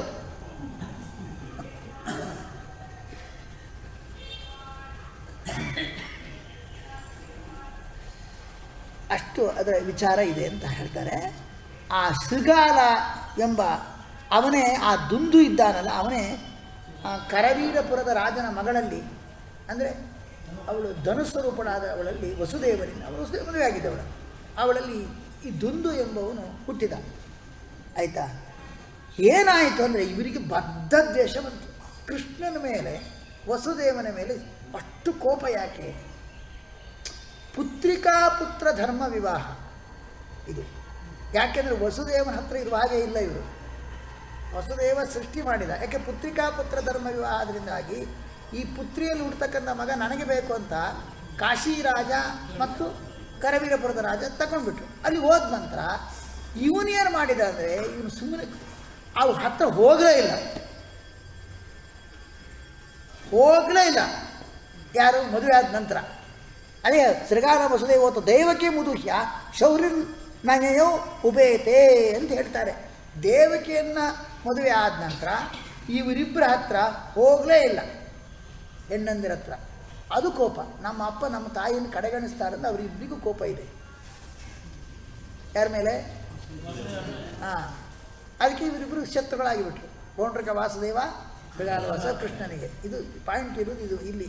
ಅಷ್ಟು ಅದರ ವಿಚಾರ ಇದೆ ಅಂತ ಹೇಳ್ತಾರೆ ಆ ಶೃಗಾಲ ಎಂಬ ಅವನೇ ಆ ದುಂದು ಇದ್ದಾನಲ್ಲ ಅವನೇ ಆ ಕರವೀರಪುರದ ರಾಜನ ಮಗಳಲ್ಲಿ ಅಂದರೆ ಅವಳು ಧನುಸ್ವರೂಪಳಾದ ಅವಳಲ್ಲಿ ವಸುದೇವರಿಂದ ಅವಳು ವಸುದೇವ ಮದುವೆ ಆಗಿದ್ದವಳು ಅವಳಲ್ಲಿ ಈ ದುಂದು ಎಂಬವನು ಹುಟ್ಟಿದ ಆಯಿತಾ ಏನಾಯಿತು ಅಂದರೆ ಇವರಿಗೆ ಬದ್ಧ ದ್ವೇಷ ಬಂತು ಕೃಷ್ಣನ ಮೇಲೆ ವಸುದೇವನ ಮೇಲೆ ಅಷ್ಟು ಕೋಪ ಯಾಕೆ ಪುತ್ರಿಕಾ ಪುತ್ರ ಧರ್ಮ ವಿವಾಹ ಇದು ಯಾಕೆಂದರೆ ವಸುದೇವನ ಹತ್ರ ಇರುವ ಹಾಗೆ ಇಲ್ಲ ಇವರು ವಸುದೇವ ಸೃಷ್ಟಿ ಮಾಡಿದ ಯಾಕೆ ಪುತ್ರಿಕಾ ಪುತ್ರ ಧರ್ಮ ವಿವಾಹ ಆದ್ದರಿಂದಾಗಿ ಈ ಪುತ್ರಿಯಲ್ಲಿ ಹುಡ್ತಕ್ಕಂಥ ಮಗ ನನಗೆ ಬೇಕು ಅಂತ ಕಾಶಿ ರಾಜ ಮತ್ತು ಕರವೀರಪುರದ ರಾಜ ತಗೊಂಡ್ಬಿಟ್ರು ಅಲ್ಲಿ ಹೋದ ನಂತರ ಇವನೇನು ಮಾಡಿದ ಅಂದರೆ ಇವನು ಸುಮ್ಮನೆ ಅವ್ರ ಹತ್ರ ಹೋಗಲೇ ಇಲ್ಲ ಹೋಗಲೇ ಇಲ್ಲ ಯಾರು ಮದುವೆ ಆದ ನಂತರ ಅದೇ ಶ್ರೀಗಾಲ ವಸುದೇವ ಹೊತ್ತು ದೈವಕ್ಕೆ ಮುದುಹ್ಯ ಶೌರ್ಯನ್ ನನೆಯೋ ಉಬೇತೆ ಅಂತ ಹೇಳ್ತಾರೆ ದೇವಕಿಯನ್ನು ಮದುವೆ ಆದ ನಂತರ ಇವರಿಬ್ಬರ ಹತ್ರ ಹೋಗಲೇ ಇಲ್ಲ ಹೆಣ್ಣಂದಿರ ಹತ್ರ ಅದು ಕೋಪ ನಮ್ಮ ಅಪ್ಪ ನಮ್ಮ ತಾಯಿಯನ್ನು ಕಡೆಗಣಿಸ್ತಾರಂತ ಅವರಿಬ್ಬರಿಗೂ ಕೋಪ ಇದೆ ಯಾರ ಮೇಲೆ ಹಾಂ ಅದಕ್ಕೆ ಇವರಿಬ್ಬರು ಶತ್ರುಗಳಾಗಿಬಿಟ್ರು ಪೌಂಡ್ರಕ ವಾಸುದೇವ ಮೃಗಾಲವಾಸ ಕೃಷ್ಣನಿಗೆ ಇದು ಪಾಯಿಂಟ್ ಇರೋದು ಇದು ಇಲ್ಲಿ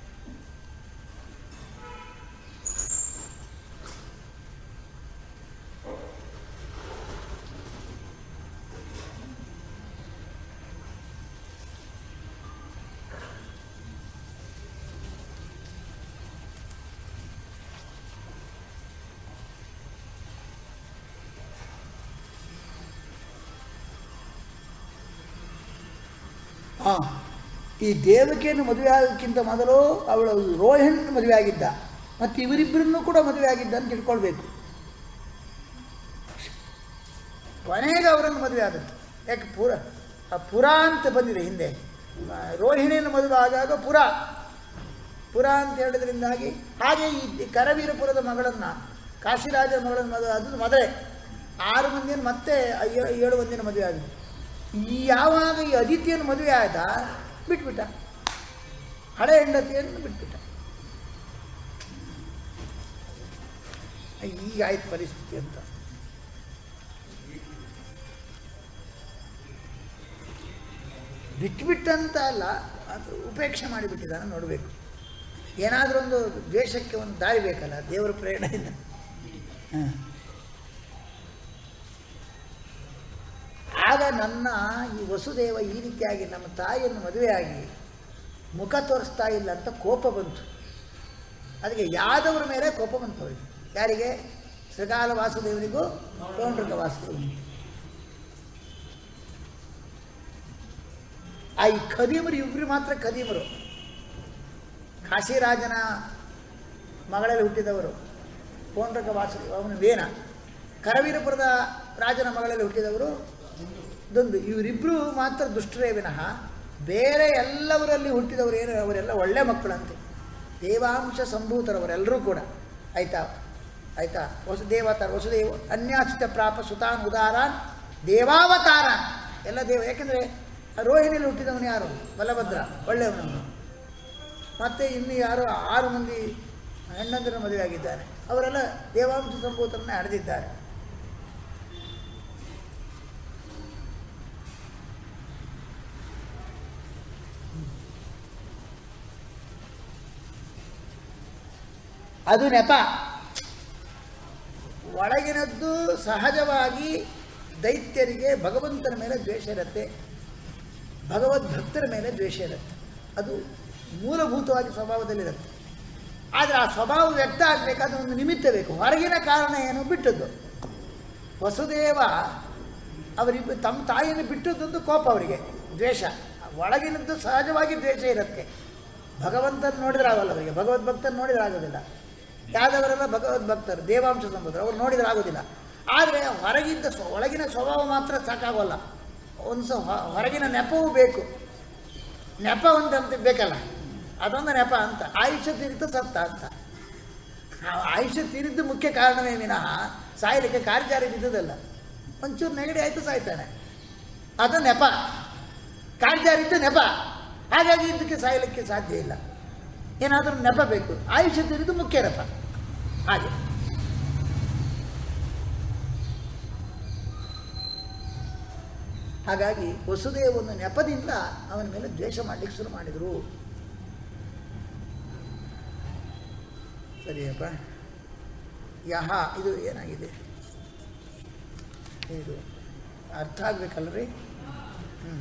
ಹಾಂ ಈ ದೇವಕಿಯನ್ನು ಮದುವೆ ಆಗೋಕ್ಕಿಂತ ಮೊದಲು ಅವಳು ರೋಹಿಣ್ ಮದುವೆ ಆಗಿದ್ದ ಮತ್ತು ಇವರಿಬ್ಬರನ್ನೂ ಕೂಡ ಮದುವೆ ಆಗಿದ್ದ ಅಂತ ತಿಳ್ಕೊಳ್ಬೇಕು ಕೊನೆಗೆ ಅವರನ್ನು ಮದುವೆ ಆದದ್ದು ಯಾಕೆ ಪುರ ಆ ಪುರ ಅಂತ ಬಂದಿದೆ ಹಿಂದೆ ಆ, ರೋಹಿಣಿಯನ್ನು ಮದುವೆ ಆದಾಗ ಪುರ ಪುರ ಅಂತ ಹೇಳಿದ್ರಿಂದಾಗಿ ಹಾಗೆ ಈ ಕರವೀರಪುರದ ಮಗಳನ್ನು ಕಾಶಿರಾಜರ ಮಗಳನ್ನು ಮದುವೆ ಆದದ್ದು ಮೊದಲೇ ಆರು ಮಂದಿಯನ್ನು ಮತ್ತೆ ಏ- ಏಳು ಮಂದಿನ ಮದುವೆ ಆಗಿದ್ದು ಈ ಯಾವಾಗ ಈ ಅದಿತಿಯನ್ನು ಮದುವೆ ಆದ ಬಿಟ್ಬಿಟ್ಟ ಹಳೆ ಹೆಂಡತಿಯನ್ನು ಬಿಟ್ಬಿಟ್ಟ ಈಗ ಆಯ್ತು ಪರಿಸ್ಥಿತಿ ಅಂತ ಬಿಟ್ಬಿಟ್ಟಂತ ಅಲ್ಲ ಅದು ಉಪೇಕ್ಷೆ ಮಾಡಿಬಿಟ್ಟಿದ್ದಾನೆ ನೋಡಬೇಕು ಏನಾದರೂ ಒಂದು ದ್ವೇಷಕ್ಕೆ ಒಂದು ದಾರಿ ಬೇಕಲ್ಲ ದೇವರ ಪ್ರೇರಣೆಯಿಂದ ಹಾಂ ಆಗ ನನ್ನ ಈ ವಸುದೇವ ಈ ರೀತಿಯಾಗಿ ನಮ್ಮ ತಾಯಿಯನ್ನು ಮದುವೆಯಾಗಿ ಮುಖ ತೋರಿಸ್ತಾ ಇಲ್ಲ ಅಂತ ಕೋಪ ಬಂತು ಅದಕ್ಕೆ ಯಾದವರ ಮೇಲೆ ಕೋಪ ಬಂತು ಅವರಿಗೆ ಯಾರಿಗೆ ಶ್ರೀಕಾಲ ವಾಸುದೇವನಿಗೂ ಪೌಂಡ್ರಕ ವಾಸುದೇವನಿಗೂ ಆ ಈ ಖದೀಮರು ಇಬ್ಬರು ಮಾತ್ರ ಖದೀಮರು ಕಾಶಿರಾಜನ ಮಗಳಲ್ಲಿ ಹುಟ್ಟಿದವರು ಪೌಂಡ್ರಕ ವಾಸುದೇವ ಅವನು ವೇನ ಕರವೀರಪುರದ ರಾಜನ ಮಗಳಲ್ಲಿ ಹುಟ್ಟಿದವರು ದೊಂದು ಇವರಿಬ್ಬರು ಮಾತ್ರ ದುಷ್ಟರೇ ವಿನಃ ಬೇರೆ ಎಲ್ಲವರಲ್ಲಿ ಹುಟ್ಟಿದವರು ಏನು ಅವರೆಲ್ಲ ಒಳ್ಳೆ ಮಕ್ಕಳಂತೆ ದೇವಾಂಶ ಸಂಭೂತರವರೆಲ್ಲರೂ ಕೂಡ ಆಯಿತಾ ಆಯಿತಾ ವಸುದೇವತಾರ ವಸುದೇವ ಅನ್ಯಾಚಿತ ಪ್ರಾಪ ಸುತಾನ್ ಉದಾರಾನ್ ದೇವಾವತಾರಾನ್ ಎಲ್ಲ ದೇವ ಯಾಕೆಂದರೆ ರೋಹಿಣಿಯಲ್ಲಿ ಹುಟ್ಟಿದವನು ಯಾರು ಬಲಭದ್ರ ಒಳ್ಳೆಯವನವನು ಮತ್ತು ಇನ್ನು ಯಾರು ಆರು ಮಂದಿ ಹೆಣ್ಣಂದಿರ ಮದುವೆ ಆಗಿದ್ದಾನೆ ಅವರೆಲ್ಲ ದೇವಾಂಶ ಸಂಭೂತರನ್ನೇ ಹಡೆದಿದ್ದಾರೆ ಅದು ನೆಪ ಒಳಗಿನದ್ದು ಸಹಜವಾಗಿ ದೈತ್ಯರಿಗೆ ಭಗವಂತನ ಮೇಲೆ ದ್ವೇಷ ಇರುತ್ತೆ ಭಗವದ್ಭಕ್ತರ ಮೇಲೆ ದ್ವೇಷ ಇರುತ್ತೆ ಅದು ಮೂಲಭೂತವಾಗಿ ಸ್ವಭಾವದಲ್ಲಿರುತ್ತೆ ಆದರೆ ಆ ಸ್ವಭಾವ ವ್ಯಕ್ತ ಆಗಬೇಕಾದ್ರೆ ಒಂದು ನಿಮಿತ್ತ ಬೇಕು ಹೊರಗಿನ ಕಾರಣ ಏನು ಬಿಟ್ಟದ್ದು ವಸುದೇವ ಅವರಿಬ್ಬರು ತಮ್ಮ ತಾಯಿಯನ್ನು ಬಿಟ್ಟದ್ದೊಂದು ಕೋಪ ಅವರಿಗೆ ದ್ವೇಷ ಒಳಗಿನದ್ದು ಸಹಜವಾಗಿ ದ್ವೇಷ ಇರುತ್ತೆ ಭಗವಂತನ ನೋಡಿದ್ರೆ ಆಗಲ್ಲ ಅವರಿಗೆ ಭಗವದ್ಭಕ್ತನ ನೋಡಿದ್ರೆ ಆಗೋದಿಲ್ಲ ಯಾದವರೆಲ್ಲ ಭಗವದ್ಭಕ್ತರು ದೇವಾಂಶ ಸಂಬಂಧರು ಅವ್ರು ನೋಡಿದ್ರೆ ಆಗೋದಿಲ್ಲ ಆದರೆ ಹೊರಗಿದ್ದ ಸ್ವ ಒಳಗಿನ ಸ್ವಭಾವ ಮಾತ್ರ ಸಾಕಾಗೋಲ್ಲ ಒಂದು ಸ ಹೊ- ಹೊರಗಿನ ನೆಪವೂ ಬೇಕು ನೆಪ ಒಂದಂತ ಬೇಕಲ್ಲ ಅದೊಂದು ನೆಪ ಅಂತ ಆಯುಷ್ಯ ತೀರಿತು ಸತ್ತ ಅಂತ ಆ ಆಯುಷ್ಯ ತೀರಿದ್ದು ಮುಖ್ಯ ಕಾರಣವೇ ವಿನಃ ಸಾಯಲಿಕ್ಕೆ ಕಾರ್ಯಜಾರಿ ಬಿದ್ದುದಲ್ಲ ಒಂಚೂರು ನೆಗಡಿ ಆಯಿತು ಸಾಯ್ತಾನೆ ಅದು ನೆಪ ಕಾರ್ಯಜಾರಿದ್ದು ನೆಪ ಹಾಗಾಗಿ ಇದಕ್ಕೆ ಸಾಯಲಿಕ್ಕೆ ಸಾಧ್ಯ ಇಲ್ಲ ಏನಾದರೂ ನೆಪ ಬೇಕು ಆಯುಷ್ಯ ತೀರಿದ್ದು ಮುಖ್ಯ ನೆಪ ಹಾಗೆ ಹಾಗಾಗಿ ವಸುದೇವನ ನೆಪದಿಂದ ಅವನ ಮೇಲೆ ದ್ವೇಷ ಮಾಡಲಿಕ್ಕೆ ಶುರು ಮಾಡಿದರು ಸರಿಯಪ್ಪ ಯಹ ಇದು ಏನಾಗಿದೆ ಇದು ಅರ್ಥ ಆಗ್ಬೇಕಲ್ರಿ ಹ್ಞೂ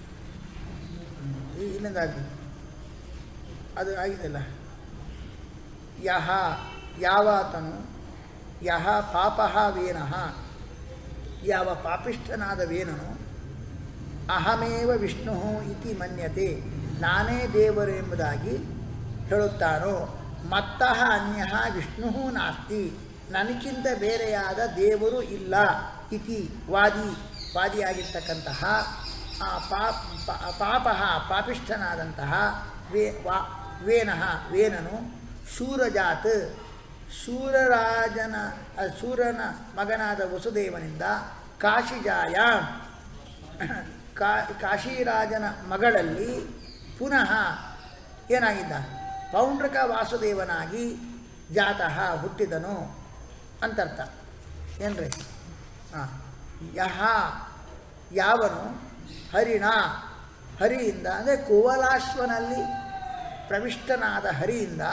ಇಲ್ಲಿಂದ ಆಗಲಿ ಅದು ಆಗಿದೆಲ್ಲ ಯಹ ಯಾವಾತನು ಯಹ ಪಾಪಃ ವೇನಃ ಯಾವ ಪಾಪಿಷ್ಠನಾದ ವೇನನು ಅಹಮೇವ ವಿಷ್ಣು ಇತಿ ಮನ್ಯತೆ ನಾನೇ ದೇವರು ಎಂಬುದಾಗಿ ಹೇಳುತ್ತಾನೋ ಮತ್ತಃ ಅನ್ಯ ವಿಷ್ಣು ನಾಸ್ತಿ ನನಗಿಂತ ಬೇರೆಯಾದ ದೇವರು ಇಲ್ಲ ಇತಿ ವಾದಿ ವಾದಿಯಾಗಿರ್ತಕ್ಕಂತಹ ಆ ಪಾಪ ಪಾಪ ಪಾಪಿಷ್ಠನಾದಂತಹ ವೇ ವಾ ವೇನಃ ವೇನನು ಶೂರಜಾತ್ ಶೂರರಾಜನ ಆ ಶೂರನ ಮಗನಾದ ವಸುದೇವನಿಂದ ಕಾಶಿಜಾಯ ಕಾ ಕಾಶಿರಾಜನ ಮಗಳಲ್ಲಿ ಪುನಃ ಏನಾಗಿದ್ದ ಪೌಂಡ್ರಕ ವಾಸುದೇವನಾಗಿ ಜಾತಃ ಹುಟ್ಟಿದನು ಅಂತರ್ಥ ಏನ್ರಿ ಹಾಂ ಯಹ ಯಾವನು ಹರಿಣ ಹರಿಯಿಂದ ಅಂದರೆ ಕುವಲಾಶ್ವನಲ್ಲಿ ಪ್ರವಿಷ್ಟನಾದ ಹರಿಯಿಂದ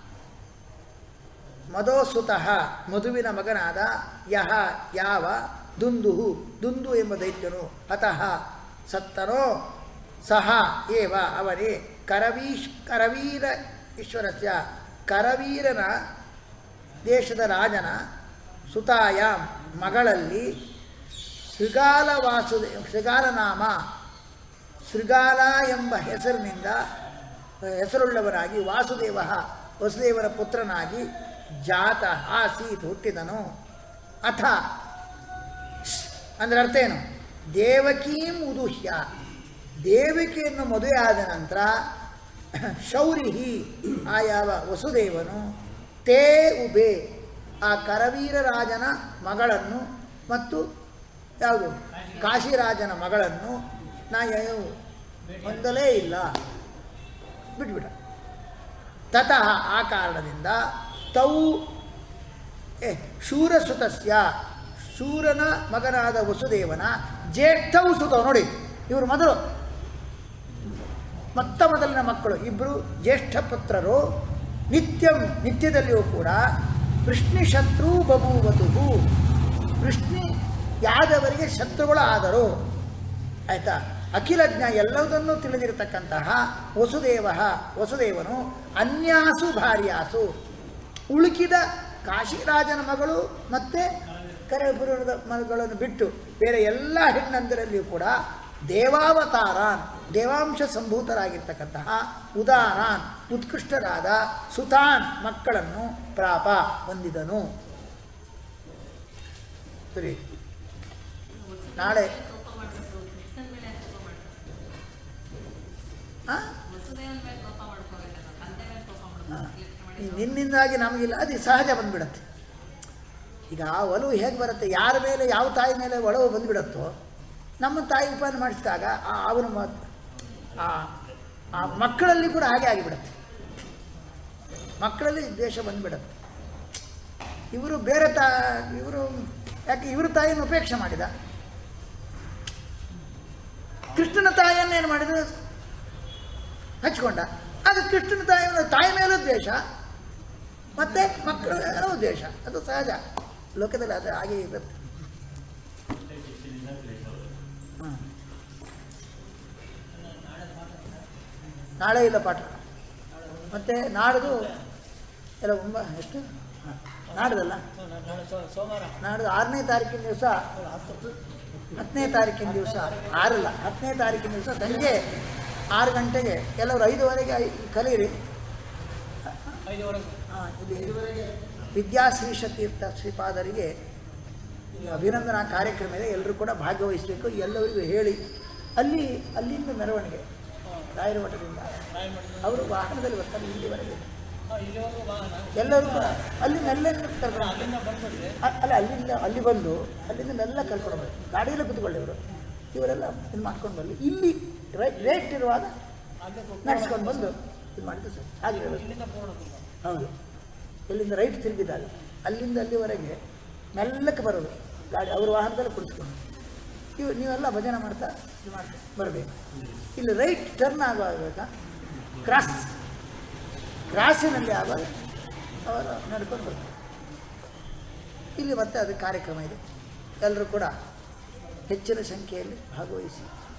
ಮದೋಸುತಃ ಮಧುವಿನ ಮಗನಾದ ಯಹ ಯಾವ ದುಂದುಹು ದುಂದು ಎಂಬ ದೈತ್ಯನು ಅತಃ ಸತ್ತನೋ ಸಹ ಏವ ಅವರೇ ಕರವೀಶ್ ಕರವೀರ ಈಶ್ವರಸ್ಯ ಕರವೀರನ ದೇಶದ ರಾಜನ ಸುತಾಯ ಮಗಳಲ್ಲಿ ಶೃಗಾಲ ವಾಸುದೇ ಶೃಗಾಲನಾಮ ಶೃಗಾಲ ಎಂಬ ಹೆಸರಿನಿಂದ ಹೆಸರುಳ್ಳವನಾಗಿ ವಾಸುದೇವ ವಸುದೇವನ ಪುತ್ರನಾಗಿ ಜಾತ ಆಸೀತ್ ಹುಟ್ಟಿದನು ಅಥ ಅಂದರೆ ಅರ್ಥ ಏನು ದೇವಕೀಂ ಉದುಹ್ಯ ದೇವಕಿಯನ್ನು ಮದುವೆ ಆದ ನಂತರ ಶೌರಿಹಿ ಆ ಯಾವ ವಸುದೇವನು ತೇ ಉಬೆ ಆ ಕರವೀರ ರಾಜನ ಮಗಳನ್ನು ಮತ್ತು ಯಾವುದು ಕಾಶಿರಾಜನ ಮಗಳನ್ನು ನಾ ಯಾವ ಹೊಂದಲೇ ಇಲ್ಲ ಬಿಟ್ಬಿಡ ತತಃ ಆ ಕಾರಣದಿಂದ ತೌ ಏ ಶೂರಸುತಸ್ಯ ಶೂರನ ಮಗನಾದ ವಸುದೇವನ ಜ್ಯೇಷ್ಠವು ಸುತ ನೋಡಿ ಇವರು ಮೊದಲು ಮೊತ್ತ ಮೊದಲಿನ ಮಕ್ಕಳು ಇಬ್ಬರು ಜ್ಯೇಷ್ಠ ಪುತ್ರರು ನಿತ್ಯಂ ನಿತ್ಯದಲ್ಲಿಯೂ ಕೂಡ ವೃಷ್ಣಿಶತ್ರು ಬಭೂವತು ವೃಷ್ಣಿ ಯಾದವರಿಗೆ ಶತ್ರುಗಳು ಆದರು ಆಯಿತಾ ಅಖಿಲಜ್ಞ ಎಲ್ಲದನ್ನೂ ತಿಳಿದಿರತಕ್ಕಂತಹ ವಸುದೇವ ವಸುದೇವನು ಅನ್ಯಾಸು ಭಾರ್ಯಾಸು ಉಳುಕಿದ ಕಾಶಿರಾಜನ ಮಗಳು ಮತ್ತು ಕರೆಪುರದ ಮಗಳನ್ನು ಬಿಟ್ಟು ಬೇರೆ ಎಲ್ಲ ಹೆಣ್ಣಂದರಲ್ಲಿಯೂ ಕೂಡ ದೇವಾವತಾರಾನ್ ದೇವಾಂಶ ಸಂಭೂತರಾಗಿರ್ತಕ್ಕಂತಹ ಉದಾರಾನ್ ಉತ್ಕೃಷ್ಟರಾದ ಸುತಾನ್ ಮಕ್ಕಳನ್ನು ಪ್ರಾಪ ಹೊಂದಿದನು ಸರಿ ನಾಳೆ ಕೋಪ ಮಾಡ್ಬೇಕು ಕೃಷ್ಣನ್ ಮೇಲೆ ಯಾಕೆ ಕೋಪ ಮಾಡ್ಬೇಕು ಆ? ವಸುದೇವನ ಮೇಲೆ ಕೋಪ ಮಾಡ್ಕೋಬೇಕಲ್ಲ ತಂದೆ ಮೇಲೆ ಕೋಪ ಆ. ಮಾಡ್ಬೇಕು ಯೋಚ್ನೆ ಈ ಮಾಡಿ ನಿನ್ನಿಂದಾಗಿ ನಮಗಿಲ್ಲ ಅದು ಸಹಜ ಬಂದ್ಬಿಡತ್ತೆ ಈಗ ಆ ಒಲವು ಹೇಗೆ ಬರುತ್ತೆ ಯಾರ ಮೇಲೆ ಯಾವ ತಾಯಿ ಮೇಲೆ ಒಲವು ಬಂದುಬಿಡುತ್ತೋ ನಮ್ಮ ತಾಯಿ ಉಪಹಾರ ಮಾಡಿಸಿದಾಗ ಆ ಅವನ ಮಾತು ಆ ಆ ಮಕ್ಕಳಲ್ಲಿ ಕೂಡ ಹಾಗೆ ಆಗಿಬಿಡುತ್ತೆ ಮಕ್ಕಳಲ್ಲಿ ದ್ವೇಷ ಬಂದುಬಿಡುತ್ತೆ ಇವರು ಬೇರೆ ತಾ ಇವರು ಯಾಕೆ ಇವರು ತಾಯಿಯನ್ನು ಉಪೇಕ್ಷೆ ಮಾಡಿದ ಕೃಷ್ಣನ ತಾಯಿಯನ್ನು ಏನು ಮಾಡಿದ ಹಚ್ಕೊಂಡ ಅದು ಕೃಷ್ಣನ ತಾಯಿ ತಾಯಿ ಮೇಲೂ ದ್ವೇಷ ಮತ್ತೆ ಮಕ್ಕಳ ಮೇಲೂ ದ್ವೇಷ ಅದು ಸಹಜ ಲೋಕದಲ್ಲಿ ಅದು ಹಾಗೆ ಇರುತ್ತೆ ಹ್ಮ್. ನಾಳೆ ಇಲ್ಲ ಪಾಠ ಮತ್ತೆ ನಾಡ್ದು ಎಲ್ಲ ಒಂಬ ಎಷ್ಟು ಹ. ನಾಡ್ದಲ್ಲ ನಾಡ್ದು ಆರನೇ ತಾರೀಕಿನ ದಿವಸ ಹತ್ತನೇ ತಾರೀಕಿನ ದಿವಸ ಆರಲ್ಲ ಹತ್ತನೇ ತಾರೀಕಿನ ದಿವಸ ಸಂಜೆ ಆರು ಗಂಟೆಗೆ ಎಲ್ಲರೂ ಐದುವರೆಗೆ ಐ- ಕಲೀರಿ ಹಾಂ ಇಲ್ಲಿ ವಿದ್ಯಾಶ್ರೀಷತೀರ್ಥ ಶ್ರೀಪಾದರಿಗೆ ಈ ಅಭಿನಂದನಾ ಕಾರ್ಯಕ್ರಮ ಇದೆ ಎಲ್ಲರೂ ಕೂಡ ಭಾಗವಹಿಸಬೇಕು ಎಲ್ಲರಿಗೂ ಹೇಳಿ ಅಲ್ಲಿ ಅಲ್ಲಿಂದ ಮೆರವಣಿಗೆ ರಾಯರ ಮಠದಿಂದ ಅವರು ವಾಹನದಲ್ಲಿ ಬರ್ತಾರೆ ಇಲ್ಲಿವರೆಗೆ ಎಲ್ಲರೂ ಕೂಡ ಅಲ್ಲಿ ನೆಲ್ಲ ಕರ್ಕೊಂಡು ಅ- ಅಲ್ಲ ಅಲ್ಲಿಂದ ಅಲ್ಲಿ ಬಂದು ಅಲ್ಲಿಂದ ನೆಲ್ಲ ಕರ್ಕೊಂಡು ಬರ್ತಾರೆ ಗಾಡಿಯಲ್ಲೇ ಕೂತ್ಕೊಳ್ಳಿ ಇವರು ಇವರೆಲ್ಲ ಇದು ಮಾಡ್ಕೊಂಡು ಬರಲಿ ಇಲ್ಲಿ ರೈ- ರೇಟ್ ಇರುವಾಗ ನಡೆಸ್ಕೊಂಡು ಬಂದು ಇದು ಮಾಡಿದ್ದು ಸರ್ ಹಾಗೆ ವ್ಯವಸ್ಥೆ. ಹೌದು ಇಲ್ಲಿಂದ ರೈಟ್ ತಿರುಗಿದಾಗ ಅಲ್ಲಿಂದ ಅಲ್ಲಿವರೆಗೆ ಮೆಲ್ಲಕ್ಕೆ ಬರೋದು ಗಾಡಿ ಅವ್ರ ವಾಹನದಲ್ಲಿ ಕುಳಿತುಕೊಂಡು ಇವು ನೀವೆಲ್ಲ ಭಜನೆ ಮಾಡ್ತಾ ಇದು ಮಾಡ್ತಾ ಬರಬೇಕು ಇಲ್ಲಿ ರೈಟ್ ಟರ್ನ್ ಆಗುವಾಗ ಕ್ರಾಸ್ ಕ್ರಾಸಿನಲ್ಲಿ ಆವಾಗ ಅವರು ನಡ್ಕೊಂಡು ಬರ್ತಾರೆ ಇಲ್ಲಿ ಮತ್ತೆ ಅದು ಕಾರ್ಯಕ್ರಮ ಇದೆ ಎಲ್ಲರೂ ಕೂಡ ಹೆಚ್ಚಿನ ಸಂಖ್ಯೆಯಲ್ಲಿ ಭಾಗವಹಿಸಿ